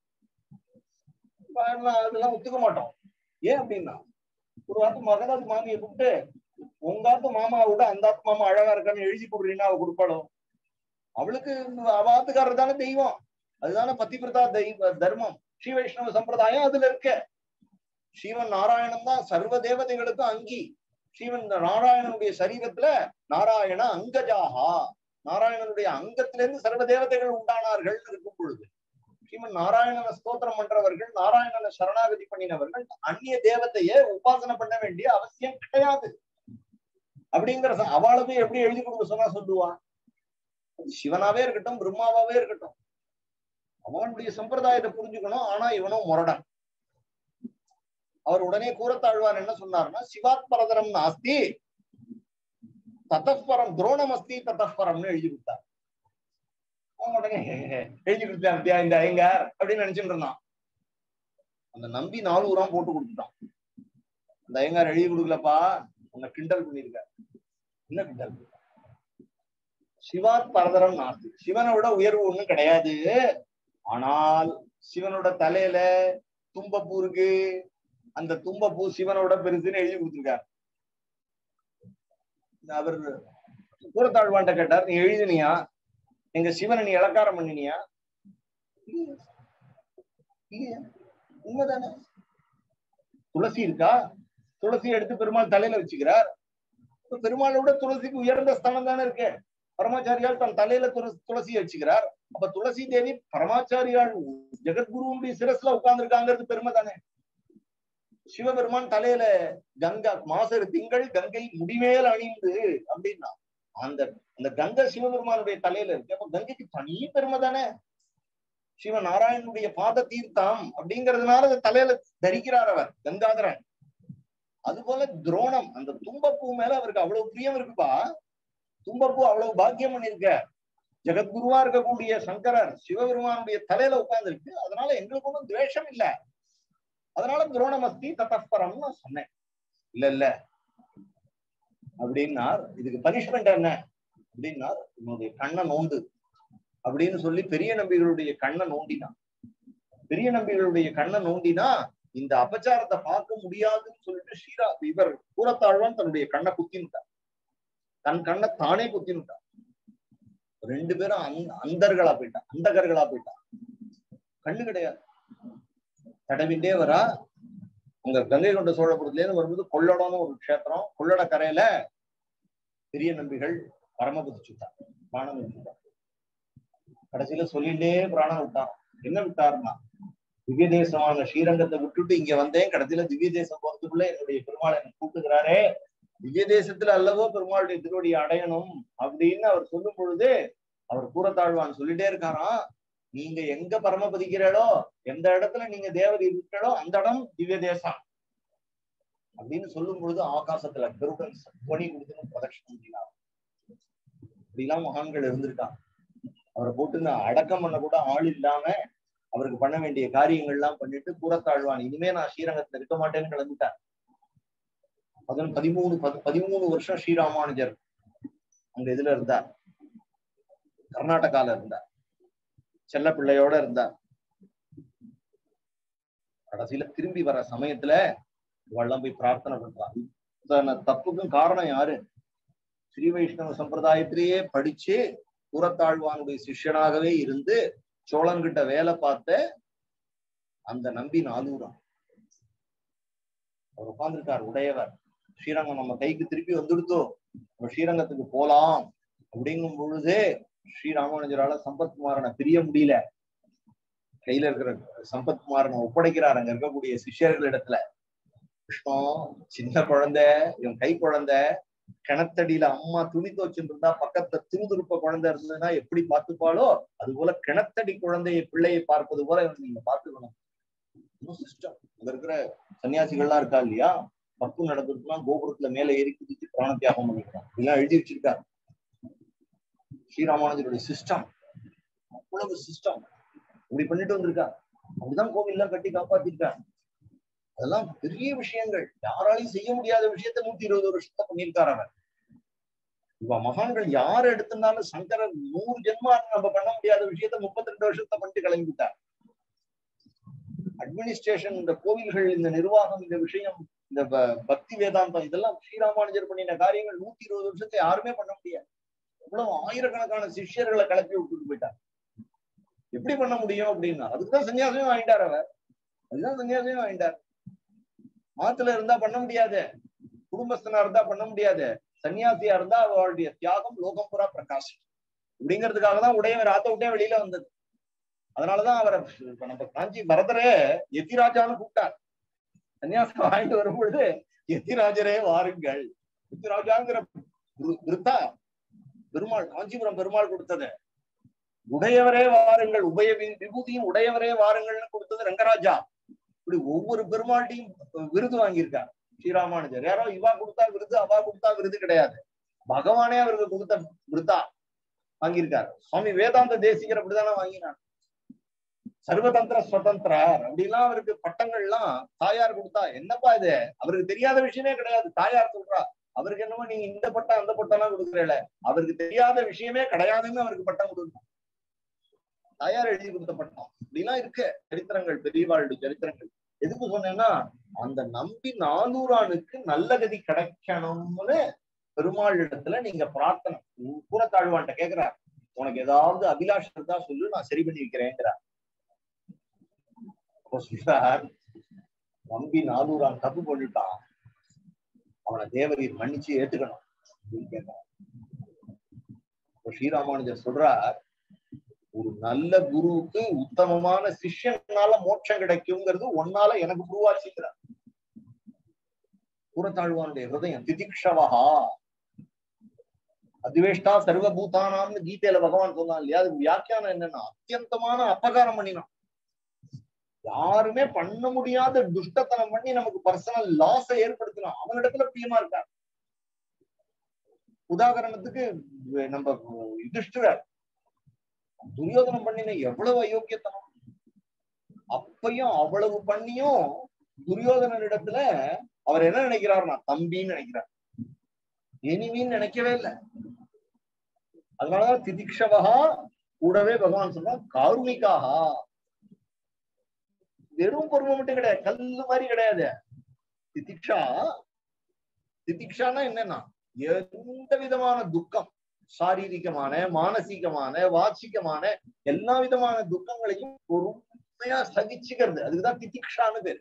அதெல்லாம் ஒத்துக்க மாட்டோம் ஏன் அப்படின்னா ஒரு வார்த்தை மகதாத்து மாமியை கூப்பிட்டு உங்காத்து மாமாவை விட அந்த ஆத்து மாமா அழகா இருக்கான்னு எழுதி கொடுறீங்கன்னா அவ கொடுப்பாளோ அவளுக்கு அவாத்துக்காரர் தானே தெய்வம் அதுதானே பத்திபிரதா தெய்வ தர்மம் ஸ்ரீ வைஷ்ணவ சம்பிரதாயம் அதுல இருக்க ஸ்ரீவன் நாராயணன் தான் சர்வ தேவதைகளுக்கும் அங்கி ஸ்ரீவன் நாராயணனுடைய சரீரத்துல நாராயண அங்கஜாகா நாராயணனுடைய அங்கத்திலிருந்து சர்வ தேவதைகள் உண்டானார்கள் இருக்கும் பொழுது ஸ்ரீமன் நாராயணனை ஸ்தோத்திரம் பண்றவர்கள் நாராயணனை சரணாகதி பண்ணினவர்கள் அந்நிய தேவதையை உபாசனை பண்ண வேண்டிய அவசியம் கிடையாது அப்படிங்கிற ச- அவளுக்கு எப்படி எழுதி கொடுக்க சொன்னா சொல்லுவா அது சிவனாவே இருக்கட்டும் பிரம்மாவாவே இருக்கட்டும் அவனுடைய சம்பிரதாயத்தை புரிஞ்சுக்கணும் ஆனா இவனும் முரடன் அவர் உடனே கூறத்தாழ்வார் என்ன சொன்னார்னா சிவாத் பரதரம் நாஸ்தி தத்தப்பரம் துரோணம் அஸ்தி தத்தப்பரம்னு எழுதி கொடுத்தார் அவன் உடனே எழுதி கொடுத்தான் அப்படியா இந்த ஐயங்கார் அப்படின்னு நினைச்சுட்டு இருந்தான் அந்த நம்பி நாலு உரம் போட்டு கொடுத்துட்டான் அந்த ஐயங்கார் எழுதி கொடுக்கலப்பா உன்னை கிண்டல் பண்ணிருக்கார் என்ன கிண்டல் சிவாத் பரதரம் நாஸ்தி சிவனை விட உயர்வு ஒண்ணும் கிடையாது ஆனால் சிவனோட தலையில தும்பப்பூ இருக்கு அந்த தும்பப்பூ சிவனோட பெருசுன்னு எழுதி கொடுத்துருக்கார் அவர் கூறத்தாழ்வான்ட்ட கேட்டார் நீ எழுதினியா எங்க சிவனை நீ இலக்காரம் பண்ணினியா இல்லையே. இல்லையே. உண்மைதானே துளசி இருக்கா துளசி எடுத்து பெருமாள் தலையில வச்சுக்கிறார் இப்ப பெருமாளை விட துளசிக்கு உயர்ந்த ஸ்தானம் தானே இருக்கு பரமாச்சாரியால் தன் தலையில துளசி துளசியை வச்சுக்கிறார் அப்ப துளசி தேவி பரமாச்சாரியால் ஜெகத்குருவுடைய சிரஸ்ல உட்கார்ந்துருக்காங்கிறது பெருமை தானே சிவபெருமான் தலையில கங்கா மாசரு திங்கள் கங்கை முடிமேல் அணிந்து அப்படின்னா அந்த அந்த கங்கை சிவபெருமானுடைய தலையில இருக்கு அப்ப கங்கைக்கு தனி பெருமை தானே சிவ நாராயணனுடைய பாத தீர்த்தம் அப்படிங்கிறதுனால அதை தலையில தரிக்கிறார் அவர் கங்காதரன் அது போல துரோணம் அந்த தும்பப்பூ மேல அவருக்கு அவ்வளவு பிரியம் இருக்குப்பா தும்பப்பூ அவ்வளவு பாக்கியம் பண்ணிருக்க ஜெகத்குருவா இருக்கக்கூடிய சங்கரர் சிவபெருமானுடைய தலையில உட்கார்ந்து இருக்கு அதனால எங்களுக்கு ஒன்றும் துவேஷம் இல்ல அதனால துரோணமஸ்தி தத்தப்பரம்னு நான் சொன்னேன் இல்ல இல்ல அப்படின்னார் இதுக்கு பனிஷ்மெண்ட் என்ன அப்படின்னார் உன்னுடைய கண்ணை நோண்டு அப்படின்னு சொல்லி பெரிய நம்பிகளுடைய கண்ணை நோண்டினான் பெரிய நம்பிகளுடைய கண்ணை நோண்டினா இந்த அபச்சாரத்தை பார்க்க முடியாதுன்னு சொல்லிட்டு ஸ்ரீரா இவர் கூறத்தாழ்வான் தன்னுடைய கண்ணை குத்தினுட்டார் தன் கண்ணை தானே குத்தினுட்டார் ரெண்டு பேரும் அந்த அந்தர்களா போயிட்டான் அந்தகர்களா போயிட்டான் கண்ணு கிடையாது தடவிண்டே வரா உங்க கங்கை கொண்ட சோழபுரத்துல இருந்து வரும்போது கொள்ளடம்னு ஒரு க்ஷேத்திரம் கொள்ளட கரையில பெரிய நம்பிகள் பரமபதி சுட்டார் பிராணம் விட்டுட்டார் கடைசியில சொல்லிட்டே பிராணம் விட்டான் என்ன விட்டாருன்னா திவ்ய தேசமான ஸ்ரீரங்கத்தை விட்டுட்டு இங்க வந்தேன் கடைசியில திவ்ய தேசம் போறதுக்குள்ள என்னுடைய பெருமாள் என்னை கூப்பிட்டுக்கிறாரே திவ்ய தேசத்துல அல்லவோ பெருமாளுடைய திருவடியை அடையணும் அப்படின்னு அவர் சொல்லும் பொழுது அவர் கூறத்தாழ்வான் சொல்லிட்டே இருக்காராம் நீங்க எங்க பரமபதிக்கிறீங்களோ எந்த இடத்துல நீங்க தேவர் இருக்கிறோ அந்த இடம் திவ்ய தேசம் அப்படின்னு சொல்லும் பொழுது ஆகாசத்துல கருடன் துவனி கொடுத்துன்னு பிரதட்சணம் பண்ணினார் இப்படிலாம் மகான்கள் இருந்திருக்காங்க அவரை போட்டு நான் அடக்கம் பண்ண கூட ஆள் இல்லாம அவருக்கு பண்ண வேண்டிய காரியங்கள் எல்லாம் பண்ணிட்டு கூறத்தாழ்வான் இனிமே நான் ஸ்ரீரங்கத்துல இருக்க மாட்டேன்னு கிளம்பிட்டார் அதன் பதிமூணு பதி- பதிமூணு வருஷம் ஸ்ரீராமானுஜர் அங்க இதுல இருந்தார் கர்நாடகால இருந்தார் செல்ல பிள்ளையோட இருந்தார் கடைசியில திரும்பி வர சமயத்துல இவெல்லாம் போய் பிரார்த்தனை பண்றான் இத்தனை தப்புக்கும் காரணம் யாரு ஸ்ரீ வைஷ்ணவ சம்பிரதாயத்திலேயே படிச்சு கூறத்தாழ்வானுடைய சிஷ்யனாகவே இருந்து சோழன்கிட்ட வேலை பார்த்த அந்த நம்பி நானூரம் அவர் உட்கார்ந்துருக்கார் உடையவர் ஸ்ரீரங்கம் நம்ம கைக்கு திருப்பி வந்துடுத்தோ நம்ம ஸ்ரீரங்கத்துக்கு போலாம் அப்படிங்கும் பொழுதே ஸ்ரீராமானுஜரால சம்பத்குமாரனை பிரிய முடியல கையில இருக்கிற சம்பத்குமாரனை ஒப்படைக்கிறார் அங்க இருக்கக்கூடிய சிஷ்யர்களிடத்துல கிருஷ்ணா சின்ன குழந்தை இவன் கை குழந்தை கிணத்தடியில அம்மா துணி துவச்சுட்டு இருந்தா பக்கத்துல துருதுருப்ப குழந்தை இருந்ததுன்னா எப்படி பார்த்துப்பாளோ அது போல கிணத்தடி குழந்தையை பிள்ளையை பார்ப்பது போல இவன் நீங்க பார்த்துக்கணும் சிஸ்டம் அங்க இருக்கிற சன்னியாசிகள்லாம் இருக்கா இல்லையா தப்பு நடந்திருக்குன்னா கோபுரத்துல மேல ஏறி குதிச்சு பிராண தியாகம் பண்ணிக்கிறான் இதெல்லாம் எழுதி வச்சிருக்காரு ஸ்ரீராமானுஜருடைய சிஸ்டம் அவ்வளவு சிஸ்டம் இப்படி பண்ணிட்டு வந்திருக்கா அப்படிதான் கோவில்லாம் கட்டி காப்பாத்திருக்காங்க அதெல்லாம் பெரிய விஷயங்கள் யாராலையும் செய்ய முடியாத விஷயத்த நூத்தி இருபது வருஷத்தை பண்ணியிருக்காரு அவர் இப்ப மகான்கள் யார் எடுத்திருந்தாலும் சங்கரர் நூறு ஜென்மா நம்ம பண்ண முடியாத விஷயத்த முப்பத்தி ரெண்டு வருஷத்தை பண்ணிட்டு கிளம்பிட்டார் அட்மினிஸ்ட்ரேஷன் இந்த கோவில்கள் இந்த நிர்வாகம் இந்த விஷயம் இந்த ப- பக்தி வேதாந்தம் இதெல்லாம் ஸ்ரீராமானுஜர் பண்ணின காரியங்கள் நூத்தி இருபது வருஷத்தை யாருமே பண்ண முடியாது எவ்வளவு ஆயிரக்கணக்கான சிஷ்யர்களை கிளப்பி விட்டுட்டு போயிட்டார் எப்படி பண்ண முடியும் அப்படின்னா அதுக்குதான் சன்னியாசமே வாங்கிட்டார் அவர் அதுதான் சன்னியாசமே வாங்கிட்டார் மாத்துல இருந்தா பண்ண முடியாது குடும்பஸ்தனா இருந்தா பண்ண முடியாது சன்னியாசியா இருந்தா அவருடைய தியாகம் லோகம் புறா பிரகாஷம் அப்படிங்கிறதுக்காக தான் உடையவர் ஆத்த விட்டே வெளியில வந்தது அதனாலதான் அவரை இப்ப நம்ம காஞ்சி பரதரே எத்திராஜான்னு கூப்பிட்டார் சன்னியாசம் வாங்கிட்டு வரும்பொழுது எத்திராஜரே வாருங்கள் எத்திராஜாங்கிற விரு- விருத்தா பெருமாள் காஞ்சிபுரம் பெருமாள் கொடுத்தது உடையவரே வாருங்கள் உபய வி- விபூதியும் உடையவரே வாருங்கள்னு கொடுத்தது ரங்கராஜா இப்படி ஒவ்வொரு பெருமாள்டையும் விருது வாங்கியிருக்கார் ஸ்ரீராமானுஜர் யாரோ இவா கொடுத்தா விருது அவா கொடுத்தா விருது கிடையாது பகவானே அவருக்கு கொடுத்த விருத்தா வாங்கியிருக்காரு சுவாமி வேதாந்த தேசிகர் அப்படிதானே வாங்கினார் சர்வதந்திர சுதந்திரர் அப்படிலாம் அவருக்கு பட்டங்கள்லாம் தாயார் கொடுத்தா என்னப்பா இது அவருக்கு தெரியாத விஷயமே கிடையாது தாயார் சொல்றா அவருக்கு என்னமோ நீங்க இந்த பட்டம் அந்த பட்டம் எல்லாம் கொடுக்குறீல அவருக்கு தெரியாத விஷயமே கிடையாதுன்னு அவருக்கு பட்டம் கொடுக்கணும் தாயார் எழுதி கொடுத்த பட்டம் இப்படிலாம் இருக்கு சரித்திரங்கள் பெரியவாளுடைய சரித்திரங்கள் எதுக்கு சொன்னேன்னா அந்த நம்பி நானூறானுக்கு நல்ல கதி கிடைக்கணும்னு பெருமாள் இடத்துல நீங்க பிரார்த்தனை கூறத்தாழ்வான்ட்ட கேக்குறார் உனக்கு ஏதாவது அபிலாஷம் இருந்தா சொல்லு நான் சரி பண்ணி வைக்கிறேங்கிறார் அப்போ சொல்றார் நம்பி நானூறான் தப்பு பண்ணிட்டான் அவனை தேவரீர் மன்னிச்சு ஏத்துக்கணும் அப்படின்னு கேட்டார் அப்போ ஸ்ரீராமானுஜர் சொல்றார் ஒரு நல்ல குருவுக்கு உத்தமமான சிஷ்யனால மோட்சம் கிடைக்குங்கிறது ஒன்னால எனக்கு குருவாச்சுங்கிறார் கூறத்தாழ்வானுடைய ஹிருதயம் திதிக்ஷவஹா அதிவேஷ்டா சர்வபூதானாம்னு கீதையில பகவான் சொன்னான் இல்லையா அதுக்கு வியாக்கியானம் என்னன்னா அத்தியந்தமான அபகாரம் பண்ணினான் யாருமே பண்ண முடியாத துஷ்டத்தனம் பண்ணி நமக்கு பர்சனல் லாஸ ஏற்படுத்தினான் அவனிடத்துல பிரியமா இருக்கார் உதாரணத்துக்கு நம்ம யுதிஷ்டிரர் துரியோதனம் பண்ணின எவ்வளவு அயோக்கியத்தனம் அப்பையும் அவ்வளவு பண்ணியும் துரியோதனனிடத்துல அவர் என்ன நினைக்கிறார்னா தம்பின்னு நினைக்கிறார் எனிமின்னு நினைக்கவே இல்லை அதனாலதான் திதிக்ஷவகா கூடவே பகவான் சொன்னா காருணிக்காகா வெறும் பொறுமை மட்டும் கிடையாது கல்லு மாதிரி கிடையாது திதிக்ஷா திதிக்ஷானா என்னன்னா எந்த விதமான துக்கம் சாரீரிகமான மானசீகமான வாச்சிகமான எல்லா விதமான துக்கங்களையும் பொறுமையா சகிச்சுக்கிறது அதுக்குதான் திதிக்ஷான்னு பேரு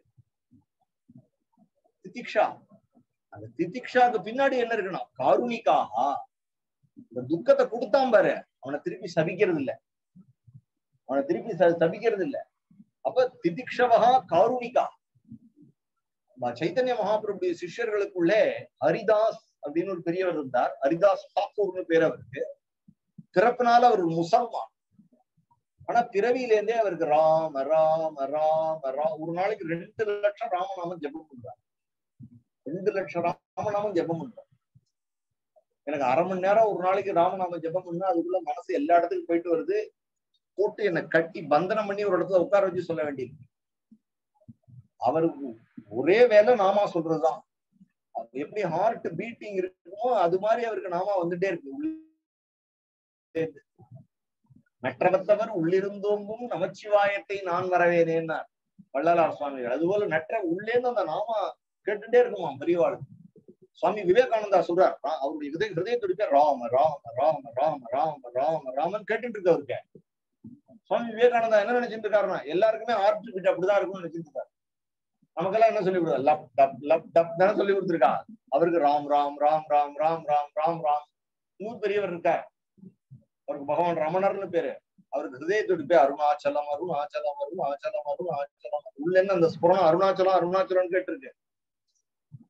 திதிக்ஷா அந்த திதிக்ஷாக்கு பின்னாடி என்ன இருக்குன்னா காருணிக்காகா இந்த துக்கத்தை கொடுத்தான் பாரு அவனை திருப்பி சபிக்கிறது இல்ல அவனை திருப்பி ச- சபிக்கிறது இல்ல அப்ப திதிக்ஷவகா காருணிகா ம- சைத்தன்ய மகாபிரபுடைய சிஷ்யர்களுக்குள்ளே ஹரிதாஸ் அப்படின்னு ஒரு பெரியவர் இருந்தார் ஹரிதாஸ் தாக்கூர்னு பேர் அவருக்கு பிறப்பினால அவர் ஒரு முசல்மான் ஆனா பிறவியிலேருந்தே அவருக்கு ராம ராம ராம ரா ஒரு நாளைக்கு ரெண்டு லட்சம் ராமநாமம் ஜெபம் பண்றார் ரெண்டு லட்சம் ராமநாமம் ஜெபம் பண்றார் எனக்கு அரை மணி நேரம் ஒரு நாளைக்கு ராமநாம ஜெபம் பண்ணா அதுக்குள்ள மனசு எல்லா இடத்துக்கும் போயிட்டு வருது போட்டு என்னை கட்டி பந்தனம் பண்ணி ஒரு இடத்துல உட்கார வச்சு சொல்ல வேண்டியது அவருக்கு ஒரே வேலை நாமா சொல்றதுதான் அது எப்படி ஹார்ட் பீட்டிங் இருக்குமோ அது மாதிரி அவருக்கு நாமா வந்துட்டே இருக்கு உள்ளே இருந்து. நற்றவத்தவர் உள்ளிருந்தோங்கும் நமச்சிவாயத்தை நான் வரவேனேன்னார் வள்ளலார் சுவாமிகள் அதுபோல நற்ற உள்ளேந்து அந்த நாமா கேட்டுட்டே இருக்குமா பெரியவாள் சுவாமி விவேகானந்தா சொல்றார் ரா- அவருடைய ஹிருதய ஹிருதய துடிப்பே ராம ராம ராம ராம ராம ராம ராமன் கேட்டுட்டு இருக்கு அவருக்கு சுவாமி விவேகானந்தா என்ன நினைச்சிட்டு இருக்காருன்னா எல்லாருக்குமே ஹார்ட் பீட் அப்படிதான் இருக்கும்னு நினைச்சிட்டு இருக்காரு நமக்கெல்லாம் என்ன சொல்லி கொடுத்தா லப் டப் லப் டப் தானே சொல்லி கொடுத்துருக்கா அவருக்கு ராம் ராம் ராம் ராம் ராம் ராம் ராம் ராம் இன்னும் பெரியவர் இருக்கார் அவருக்கு பகவான் ரமணர்னு பேரு அவருக்கு ஹிருதய துடிப்பே அருணாச்சலம் அருணாச்சலம் அருணாச்சலம் அருணாச்சலம் உள்ள என்ன அந்த ஸ்புரணம் அருணாச்சலம் அருணாச்சலம் கேட்டிருக்கு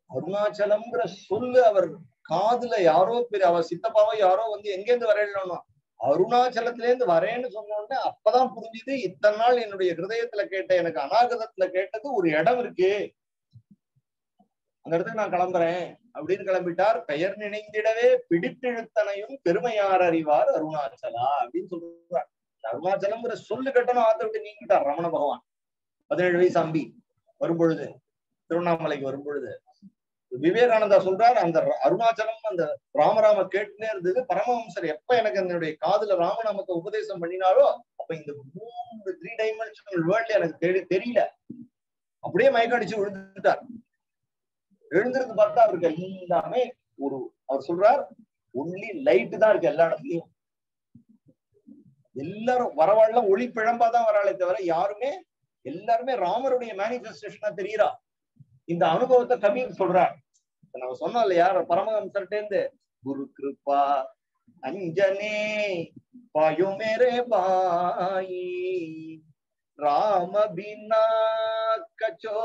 அருணாச்சலம்ங்கிற சொல்லு அவர் காதுல யாரோ பெரிய அவர் சித்தப்பாவோ யாரோ வந்து எங்கேருந்து வரணும் அருணாச்சலத்துல இருந்து வரேன்னு சொன்ன உடனே அப்பதான் புரிஞ்சுது இத்தனை நாள் என்னுடைய ஹிருதயத்துல கேட்ட எனக்கு அநாகதத்துல கேட்டது ஒரு இடம் இருக்கு அந்த இடத்துக்கு நான் கிளம்புறேன் அப்படின்னு கிளம்பிட்டார் பெயர் நினைந்திடவே பிடித்திழுத்தனையும் பெருமையார் அறிவார் அருணாச்சலா அப்படின்னு சொல்றார் அருணாச்சலம்ங்கிற சொல்லு கட்டணம் ஆத்த விட்டு நீங்கிட்டார் ரமண பகவான் பதினேழு வயசு அம்பி வரும்பொழுது திருவண்ணாமலைக்கு வரும்பொழுது விவேகானந்தா சொல்றார் அந்த அருணாச்சலம் அந்த ராமராம கேட்டுனே இருந்தது பரமஹம்சர் எப்ப எனக்கு என்னுடைய காதுல ராமநாமத்தை உபதேசம் பண்ணினாலோ அப்ப இந்த மூணு த்ரீ டைமென்ஷனல் வேர்ல்ட் எனக்கு தெரி தெரியல அப்படியே மயக்கம் அடிச்சு விழுந்துட்டார் எழுந்திருந்து பார்த்தா அவருக்கு எல்லாமே ஒரு அவர் சொல்றார் ஒன்லி லைட் தான் இருக்கு எல்லா இடத்துலயும் எல்லாரும் வரவாழ்ல ஒளி பிழம்பாதான் வராளே தவிர யாருமே எல்லாருமே ராமருடைய மேனிபெஸ்டேஷனா தெரியுறா இந்த அனுபவத்தை கபீர் சொல்றார் நம்ம சொன்னோம் இல்லையா பரமஹம்சர்டேந்து குரு கிருபா அஞ்சனே பாயோ மேரே பாயி ராம பின்னா கச்சோ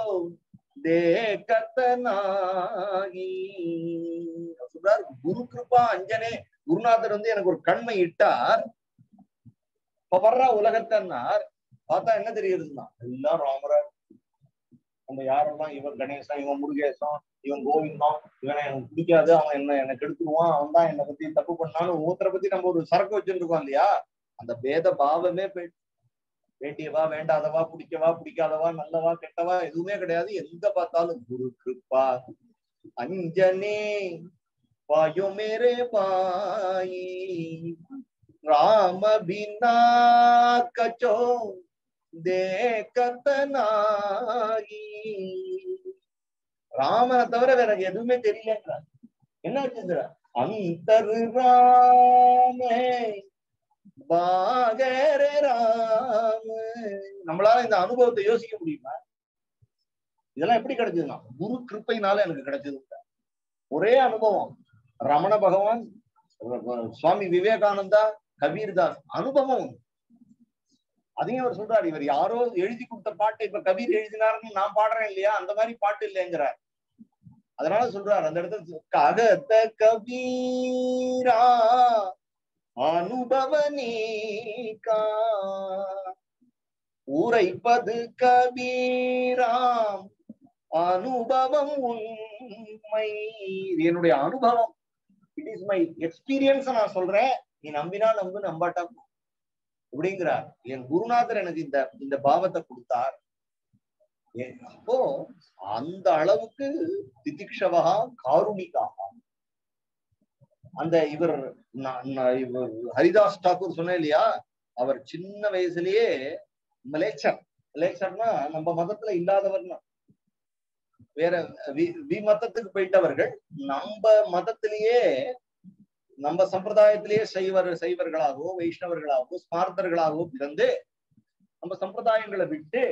தேகத்தனாகி சொல்றார் குரு கிருபா அஞ்சனே குருநாதர் வந்து எனக்கு ஒரு கண்மை இட்டார் இப்ப வர்ற உலகத்தன்னார் பார்த்தா என்ன தெரியுதுன்னா எல்லாம் ராமரா நம்ம யாரெல்லாம் இவன் கணேசன் இவன் முருகேசன் இவன் கோவிந்தம் இவனை எனக்கு பிடிக்காது அவன் என்ன என்ன கெடுத்துருவான் அவன் தான் என்னை பத்தி தப்பு பண்ணாலும் ஒவ்வொருத்தரை பத்தி நம்ம ஒரு சரக்கு வச்சுருக்கோம் இல்லையா அந்த பேத பாவமே போயிட்டு வேண்டியவா வேண்டாதவா பிடிக்கவா பிடிக்காதவா நல்லவா கெட்டவா எதுவுமே கிடையாது எங்க பார்த்தாலும் குரு கிருப்பா அஞ்சனே பாயோ மேரே பாயி ராம பின்னா கச்சோ தேக்கத்தனாகி ராமனை தவிர வேற எதுவுமே தெரியலங்கிறார் என்ன வச்சிருக்கிற அந்தரு ராமே பாகர ராம நம்மளால இந்த அனுபவத்தை யோசிக்க முடியுமா இதெல்லாம் எப்படி கிடைச்சதுன்னா குரு கிருப்பைனால எனக்கு கிடைச்சது ஒரே அனுபவம் ரமண பகவான் சுவாமி விவேகானந்தா கபீர்தாஸ் அனுபவம் அதையும் அவர் சொல்றாரு இவர் யாரோ எழுதி கொடுத்த பாட்டு இப்ப கபீர் எழுதினாருன்னு நான் பாடுறேன் இல்லையா அந்த மாதிரி பாட்டு இல்லைங்கிறார் அதனால சொல்றாரு அந்த இடத்துல ககத கபீரா அனுபவனீகா உரைப்பது கபீராம் அனுபவம் உண்மை இது என்னுடைய அனுபவம் இட் இஸ் மை எக்ஸ்பீரியன்ஸ் நான் சொல்றேன் நீ நம்பினா நம்பு நம்பாட்டா அப்படிங்கிறார் என் குருநாதர் எனக்கு இந்த இந்த பாவத்தை கொடுத்தார் அப்போ அந்த அளவுக்கு திதிக்ஷவா காருணிக்காக அந்த இவர் இவர் ஹரிதாஸ் தாக்கூர் சொன்னேன் இல்லையா அவர் சின்ன வயசுலயே மலேச்சர் மலேச்சர்னா நம்ம மதத்துல இல்லாதவர்னா வேற வி மதத்துக்கு போயிட்டவர்கள் நம்ம மதத்திலேயே நம்ம சம்பிரதாயத்திலேயே சைவர் சைவர்களாகவோ வைஷ்ணவர்களாகவோ ஸ்மார்த்தர்களாகவோ பிறந்து நம்ம சம்பிரதாயங்களை விட்டு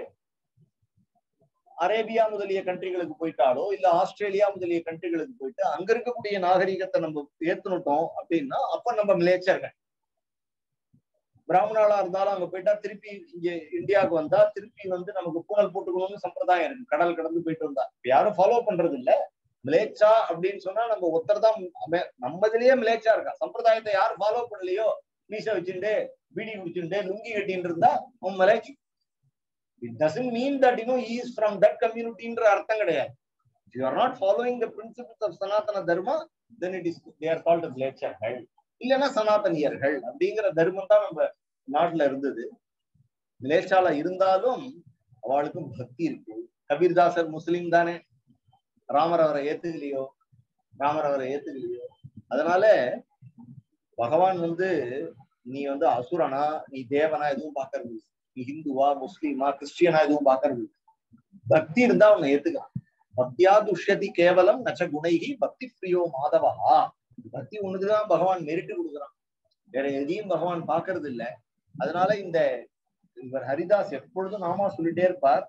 அரேபியா முதலிய கண்ட்ரிகளுக்கு போயிட்டாலோ இல்ல ஆஸ்திரேலியா முதலிய கண்ட்ரிகளுக்கு போயிட்டு அங்க இருக்கக்கூடிய நாகரிகத்தை நம்ம ஏத்துனுட்டோம் அப்படின்னா அப்ப நம்ம மிலேச்சர்கள் பிராமணாளா இருந்தாலும் அங்க போயிட்டா திருப்பி இங்க இந்தியாவுக்கு வந்தா திருப்பி வந்து நமக்கு பூனல் போட்டுக்கணும்னு சம்பிரதாயம் இருக்கு கடல் கடந்து போயிட்டு வந்தா யாரும் ஃபாலோ பண்றது இல்ல மிலேச்சா அப்படின்னு சொன்னா நம்ம ஒருத்தர் தான் நம்மதுலயே மிலேச்சா இருக்கா சம்பிரதாயத்தை யார் ஃபாலோ பண்ணலையோ மீச வச்சுட்டு பீடி குடிச்சுட்டு லுங்கி கட்டின்னு இருந்தா அவன் மிலேச்சி it doesn't mean that you is from that கம்யூனிட்டின்ற அர்த்தம் கிடையாது you are not following the principles of Sanatana Dharma then it is they are called மிலேச்சர்கள் இல்லைன்னா சனாதனியர்கள் அப்படிங்கிற தர்மம் தான் நம்ம நாட்டுல இருந்தது மிலேச்சால இருந்தாலும் அவளுக்கும் பக்தி இருக்கு கபீர்தாசர் முஸ்லீம் தானே ராமர் அவரை ஏத்துக்கலையோ ராமர் அவரை ஏத்துக்கலையோ அதனால பகவான் வந்து நீ வந்து அசுரனா நீ தேவனா எதுவும் பாக்குறது நீ ஹிந்துவா முஸ்லீமா கிறிஸ்டியனா எதுவும் பாக்குறது பக்தி இருந்தா அவனை ஏத்துக்கலாம் பக்தியா துஷ்யதி கேவலம் நச்ச குணைகி பக்தி பிரியோ மாதவா பக்தி உனக்குதான் பகவான் மெரிட்டு கொடுக்குறான் வேற எதையும் பகவான் பாக்குறது இல்ல அதனால இந்த இவர் ஹரிதாஸ் எப்பொழுதும் நாமா சொல்லிட்டே இருப்பார்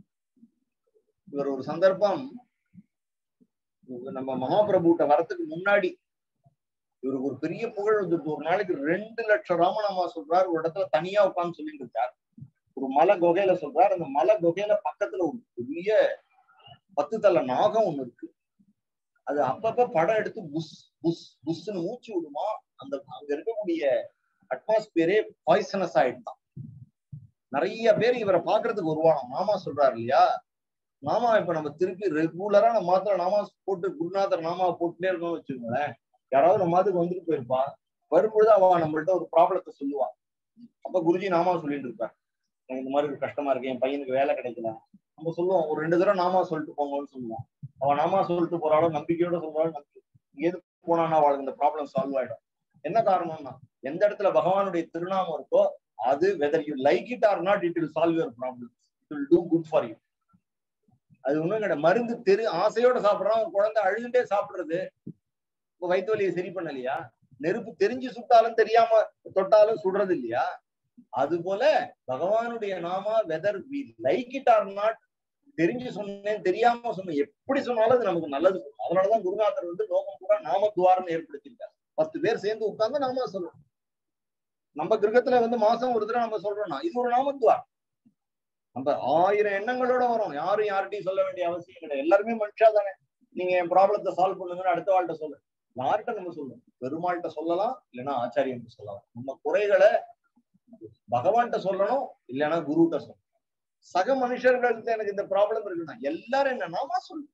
இவர் ஒரு சந்தர்ப்பம் நம்ம மகாபிரபுட்ட வரத்துக்கு முன்னாடி இவருக்கு ஒரு பெரிய புகழ் வந்துருக்கு ஒரு நாளைக்கு ரெண்டு லட்சம் ராமநாமா சொல்றாரு ஒரு இடத்துல தனியா உட்கார்ந்து சொல்லிட்டு இருக்கார் ஒரு மலை குகையில சொல்றார் அந்த மலை குகையில பக்கத்துல ஒரு பெரிய பத்து தலை நாகம் ஒண்ணு இருக்கு அது அப்பப்ப படம் எடுத்து புஸ் புஸ் புஸ்ன்னு மூச்சு விடுமா அந்த அங்க இருக்கக்கூடிய அட்மாஸ்பியரே பாய்சனஸ் ஆயிடுதான் நிறைய பேர் இவரை பாக்குறதுக்கு வருவாங்க மாமா சொல்றாரு இல்லையா நாமா இப்ப நம்ம திருப்பி ரெகுலரா நம்ம மாத்திரம் நாமா போட்டு குருநாதர் நாமா போட்டுட்டே இருக்கோம்னு வச்சுக்கோங்களேன் யாராவது நம்ம அதுக்கு வந்துட்டு போயிருப்பா வரும்பொழுது அவ நம்மள்ட்ட ஒரு ப்ராப்ளத்தை சொல்லுவா அப்ப குருஜி நாமா சொல்லிட்டு இருப்பார் எனக்கு இந்த மாதிரி ஒரு கஷ்டமா இருக்கு என் பையனுக்கு வேலை கிடைக்கல நம்ம சொல்லுவோம் ஒரு ரெண்டு தடவை நாமா சொல்லிட்டு போங்கன்னு சொல்லுவோம் அவன் நாமா சொல்லிட்டு போறாலும் நம்பிக்கையோட சொல்றாலும் நம்பிக்கை எது போனான்னா அவளுக்கு இந்த ப்ராப்ளம் சால்வ் ஆயிடும் என்ன காரணம்னா எந்த இடத்துல பகவானுடைய திருநாமம் இருக்கோ அது whether you like it or not it will solve your problem it will do good for you அது ஒண்ணும் கிடையாது மருந்து தெரு ஆசையோட சாப்பிடுறான் ஒரு குழந்தை அழுதுட்டே சாப்பிடுறது இப்ப வயிற்று வலியை சரி பண்ணலையா நெருப்பு தெரிஞ்சு சுட்டாலும் தெரியாம தொட்டாலும் சுடுறது இல்லையா அது போல பகவானுடைய நாமா whether we like it or not தெரிஞ்சு சொன்னேன் தெரியாம சொன்னேன் எப்படி சொன்னாலும் அது நமக்கு நல்லது அதனாலதான் குருநாதர் வந்து லோகம் கூட நாமத்துவாரம் ஏற்படுத்தியிருக்காரு பத்து பேர் சேர்ந்து உட்கார்ந்து நாம சொல்லணும் நம்ம கிரகத்துல வந்து மாசம் ஒரு தடவை நம்ம சொல்றோம்னா இது ஒரு நாமத்துவார் நம்ம ஆயிரம் எண்ணங்களோட வரும் யாரும் யார்கிட்டயும் சொல்ல வேண்டிய அவசியம் கிடையாது எல்லாருமே மனுஷா தானே நீங்க என் ப்ராப்ளத்தை சால்வ் பண்ணுங்கன்னு அடுத்த வாழ்கிட்ட சொல்லு யார்கிட்ட நம்ம சொல்லணும் பெருமாள்கிட்ட சொல்லலாம் இல்லைன்னா ஆச்சாரியன் சொல்லலாம் நம்ம குறைகளை பகவான்கிட்ட சொல்லணும் இல்லைன்னா குருகிட்ட சொல்லணும் சக மனுஷர்களுக்கு எனக்கு இந்த ப்ராப்ளம் இருக்குன்னா எல்லாரும் என்ன நாமா சொல்லு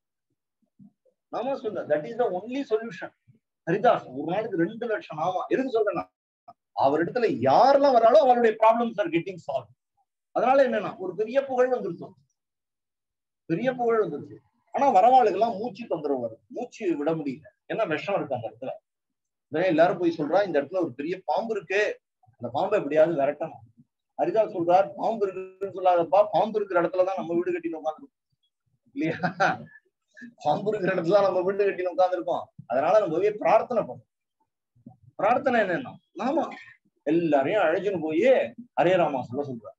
நாமா சொல்ல that is the only solution Haridas ஒரு நாளுக்கு ரெண்டு லட்சம் நாமா எதுக்கு சொல்றேன்னா அவரிடத்துல யாரெல்லாம் வராலோ அவருடைய ப்ராப்ளம்ஸ் ஆர் கெட்டிங் சால்வ் அதனால என்னன்னா ஒரு பெரிய புகழ் வந்துருச்சு பெரிய புகழ் வந்துருச்சு ஆனா வரவாளுக்கெல்லாம் மூச்சு தொந்தரவு வருது மூச்சு விட முடியல ஏன்னா விஷம் இருக்கு அந்த இடத்துல உடனே எல்லாரும் போய் சொல்றா இந்த இடத்துல ஒரு பெரிய பாம்பு இருக்கு அந்த பாம்பை எப்படியாவது விரட்டணும் ஹரிதாஸ் சொல்றார் பாம்பு இருக்குன்னு சொல்லாதப்பா பாம்பு இருக்கிற இடத்துலதான் நம்ம வீடு கட்டி உட்காந்துருக்கோம் இல்லையா பாம்பு இருக்கிற இடத்துல நம்ம வீடு கட்டி உட்காந்துருக்கோம் அதனால நம்ம போய் பிரார்த்தனை பண்ணணும் பிரார்த்தனை என்னன்னா நாமா எல்லாரையும் அழைச்சுன்னு போய் ஹரே ராமா சொல்ல சொல்றார்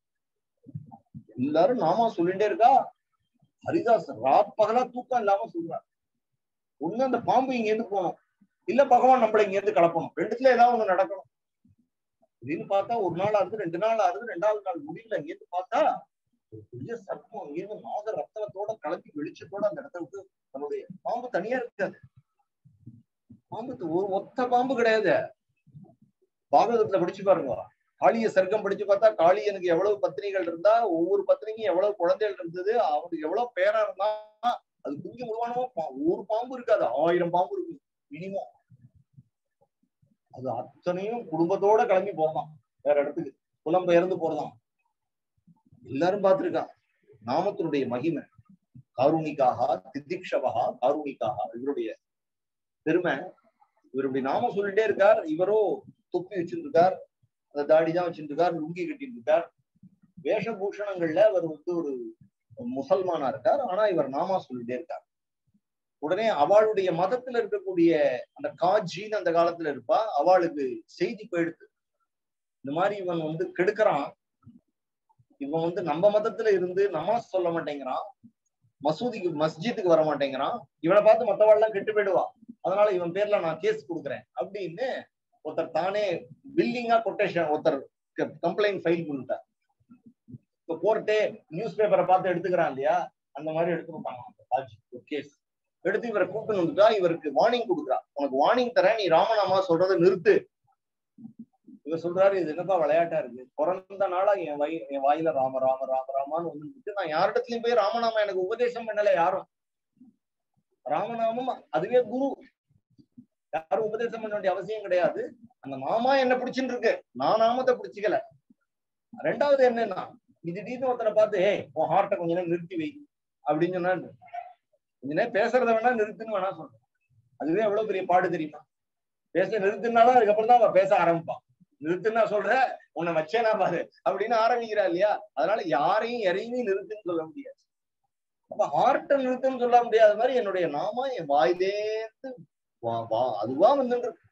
எல்லாரும் நாமா சொல்லிட்டே இருக்கா ஹரிதாஸ் ராப்பகலா தூக்கம் இல்லாம சொல்றார் ஒண்ணு அந்த பாம்பு இங்க இருந்து போகணும் இல்ல பகவான் நம்மள இங்க இருந்து கலப்பணும் ரெண்டுத்துல ஏதாவது ஒண்ணு நடக்கணும் அப்படின்னு பார்த்தா ஒரு நாள் ஆகுது ரெண்டு நாள் ஆகுது ரெண்டாவது நாள் முடியல இங்க இருந்து பார்த்தா ஒரு பெரிய சர்ப்பம் அங்கிருந்து நாக ரத்தனத்தோட கலப்பி வெளிச்சத்தோட அந்த இடத்த விட்டு தன்னுடைய பாம்பு தனியா இருக்காது பாம்பு ஒரு ஒத்த பாம்பு கிடையாது பாகவதத்துல படிச்சு பாருங்க காளிய சர்க்கம் படிச்சு பார்த்தா காளியனுக்கு எவ்வளவு பத்தினிகள் இருந்தா ஒவ்வொரு பத்தினிக்கும் எவ்வளவு குழந்தைகள் இருந்தது அவனுக்கு எவ்வளவு பேரா இருந்தா அது குஞ்சு முழுவானமா ஒரு பாம்பு இருக்காது ஆயிரம் பாம்பு இருக்கு மினிமம் அது அத்தனையும் குடும்பத்தோட கிளம்பி போறதான் வேற இடத்துக்கு புலம்பெயர்ந்து போறதான் எல்லாரும் பார்த்திருக்கா நாமத்தினுடைய மகிமை காருணிக்காக திதிக்ஷவகா காருணிக்காக இவருடைய பெருமை இவருடைய நாமம் சொல்லிட்டே இருக்கார் இவரோ தொப்பி வச்சிருக்கார் அந்த தாடி தான் வச்சுட்டு இருக்கார் லுங்கி கட்டிட்டு இருக்கார் வேஷபூஷணங்கள்ல அவர் வந்து ஒரு முசல்மானா இருக்கார் ஆனா இவர் நாமா சொல்லிட்டே இருக்கார் உடனே அவளுடைய மதத்துல இருக்கக்கூடிய அந்த காஜின்னு அந்த காலத்துல இருப்பா அவளுக்கு செய்தி போயிடுது இந்த மாதிரி இவன் வந்து கெடுக்கிறான் இவன் வந்து நம்ம மதத்துல இருந்து நமாஸ் சொல்ல மாட்டேங்கிறான் மசூதிக்கு மஸ்ஜித்துக்கு வர மாட்டேங்கிறான் இவனை பார்த்து மத்தவாள் எல்லாம் கெட்டு போயிடுவா அதனால இவன் பேர்ல நான் கேஸ் கொடுக்குறேன் அப்படின்னு ஒருத்தர் தானே பில்லிங்கா கொட்டேஷன் ஒருத்தர் கம்ப்ளைண்ட் ஃபைல் பண்ணிட்டார் இப்ப கோர்ட்டே நியூஸ் பேப்பரை பார்த்து எடுத்துக்கிறான் இல்லையா அந்த மாதிரி எடுத்துக்கிட்டாங்க அந்த காட்சி ஒரு கேஸ் எடுத்து இவரை கூப்பிட்டு வந்துட்டா இவருக்கு வார்னிங் கொடுக்குறா உனக்கு வார்னிங் தரேன் நீ ராமநாமா சொல்றதை நிறுத்து இவர் சொல்றாரு இது என்னப்பா விளையாட்டா இருக்கு பிறந்த நாளா என் வய என் வாயில ராம ராம ராம ராமான்னு வந்துட்டு நான் யாரிடத்துலயும் போய் ராமநாமம் எனக்கு உபதேசம் பண்ணல யாரும் ராமநாமம் அதுவே குரு யாரும் உபதேசம் பண்ண வேண்டிய அவசியம் கிடையாது அந்த மாமா என்ன பிடிச்சுட்டு இருக்கு நான் நாமத்தை பிடிச்சிக்கல ரெண்டாவது என்னன்னா இது திடீர்னு ஒருத்தனை பார்த்து ஏ உன் ஹார்ட்டை கொஞ்ச நேரம் நிறுத்தி வை அப்படின்னு சொன்னா கொஞ்ச நேரம் பேசுறத வேணா நிறுத்துன்னு வேணா சொல்றேன் அதுவே எவ்வளவு பெரிய பாடு தெரியுமா பேச நிறுத்தினாலும் அதுக்கப்புறம் தான் அவ பேச ஆரம்பிப்பான் நிறுத்துன்னா சொல்ற உன்னை வச்சேனா பாரு அப்படின்னு ஆரம்பிக்கிறா இல்லையா அதனால யாரையும் எறையுமே நிறுத்துன்னு சொல்ல முடியாது அப்ப ஹார்ட்டை நிறுத்துன்னு சொல்ல முடியாத மாதிரி என்னுடைய நாமா என் வாயிலேந்து வா வா அதுவா வந்துட்டு இருக்கு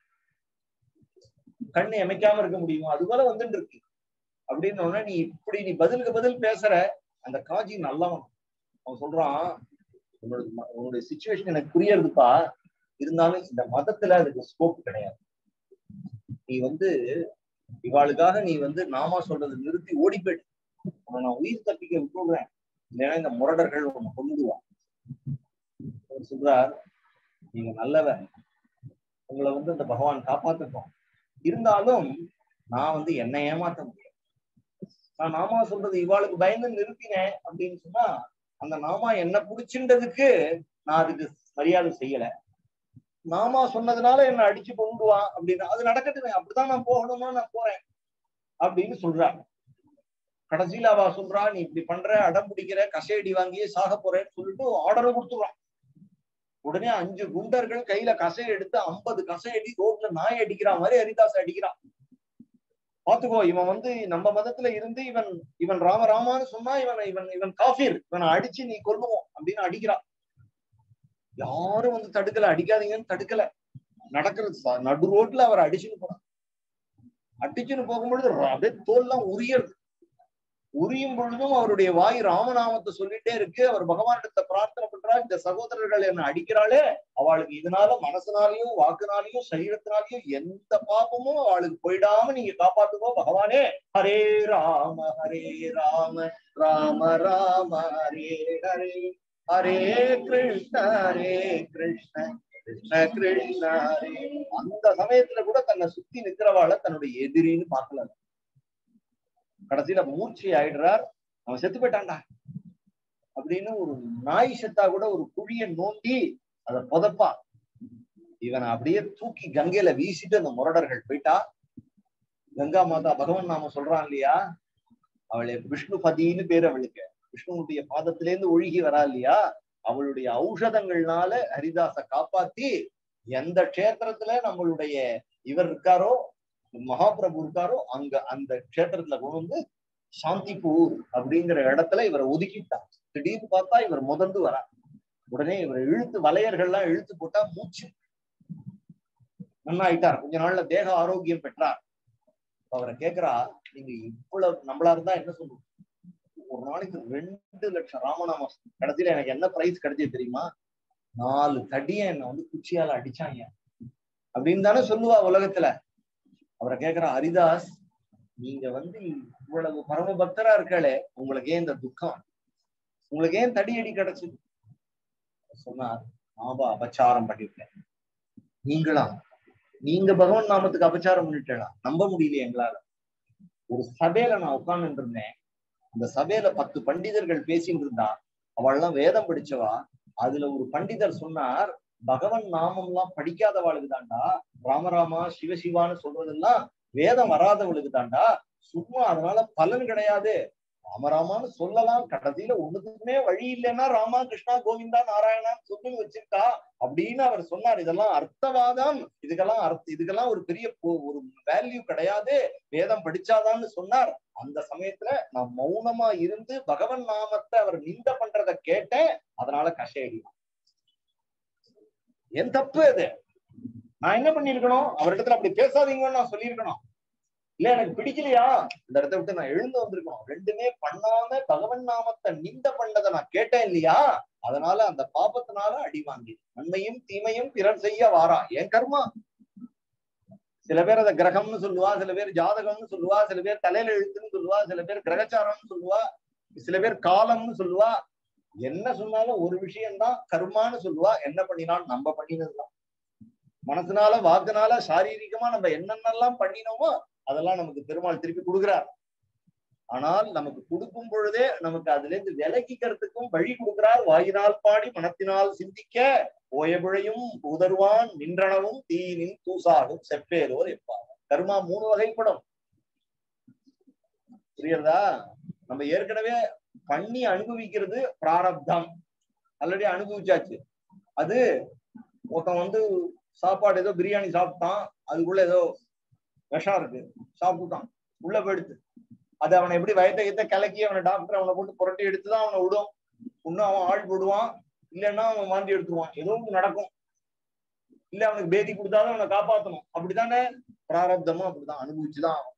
கண்ணை அமைக்காம இருக்க முடியுமா அது போல வந்துட்டு இருக்கு அப்படின்னு உடனே நீ இப்படி நீ பதிலுக்கு பதில் பேசுற அந்த காஜி நல்லவன் அவன் சொல்றான் உன்னோட உன்னுடைய சுச்சுவேஷன் எனக்கு புரியறதுப்பா இருந்தாலும் இந்த மதத்துல அதுக்கு ஸ்கோப் கிடையாது நீ வந்து இவாளுக்காக நீ வந்து நாமா சொல்றது நிறுத்தி ஓடி போயிடு உன்னை நான் உயிர் தப்பிக்க விட்டுடுறேன் இல்லைன்னா இந்த முரடர்கள் உன்னை கொண்டுடுவான் அவர் சொல்றார் நீங்க நல்லவர் உங்களை வந்து இந்த பகவான் காப்பாத்துட்டோம் இருந்தாலும் நான் வந்து என்ன ஏமாத்த முடியும் நான் நாமா சொல்றது இவாளுக்கு பயந்து நிறுத்தினேன் அப்படின்னு சொன்னா அந்த நாமா என்ன புடிச்சுன்றதுக்கு நான் அதுக்கு மரியாதை செய்யல நாமா சொன்னதுனால என்ன அடிச்சு கொண்டுவான் அப்படின்னு அது நடக்கட்டுமே அப்படிதான் நான் போகணும்னா நான் போறேன் அப்படின்னு சொல்றாங்க கடைசியில அவ சொல்றா நீ இப்படி பண்ற அடம் பிடிக்கிற கசையடி வாங்கியே சாக போறேன்னு சொல்லிட்டு ஆர்டரை கொடுத்துருவான் உடனே அஞ்சு குண்டர்கள் கையில கசை எடுத்து ஐம்பது கசையடி ரோட்ல நாய் அடிக்கிற மாதிரி ஹரிதாஸ் அடிக்கிறான் பாத்துக்கோ இவன் வந்து நம்ம மதத்துல இருந்து இவன் இவன் ராம ராமான்னு சொன்னா இவன் இவன் இவன் காஃபீர் இவனை அடிச்சு நீ கொல்லுவோம் அப்படின்னு அடிக்கிறான் யாரும் வந்து தடுக்கல அடிக்காதீங்கன்னு தடுக்கல நடக்கிறது ச- நடு ரோட்ல அவர் அடிச்சுன்னு போறான் அடிச்சுன்னு போகும்பொழுது ர- அப்படியே தோல்லாம் உரியறது உரியும் பொழுதும் அவருடைய வாய் ராமநாமத்தை சொல்லிட்டே இருக்கு அவர் பகவானிடத்தை பிரார்த்தனை பண்றார் இந்த சகோதரர்கள் என்ன அடிக்கிறாளே அவளுக்கு இதனால மனசுனாலையும் வாக்குனாலையும் சரீரத்தினாலையும் எந்த பாப்பமும் அவளுக்கு போயிடாம நீங்க காப்பாத்துக்கோ பகவானே ஹரே ராம ஹரே ராம ராம ராம ஹரே ஹரே ஹரே கிருஷ்ண ஹரே கிருஷ்ண கிருஷ்ண கிருஷ்ண ஹரே அந்த சமயத்துல கூட தன்னை சுத்தி நிக்கிறவாள தன்னுடைய எதிரின்னு பார்க்கல கடைசியில மூர்ச்சி ஆயிடுறார் அவன் செத்து போயிட்டான்டா அப்படின்னு ஒரு நாய் செத்தா கூட ஒரு குழிய நோண்டி அதை புதைப்பா இவனை அப்படியே தூக்கி கங்கையில வீசிட்டு அந்த முரடர்கள் போயிட்டா கங்கா மாதா பகவான் நாம சொல்றான் இல்லையா அவளை விஷ்ணு பதின்னு பேர் அவளுக்கு விஷ்ணுனுடைய பாதத்திலேருந்து ஒழுகி வரா இல்லையா அவளுடைய ஔஷதங்கள்னால ஹரிதாச காப்பாத்தி எந்த க்ஷேத்திரத்துல நம்மளுடைய இவர் இருக்காரோ மகாபிரபு இருக்காரோ அங்க அந்த க்ஷேத்திரத்துல கொண்டு வந்து சாந்திபூர் அப்படிங்கிற இடத்துல இவரை ஒதுக்கிட்டான் திடீர்னு பார்த்தா இவர் முதந்து வரா உடனே இவர் இழுத்து வலையர்கள்லாம் இழுத்து போட்டா மூச்சு நன்னாயிட்டார் கொஞ்ச நாள்ல தேக ஆரோக்கியம் பெற்றார் அவரை கேக்குறா நீங்க இவ்வளவு நம்மளா இருந்தா என்ன சொல்லுவோம் ஒரு நாளைக்கு ரெண்டு லட்சம் ராமநாமம் கடைசியில எனக்கு என்ன பிரைஸ் கிடைச்சது தெரியுமா நாலு தடிய என்ன வந்து குச்சியால அடிச்சாங்க அப்படின்னு தானே சொல்லுவா உலகத்துல அவரை கேக்குறா ஹரிதாஸ் நீங்க வந்து இவ்வளவு பரம பக்தரா இருக்காளே உங்களுக்கு ஏன் இந்த துக்கம் உங்களுக்கு ஏன் தடியடி கிடைச்சது சொன்னார் ஆபா அபச்சாரம் பண்ணிட்டேன் நீங்களா நீங்க பகவான் நாமத்துக்கு அபச்சாரம் பண்ணிட்டா நம்ப முடியல எங்களால ஒரு சபையில நான் உட்கார்ந்துட்டு இருந்தேன் அந்த சபையில பத்து பண்டிதர்கள் பேசிட்டு இருந்தா அவள்லாம் வேதம் படிச்சவா அதுல ஒரு பண்டிதர் சொன்னார் பகவன் நாமம்லாம் படிக்காதவாளுக்கு தாண்டா ராமராமா சிவசிவான்னு சொல்றதெல்லாம் வேதம் வராதவளுக்கு தாண்டா சும்மா அதனால பலன் கிடையாது ராமராமான்னு சொல்லலாம் கடைசியில ஒண்ணுக்குமே வழி இல்லைன்னா ராமா கிருஷ்ணா கோவிந்தா நாராயணான்னு சொல்லி வச்சிருக்கா அப்படின்னு அவர் சொன்னார் இதெல்லாம் அர்த்தவாதம் இதுக்கெல்லாம் அர்த்த இதுக்கெல்லாம் ஒரு பெரிய பொ- ஒரு வேல்யூ கிடையாது வேதம் படிச்சாதான்னு சொன்னார் அந்த சமயத்துல நான் மௌனமா இருந்து பகவன் நாமத்தை அவர் நிந்த பண்றத கேட்டேன் அதனால கஷையடி என் தப்பு அது நான் என்ன பண்ணிருக்கணும் அவரிடத்துல அப்படி பேசாதீங்கன்னு நான் சொல்லியிருக்கணும் இல்ல எனக்கு பிடிக்கலையா இந்த இடத்த விட்டு நான் எழுந்து வந்திருக்கணும் ரெண்டுமே பண்ணாம பகவன் நாமத்தை நிந்த பண்ணதை நான் கேட்டேன் இல்லையா அதனால அந்த பாபத்தினால அடி வாங்கி நன்மையும் தீமையும் பிறர் செய்ய வாரா என் கர்மா சில பேர் அதை கிரகம்னு சொல்லுவா சில பேர் ஜாதகம்னு சொல்லுவா சில பேர் தலையில எழுத்துன்னு சொல்லுவா சில பேர் கிரகச்சாரம்னு சொல்லுவா சில பேர் காலம்னு சொல்லுவா என்ன சொன்னாலும் ஒரு விஷயம்தான் கர்மான்னு சொல்லுவா என்ன பண்ணினாலும் நம்ம பண்ணினதுதான் மனசுனால வாக்குனால சாரீரிகமா நம்ம என்னென்னலாம் பண்ணினோமோ அதெல்லாம் நமக்கு பெருமாள் திருப்பி கொடுக்குறார் ஆனால் நமக்கு கொடுக்கும் பொழுதே நமக்கு அதுல இருந்து விலகிக்கிறதுக்கும் வழி கொடுக்கிறார் வாயினால் பாடி மனத்தினால் சிந்திக்க ஓயபிழையும் உதர்வான் நின்றனவும் தீனின் தூசாகும் செப்பேரோர் எப்பார் கர்மா மூணு வகைப்படும் புரியுறதா நம்ம ஏற்கனவே பண்ணி அனுபவிக்கிறது பிராரப்தம் ஆல்ரெடி அனுபவிச்சாச்சு அது ஒருத்தன் வந்து சாப்பாடு ஏதோ பிரியாணி சாப்பிட்டான் அதுக்குள்ள ஏதோ விஷம் இருக்கு சாப்பிட்டுட்டான் உள்ள போயிடுத்து அது அவனை எப்படி வயத்தை கிட்ட கலக்கி அவனை டாக்டர் அவனை போட்டு புரட்டி எடுத்துதான் அவனை விடும் இன்னும் அவன் ஆள் போடுவான் இல்லைன்னா அவன் வாந்தி எடுத்துருவான் ஏதோ ஒண்ணு நடக்கும் இல்ல அவனுக்கு பேதி கொடுத்தாலும் அவனை காப்பாத்தணும் அப்படித்தானே பிராரப்தமும் அப்படிதான் அனுபவிச்சுதான் ஆகும்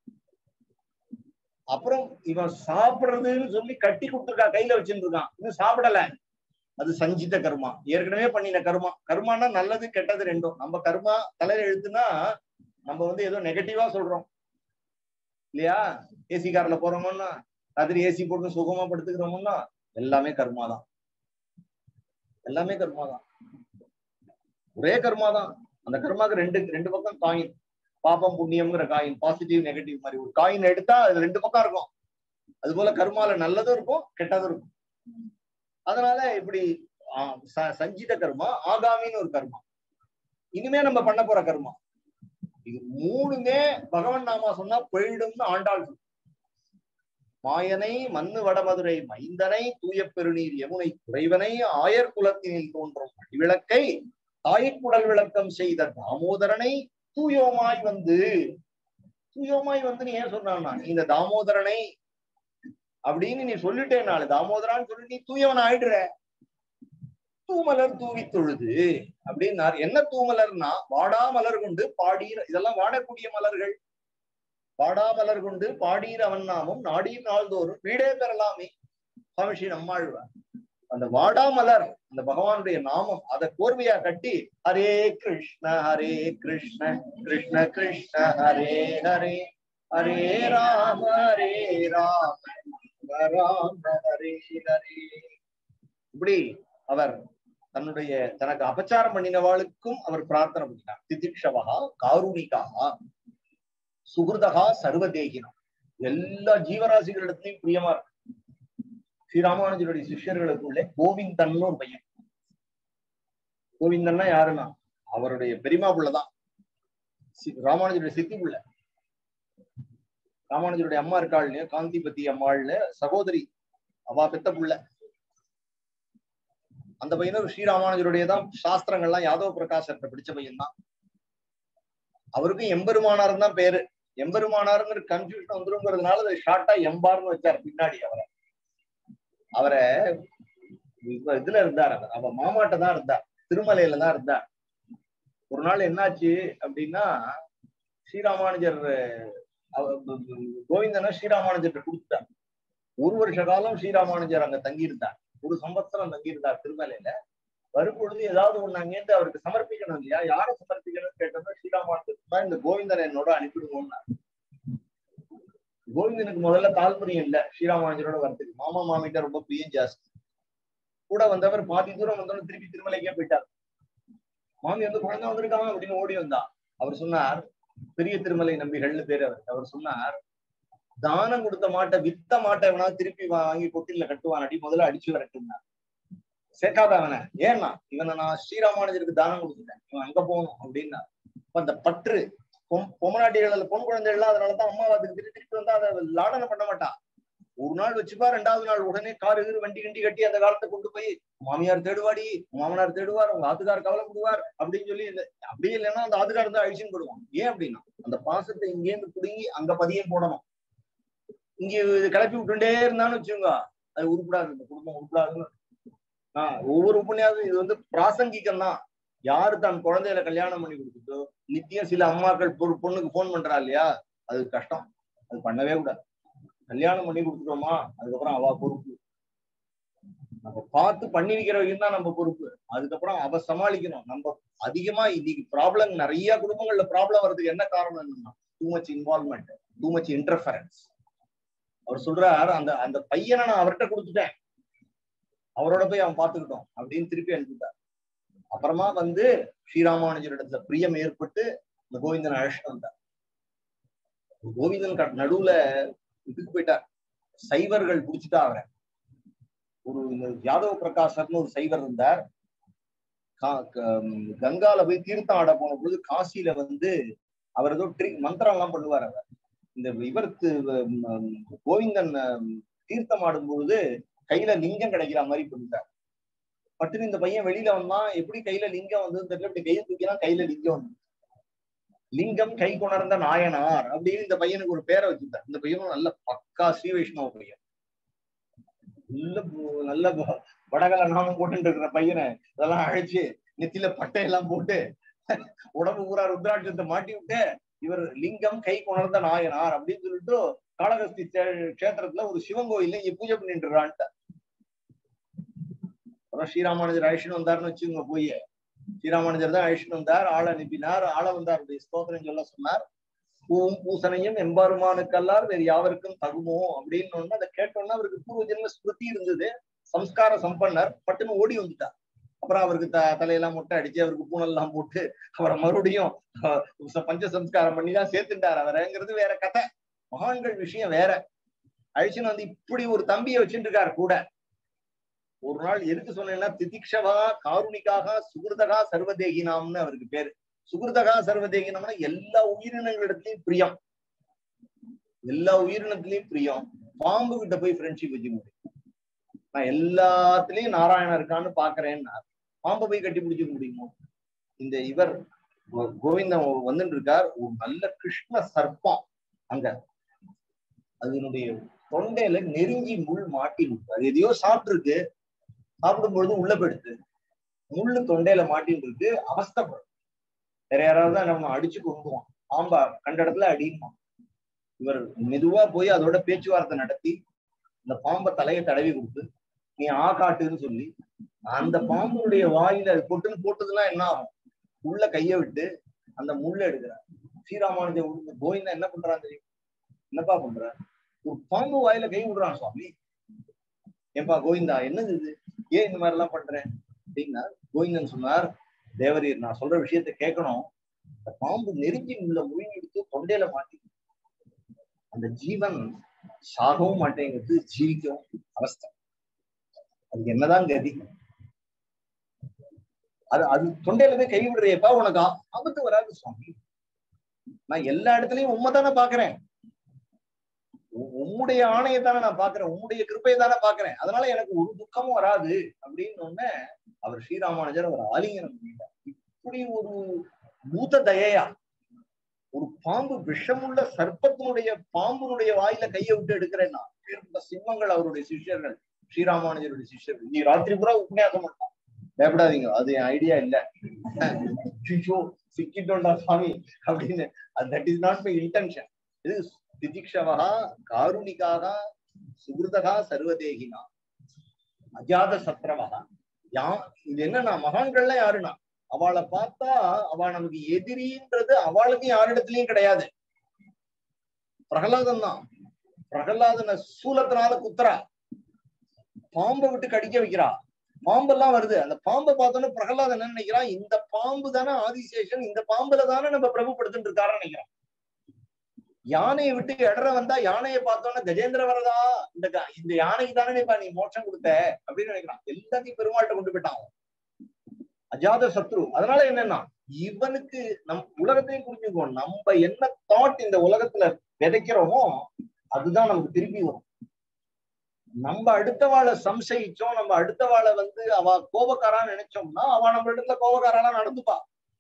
அப்புறம் இவன் சாப்பிடுறதுன்னு சொல்லி கட்டி கொடுத்துருக்கா கையில வச்சுட்டு இருக்கான் இன்னும் சாப்பிடல அது சஞ்சித கர்மா ஏற்கனவே பண்ணின கர்மா கர்மானா நல்லது கெட்டது ரெண்டும் நம்ம கர்மா தலையில எழுத்துனா நம்ம வந்து ஏதோ நெகட்டிவா சொல்றோம் இல்லையா ஏசி கார்ல போறோமோன்னா ராத்திரி ஏசி போட்டு சுகமா படுத்துக்கிறோமோன்னா எல்லாமே கர்மா தான் எல்லாமே கர்மா தான் ஒரே கர்மா தான் அந்த கர்மாக்கு ரெண்டு ரெண்டு பக்கம் காயின் பாபம் புண்ணியம்ங்கிற காயின் பாசிட்டிவ் நெகட்டிவ் மாதிரி ஒரு காயின் எடுத்தா அது ரெண்டு பக்கம் இருக்கும் அது போல கர்மால நல்லதும் இருக்கும் கெட்டதும் இருக்கும் அதனால இப்படி ஆஹ், ச- சஞ்சித கர்மா ஆகாமின்னு ஒரு கர்மா இனிமே நம்ம பண்ண போற கர்மா இது மூணுமே பகவன் நாமா சொன்னா போயிடும்னு ஆண்டாள் சொல்றா. மாயனை மண்ணு வடமதுரை மைந்தனை தூய பெருநீர் யமுனை துறைவனை ஆயர் குலத்தினில் தோன்றும் விளக்கை தாய்க்குடல் விளக்கம் செய்த தாமோதரனை தூயோமாய் வந்து தூயோமாய் வந்து நீ ஏன் சொன்னான்னா நீ இந்த தாமோதரனை அப்படின்னு நீ சொல்லிட்டே நாளு தாமோதரான்னு சொல்லி நீ தூயவன் ஆயிடுற தூமலர் தூவி தொழுது அப்படின்னார் என்ன தூமலர்னா வாடா மலர் கொண்டு பாடீர் இதெல்லாம் வாடக்கூடிய மலர்கள் வாடா மலர் கொண்டு பாடீர் அவன் நாமும் நாடீர் நாள்தோறும் வீடே பெறலாமே சுவாமி ஸ்ரீ நம்மாழ்வார் அந்த வாடா மலர் அந்த பகவானுடைய நாமம் அதை கோர்வையா கட்டி ஹரே கிருஷ்ண ஹரே கிருஷ்ண கிருஷ்ண கிருஷ்ண ஹரே ஹரே ஹரே ராம ஹரே ராம ராம ஹரே ஹரே இப்படி அவர் தன்னுடைய தனக்கு அபச்சாரம் பண்ணினவாளுக்கும் அவர் பிரார்த்தனை பண்ணினார் திதிக்ஷவகா காருணிகா சுகிருதகா சர்வதேகினம் எல்லா ஜீவராசிகளிடத்திலையும் பிரியமா இருக்கு ஸ்ரீராமானுஜருடைய சிஷ்யர்களுக்குள்ளே கோவிந்தன் ஒரு பையன் கோவிந்தன்னா யாருன்னா அவருடைய பெரியமா புள்ளதான் சி- ராமானுஜருடைய சித்தி புள்ள ராமானுஜருடைய அம்மா இருக்காள்னு காந்திபதி அம்மாள்னு சகோதரி அவா பெத்த புள்ள அந்த பையனும் ஸ்ரீராமானுஜருடைய தான் சாஸ்திரங்கள்லாம் யாதவ பிரகாசத்தை பிடிச்ச பையன் தான் அவருக்கும் எம்பெருமானார் தான் பேரு எம்பெருமானாருங்கிற கன்ஃபியூஷன் வந்துருங்கிறதுனால அதை ஷார்ட்டா எம்பார்னு வச்சார் பின்னாடி அவரை அவரை இப்ப இதுல இருந்தார் அவர் அவ மாமாட்ட தான் இருந்தார் திருமலையில தான் இருந்தார் ஒரு நாள் என்னாச்சு அப்படின்னா ஸ்ரீராமானுஜர் அவ- கோவிந்தனை ஸ்ரீராமானுஜர்கிட்ட கொடுத்தார் ஒரு வருஷ காலம் ஸ்ரீராமானுஜர் அங்க தங்கியிருந்தார் ஒரு சம்பத்சரம் தங்கியிருந்தார் திருமலையில வரும்பொழுது ஏதாவது ஒண்ணு அங்கேருந்து அவருக்கு சமர்ப்பிக்கணும் இல்லையா யாரை சமர்ப்பிக்கணும்னு கேட்டோம்னா ஸ்ரீராமானுஜர் தான் இந்த கோவிந்தனை என்னோட அனுப்பிடுவோம்னா கோவிந்தனுக்கு முதல்ல தால்பரியம் இல்ல ஸ்ரீராமானுஜரோட வரதுக்கு மாமா மாமிட்ட ரொம்ப பிரியம் ஜாஸ்தி கூட வந்தவர் பாதி தூரம் வந்தவன திருப்பி திருமலைக்கே போயிட்டார் மாமி வந்து குழந்தை வந்திருக்காங்க அப்படின்னு ஓடி வந்தா அவர் சொன்னார் பெரிய திருமலை நம்பிகள்னு பேரு அவர் அவர் சொன்னார் தானம் கொடுத்த மாட்டை வித்த மாட்டை எவனா திருப்பி வா- வாங்கி கொட்டில கட்டுவான் அடி முதல்ல அடிச்சு வரட்டும்னார் சேர்க்காத அவனை ஏன்னா இவனை நான் ஸ்ரீராமானுஜருக்கு தானம் கொடுத்துட்டேன் இவன் அங்க போகணும் அப்படின்னா அப்ப அந்த பற்று பொம் பொம்மநாட்டிகள் பொன் குழந்தைகள்லாம் அதனாலதான் அம்மா அதுக்கு திருப்பி திருப்பி வந்தா அதை லாடனை பண்ண மாட்டா ஒரு நாள் வச்சுப்பா ரெண்டாவது நாள் உடனே கார் கீறு வண்டி கிண்டி கட்டி அந்த காலத்தை கொண்டு போய் மாமியார் தேடுவாடி மாமனார் தேடுவார் உங்க ஆத்துக்கார் கவலைப்படுவார் அப்படின்னு சொல்லி இந்த அப்படியே இல்லைன்னா அந்த ஆத்துக்கார் தான் அழிச்சுன்னு போடுவான் ஏன் அப்படின்னா அந்த பாசத்தை இங்கேருந்து புடுங்கி அங்க பதியம் போடணும் இங்க இது கிளப்பி விட்டுட்டே இருந்தான்னு வச்சுக்கோங்க அது உருப்படாது இந்த குடும்பம் உருப்படாதுன்னு ஆஹ் ஒவ்வொரு உபன்யாசம் இது வந்து பிராசங்கிகம் தான் யாரு தான் குழந்தைகளை கல்யாணம் பண்ணி கொடுத்துட்டோ நித்தியம் சில அம்மாக்கள் பொ- பொண்ணுக்கு போன் பண்றா இல்லையா அது கஷ்டம் அது பண்ணவே கூடாது கல்யாணம் பண்ணி கொடுத்துட்டோமா அதுக்கப்புறம் அவ பொறுப்பு நம்ம பார்த்து பண்ணி வைக்கிற வரைக்கும் தான் நம்ம பொறுப்பு அதுக்கப்புறம் அவ சமாளிக்கணும் நம்ம அதிகமா இன்னைக்கு ப்ராப்ளம் நிறைய குடும்பங்கள்ல ப்ராப்ளம் வர்றதுக்கு என்ன காரணம் என்னன்னா too much involvement too much interference அவர் சொல்றார் அந்த அந்த பையனை நான் அவர்கிட்ட கொடுத்துட்டேன் அவரோட போய் அவன் பார்த்துக்கிட்டோம் அப்படின்னு திருப்பி அனுப்பிட்டார் அப்புறமா வந்து ஸ்ரீராமானுஜரிடத்துல பிரியம் ஏற்பட்டு இந்த கோவிந்தன் அழைச்சிட்டு வந்தார் கோவிந்தன் க- நடுவுல இதுக்கு போயிட்டார் சைவர்கள் புடிச்சுட்டா அவரை ஒரு இந்த யாதவ பிரகாசர்னு ஒரு சைவர் இருந்தார் கா- க- ம், கங்கால போய் தீர்த்தம் ஆட போன பொழுது காசியில வந்து அவர் ஏதோ ட்ரி மந்திரம் எல்லாம் பண்ணுவார் அவர் இந்த இவர் தி- ம், கோவிந்தன் ம், தீர்த்தம் ஆடும் பொழுது கையில லிங்கம் கிடைக்கிற மாதிரி பண்ணிட்டார் பட்டுன்னு இந்த பையன் வெளியில வந்தான் எப்படி கையில லிங்கம் வந்து தெரியல இப்படி கையை தூக்கினா கையில லிங்கம் வந்து லிங்கம் கை கொணர்ந்த நாயனார் அப்படின்னு இந்த பையனுக்கு ஒரு பேரை வச்சிருந்தார் இந்த பையனும் நல்ல பக்கா ஸ்ரீ வைஷ்ணவ பையன் நல்ல பு- நல்ல ப- வடகல நாமம் போட்டுட்டு இருக்கிற பையனை இதெல்லாம் அழைச்சு நெத்தியில பட்டையெல்லாம் போட்டு உடம்பு பூரா ருத்ராட்சத்தை மாட்டி விட்டு இவர் லிங்கம் கை கொணர்ந்த நாயனார் அப்படின்னு சொல்லிட்டு காளகஸ்தி கே- கஷேத்திரத்துல ஒரு சிவன் கோயில்ல இங்க பூஜை பண்ணிட்டு இருக்கான்ட்டு அப்புறம் ஸ்ரீராமானுஜர் அழிச்சுன்னு வந்தாருன்னு வச்சுக்கோங்க போய் ஸ்ரீராமானுஜர் தான் அழிச்சுன்னு வந்தார் ஆளை அனுப்பினார் ஆள வந்தார் ஸ்தோத்திரம் சொல்ல சொன்னார் பூவும் பூசனையும் எம்பெருமானுக்கல்லார் வேறு யாவருக்கும் தகுமோ அப்படின்னு ஒண்ணு அதை கேட்டோன்னா அவருக்கு பூர்வ ஜென்ம ஸ்மிருதி இருந்தது சம்ஸ்கார சம்பன்னர் பட்டுன்னு ஓடி வந்துட்டார் அப்புறம் அவருக்கு த தலையெல்லாம் முட்டை அடிச்சு அவருக்கு பூனல் எல்லாம் போட்டு அவரை மறுபடியும் அஹ், ச- பஞ்ச சம்ஸ்காரம் பண்ணி தான் சேர்த்துட்டார் அவரைங்கிறது வேற கதை மகான்கள் விஷயம் வேற அழிச்சுன்னு வந்து இப்படி ஒரு தம்பியை வச்சுட்டு இருக்காரு கூட ஒரு நாள் எதுக்கு சொன்னேன்னா திதிக்ஷவா காருணிக்காக சுகிருதகா சர்வதேகினாம்னு அவருக்கு பேரு சுகிருதகா சர்வதேகினம்னா எல்லா உயிரினங்களிடத்திலயும் பிரியம் எல்லா உயிரினத்திலயும் பிரியம் பாம்பு கிட்ட போய் ஃப்ரெண்ட்ஷிப் வச்சுக்க முடியும் நான் எல்லாத்துலயும் நாராயணன் இருக்கான்னு பாக்குறேன்னா பாம்பை போய் கட்டி பிடிச்சிக்க முடியுமோ இந்த இவர் கோ- கோவிந்தன் வந்துட்டு இருக்கார் ஒரு நல்ல கிருஷ்ண சர்ப்பம் அங்க அதனுடைய தொண்டையில நெருங்கி முள் மாட்டி இருக்கு அது எதையோ சாப்பிட்டுருக்கு சாப்பிடும் பொழுது உள்ள போயிடுது முள்ளு தொண்டையில மாட்டின்னு இருக்கு அவஸ்தைப்படும் வேற யாராவது தான் நம்ம அடிச்சு கொண்டுவோம் பாம்பா கண்ட இடத்துல அடியுமா இவர் மெதுவா போய் அதோட பேச்சுவார்த்தை நடத்தி இந்த பாம்பை தலையை தடவி கொடுத்து நீ ஆ காட்டுன்னு சொல்லி அந்த பாம்புடைய வாயில அது பொட்டுன்னு போட்டதுன்னா என்ன ஆகும் உள்ள கைய விட்டு அந்த முள்ள எடுக்கிறார் ஸ்ரீராமானுஜ உள்ள கோவிந்தா என்ன பண்றான் தெரியும் என்னப்பா பண்ற ஒரு பாம்பு வாயில கை விடுறான் சுவாமி ஏன்பா கோவிந்தா என்னது இது ஏன் இந்த மாதிரி எல்லாம் பண்றேன் அப்படின்னா கோவிந்தன் சொன்னார் தேவரீர் நான் சொல்ற விஷயத்த கேட்கணும் இந்த பாம்பு நெருங்கி உள்ள முழுங்கி எடுத்து தொண்டையில மாட்டி அந்த ஜீவன் சாகவும் மாட்டேங்கிறது ஜீவிக்கவும் அவஸ்தை அதுக்கு என்னதான் கதி அது அது தொண்டையில போய் கை விடுறியப்பா உனக்கு ஆ- ஆபத்து வராது சுவாமி நான் எல்லா இடத்துலயும் உண்மை தானே பாக்குறேன் உ- உம்முடைய ஆணையை தானே நான் பாக்குறேன் உம்முடைய கிருப்பையை தானே பாக்குறேன் அதனால எனக்கு ஒரு துக்கமும் வராது அப்படின்னு உடனே அவர் ஸ்ரீராமானுஜர் அவர் ஆலிங்கனம் பண்ணிட்டார் இப்படி ஒரு பூத தயையா ஒரு பாம்பு விஷமுள்ள சர்ப்பத்தினுடைய பாம்புனுடைய வாயில கையை விட்டு எடுக்கிறேன்னா இப்பேற்பட்ட சிம்மங்கள் அவருடைய சிஷ்யர்கள் ஸ்ரீராமானுஜருடைய சிஷ்யர்கள் நீ ராத்திரி பூரா உபன்யாசம் பண்ணலாம் பயப்படாதீங்க அது என் ஐடியா இல்ல ஐயோ, சிக்கிட்டோம்டா சாமி அப்படின்னு that is not my intention இது திதிக்ஷவகா காருணிகாக சுகிருதகா சர்வதேகினா அஜாத சத்ரவகா யா இது என்னன்னா மகான்கள்லாம் யாருன்னா அவளை பார்த்தா அவ நமக்கு எதிரின்றது அவளுக்கு யாரிடத்துலயும் கிடையாது பிரகலாதன் தான் பிரகலாதனை சூலத்தினால குத்துறா பாம்பை விட்டு கடிக்க வைக்கிறா பாம்பெல்லாம் வருது அந்த பாம்பை பார்த்தோன்னே பிரகலாதன் என்ன நினைக்கிறான் இந்த பாம்பு தானே ஆதிசேஷன் இந்த பாம்புல தானே நம்ம பிரபுப்படுத்திட்டு இருக்காருன்னு நினைக்கிறான் யானையை விட்டு இடற வந்தா யானையை பார்த்தோன்னே கஜேந்திர வரதா இந்த க- இந்த யானைக்கு தானே நீ மோட்சம் கொடுத்த அப்படின்னு நினைக்கிறான் எல்லாத்தையும் பெருமாள்கிட்ட கொண்டு போயிட்டான் அவன். அஜாத சத்ரு அதனால என்னன்னா இவனுக்கு நம் உலகத்தையும் புரிஞ்சுக்கோ நம்ம என்ன தாட் இந்த உலகத்துல விதைக்கிறோமோ அதுதான் நமக்கு திருப்பி வரும் நம்ம அடுத்தவாளை சம்சயிச்சோம் நம்ம அடுத்தவாளை வந்து அவ கோபக்காரான்னு நினைச்சோம்னா அவ நம்ம இடத்துல கோபக்காராலாம் நடந்துப்பா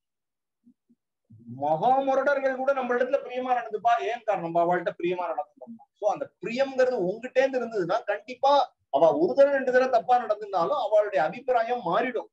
மகாமுரடர்கள் கூட நம்ம இடத்துல பிரியமா நடந்துப்பா ஏன் காரணம் நம்ம அவள்கிட்ட பிரியமா நடந்துட்டோம்னா சோ அந்த பிரியம்ங்கிறது உங்ககிட்ட இருந்து இருந்ததுன்னா கண்டிப்பா அவ ஒரு தடவை ரெண்டு தடவை தப்பா நடந்திருந்தாலும் அவளுடைய அபிப்பிராயம் மாறிடும்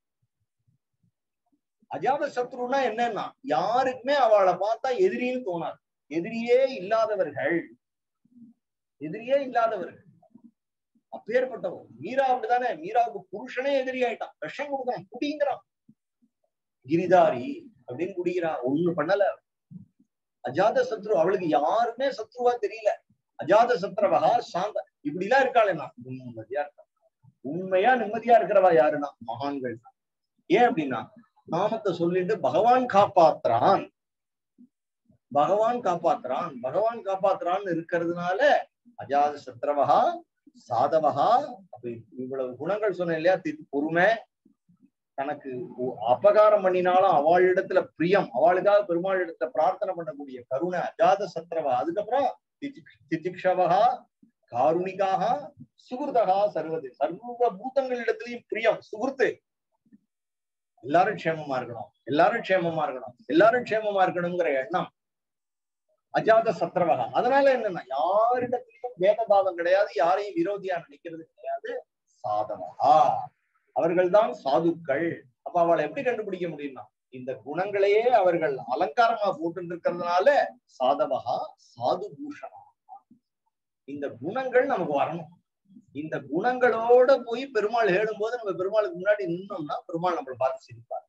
அஜாத சத்ருன்னா என்னன்னா யாருக்குமே அவளை பார்த்தா எதிரின்னு தோணாது எதிரியே இல்லாதவர்கள் எதிரியே இல்லாதவர்கள் அப்பேற்பட்டவன் மீரா அப்படிதானே மீராவுக்கு புருஷனே எதிரி ஆயிட்டான் விஷம் கொடுக்குறான் குடிங்கிறான் கிரிதாரி அப்படின்னு குடிக்கிறான் ஒண்ணு பண்ணல அஜாத சத்ரு அவளுக்கு யாருமே சத்ருவா தெரியல அஜாத சத்ரவகா சாந்த இப்படி எல்லாம் இருக்காளேனா நிம்மதியா இருக்கா உண்மையா நிம்மதியா இருக்கிறவா யாருன்னா மகான்கள் தான் ஏன் அப்படின்னா நாமத்தை சொல்லிட்டு பகவான் காப்பாத்துறான் பகவான் காப்பாத்துறான் பகவான் காப்பாத்துறான்னு இருக்கிறதுனால அஜாத சத்ரவகா சாதவகா அப்ப இவ்வளவு குணங்கள் சொன்னேன் இல்லையா தி- பொறுமை தனக்கு ஒ- அபகாரம் பண்ணினாலும் அவளிடத்துல பிரியம் அவளுக்காக பெருமாள் இடத்துல பிரார்த்தனை பண்ணக்கூடிய கருணை அஜாத சத்ரவா அதுக்கப்புறம் திதி- திதிக்ஷவகா காருணிகாக சுகிருதகா சர்வது சர்வ பூதங்களிடத்திலையும் பிரியம் சுகிருத்து எல்லாரும் க்ஷேமமா இருக்கணும் எல்லாரும் க்ஷேமமா இருக்கணும் எல்லாரும் க்ஷேமமா இருக்கணுங்கிற எண்ணம் அஜாத சத்ரவகா அதனால என்னன்னா யாரிடத்திலையும் பேதபாவம் கிடையாது யாரையும் விரோதியா நினைக்கிறது கிடையாது சாதவகா அவர்கள்தான் சாதுக்கள் அப்ப அவளை எப்படி கண்டுபிடிக்க முடியும்னா இந்த குணங்களையே அவர்கள் அலங்காரமா போட்டு இருக்கிறதுனால சாதவகா சாது பூஷணா இந்த குணங்கள் நமக்கு வரணும் இந்த குணங்களோட போய் பெருமாள் ஏழும்போது நம்ம பெருமாளுக்கு முன்னாடி நின்னோம்னா பெருமாள் நம்மளை பார்த்து சிரிப்பார்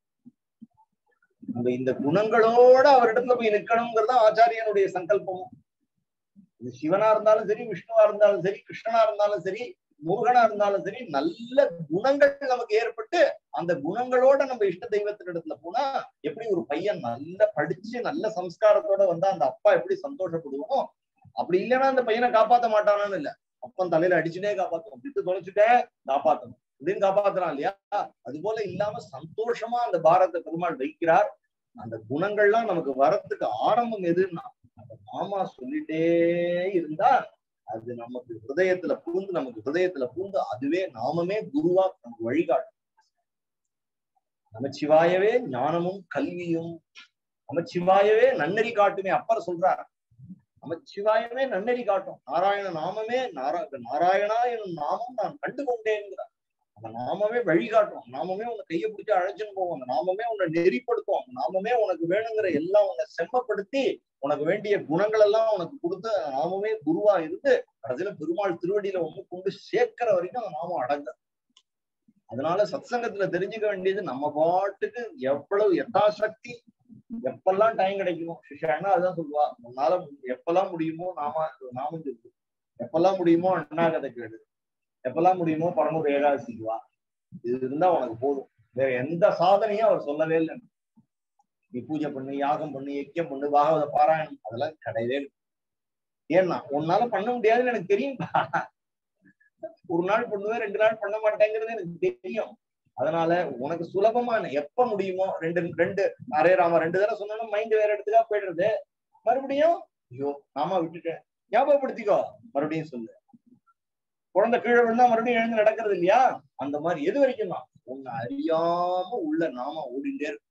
நம்ம இந்த குணங்களோட அவரிடத்துல போய் நிக்கணுங்கிறது தான் ஆச்சாரியனுடைய சங்கல்பமும் இது சிவனா இருந்தாலும் சரி விஷ்ணுவா இருந்தாலும் சரி கிருஷ்ணனா இருந்தாலும் சரி முருகனா இருந்தாலும் சரி நல்ல குணங்கள் நமக்கு ஏற்பட்டு அந்த குணங்களோட நம்ம இஷ்ட தெய்வத்தினிடத்துல போனா எப்படி ஒரு பையன் நல்ல படிச்சு நல்ல சம்ஸ்காரத்தோட வந்தா அந்த அப்பா எப்படி சந்தோஷப்படுவோம் அப்படி இல்லைன்னா அந்த பையனை காப்பாத்த மாட்டானான்னு இல்ல அப்பன் தலையில அடிச்சுட்டே காப்பாத்தணும் விட்டு தொலைச்சுட்டே காப்பாத்தணும் அப்படின்னு காப்பாத்துறான் இல்லையா அது போல இல்லாம சந்தோஷமா அந்த பாரத பெருமாள் வைக்கிறார் அந்த குணங்கள்லாம் நமக்கு வரத்துக்கு ஆரம்பம் எதுன்னா அந்த மாமா சொல்லிட்டே இருந்தா அது நமக்கு ஹிருதயத்துல பூந்து நமக்கு ஹிருதயத்துல பூந்து அதுவே நாமமே குருவா நமக்கு வழிகாட்டும் நமச்சிவாயவே ஞானமும் கல்வியும் நமச்சிவாயவே நன்னெறி காட்டுமே அப்பர் சொல்றார் நமச்சிவாயமே நன்னெறி காட்டும் நாராயண நாமமே நாரா நாராயணா எனும் நாமம் நான் கண்டு கொண்டேங்கிறார் அந்த நாமமே வழிகாட்டும் நாமமே உன்னை கையை பிடிச்சி அழைச்சுன்னு போவோம் அந்த நாமமே உன்னை நெறிப்படுத்தும் அந்த நாமமே உனக்கு வேணுங்கிற எல்லாம் உன்னை செம்மப்படுத்தி உனக்கு வேண்டிய குணங்கள் எல்லாம் உனக்கு கொடுத்து அந்த நாமமே குருவா இருந்து கடைசியில பெருமாள் திருவடியில ஒண்ணு கொண்டு சேர்க்கிற வரைக்கும் அந்த நாமம் அடங்க அதனால சத்சங்கத்துல தெரிஞ்சுக்க வேண்டியது நம்ம பாட்டுக்கு எவ்வளவு யதாசக்தி எப்பெல்லாம் டைம் கிடைக்குமோ சிஷானா அதுதான் சொல்லுவா உன்னால எப்பெல்லாம் முடியுமோ நாம நாமம் சொல்லு எப்பெல்லாம் முடியுமோ அண்ணாகதை கேடு எப்பெல்லாம் முடியுமோ பரமூர் ஏகாதசிக்கு வா இது இருந்தா உனக்கு போதும் வேற எந்த சாதனையும் அவர் சொல்லவே இல்லை நீ பூஜை பண்ணு யாகம் பண்ணு யக்கியம் பண்ணு பாகவத பாராயணம் அதெல்லாம் கிடையவே இல்லை ஏன்னா உன்னால பண்ண முடியாதுன்னு எனக்கு தெரியும் ஒரு நாள் பண்ணுவேன் ரெண்டு நாள் பண்ண மாட்டேங்கிறது எனக்கு தெரியும் அதனால உனக்கு சுலபமான எப்ப முடியுமோ ரெண்டு ரெண்டு அரே ராமா ரெண்டு தடவை சொன்னாலும் மைண்ட் வேற இடத்துக்கா போயிடுறது மறுபடியும் ஐயோ நாமா விட்டுட்டேன் ஞாபகப்படுத்திக்கோ மறுபடியும் சொல்லு குழந்தை கீழே விழுந்தா மறுபடியும் எழுந்து நடக்கிறது இல்லையா அந்த மாதிரி எது வரைக்கும் தான் உன்னை அறியாம உள்ள நாம ஓடிண்டே இருக்கும்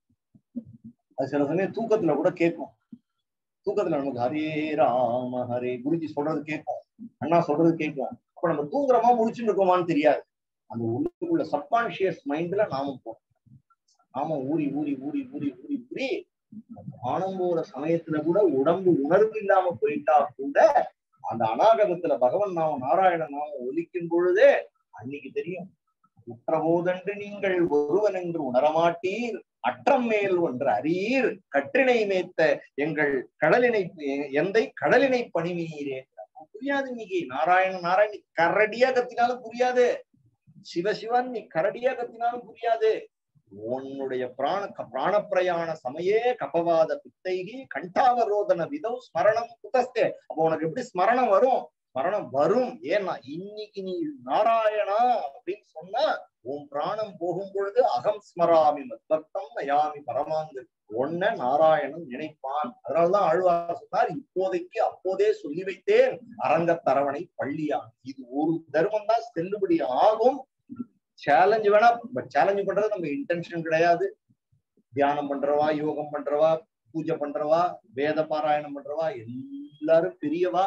அது சில சமயம் தூக்கத்துல கூட கேட்கும் தூக்கத்துல நமக்கு ஹரே ராம ஹரே குருஜி சொல்றது கேட்கும் அண்ணா சொல்றது கேட்கும் அப்ப நம்ம தூங்குறோமா முடிச்சுட்டு இருக்கோமான்னு தெரியாது அந்த உள்ளுக்குள்ள சப்கான்சியஸ் மைண்ட்ல நாம போறோம் நாம ஊறி ஊறி ஊறி ஊறி ஊறி ஊறி ஆனம் போற சமயத்துல கூட உடம்பு உணர்வு இல்லாம போயிட்டா கூட அந்த அநாகதத்துல பகவன் நாம நாராயண நாமம் ஒலிக்கும் பொழுதே அன்னைக்கு தெரியும் உற்றபோதென்று நீங்கள் ஒருவன் என்று உணரமாட்டீர் அற்றம் மேல் ஒன்று அரீர் கற்றினை மேத்த எங்கள் கடலினை எந்தை கடலினை பணிவீரே புரியாது இன்னைக்கு நாராயண நாராயண கரடியா கத்தினாலும் புரியாது சிவசிவன் நீ கரடியா கத்தினாலும் புரியாது உன்னுடைய பிராண பிராணப்பிரயாண சமயே கபவாத பித்தைகி கண்டாவரோதன விதம் ஸ்மரணம் குதஸ்தே அப்போ உனக்கு எப்படி ஸ்மரணம் வரும் ஸ்மரணம் வரும் ஏன்னா இன்னைக்கு நீ நாராயணா அப்படின்னு சொன்னா உன் பிராணம் போகும் பொழுது அகம் ஸ்மராமி மத்பக்தம் நயாமி பரமாந்து ஒன்ன நாராயணன் நினைப்பான் அதனாலதான் ஆழ்வார் சொன்னார் இப்போதைக்கு அப்போதே சொல்லி வைத்தேன் அரங்க தரவணை பள்ளியான் இது ஒரு தர்மம் தான் செல்லுபடி ஆகும் சேலஞ்ச் வேணா பட் சேலஞ்ச் பண்றது நம்ம இன்டென்ஷன் கிடையாது தியானம் பண்றவா யோகம் பண்றவா பூஜை பண்றவா வேத பாராயணம் பண்றவா எல்லாரும் பெரியவா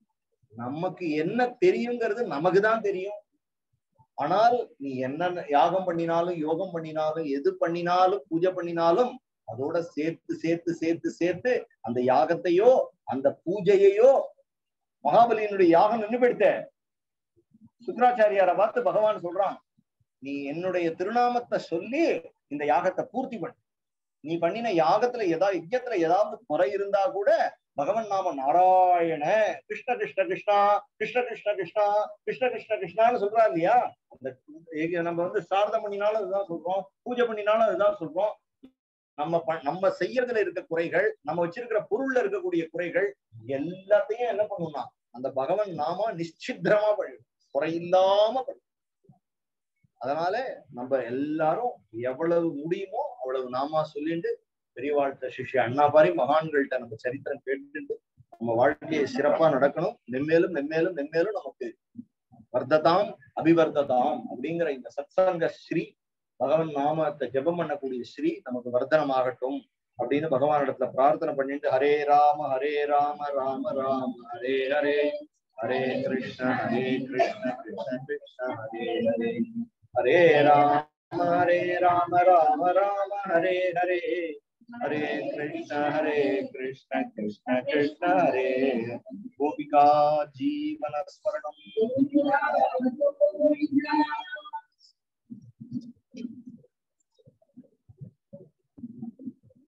நமக்கு என்ன தெரியுங்கிறது நமக்கு தான் தெரியும் ஆனால் நீ என்ன யாகம் பண்ணினாலும் யோகம் பண்ணினாலும் எது பண்ணினாலும் பூஜை பண்ணினாலும் அதோட சேர்த்து சேர்த்து சேர்த்து சேர்த்து அந்த யாகத்தையோ அந்த பூஜையையோ மகாபலியினுடைய யாகம் நின்று போயிடுத்த சுக்கராச்சாரியார பார்த்து பகவான் சொல்றான் நீ என்னுடைய திருநாமத்தை சொல்லி இந்த யாகத்தை பூர்த்தி பண்ணு நீ பண்ணின யாகத்துல ஏதாவது யஜ்யத்துல ஏதாவது குறை இருந்தா கூட பகவன் நாம நாராயண கிருஷ்ண கிருஷ்ண கிருஷ்ணா கிருஷ்ண கிருஷ்ண கிருஷ்ணா கிருஷ்ண கிருஷ்ண கிருஷ்ணான்னு சொல்றா இல்லையா அந்த நம்ம வந்து சாரதம் பண்ணினாலும் அதுதான் சொல்றோம் பூஜை பண்ணினாலும் அதுதான் சொல்றோம் நம்ம நம்ம செய்யறதுல இருக்க குறைகள் நம்ம வச்சிருக்கிற பொருள்ல இருக்கக்கூடிய குறைகள் எல்லாத்தையும் என்ன பண்ணும்னா அந்த பகவன் நாம நிச்சித்திரமா பழகும் குறையில்லாம பழகும் அதனால நம்ம எல்லாரும் எவ்வளவு முடியுமோ அவ்வளவு நாமா சொல்லிட்டு பெரியவாழ்த்த சிஷ்ய அண்ணாபாரி மகான்கள்ட்ட நம்ம சரித்திரம் கேட்டுட்டு நம்ம வாழ்க்கையை சிறப்பா நடக்கணும் மென்மேலும் மென்மேலும் மென்மேலும் நமக்கு வர்த்ததாம் அபிவர்த்ததாம் அப்படிங்கிற இந்த சத்சங்க ஸ்ரீ பகவன் நாமத்தை ஜெபம் பண்ணக்கூடிய ஸ்ரீ நமக்கு வர்த்தனமாகட்டும் அப்படின்னு பகவானிடத்துல பிரார்த்தனை பண்ணிட்டு ஹரே ராம ஹரே ராம ராம ராம ஹரே ஹரே ஹரே கிருஷ்ண ஹரே கிருஷ்ண கிருஷ்ண கிருஷ்ண ஹரே ஹரே ஹரே ராம ஹரே ராம ராம ராம ஹரே ஹரே ஹரே கிருஷ்ண ஹரே கிருஷ்ண கிருஷ்ண கிருஷ்ண ஹரே கோபிகா ஜீவன ஸ்மரணம்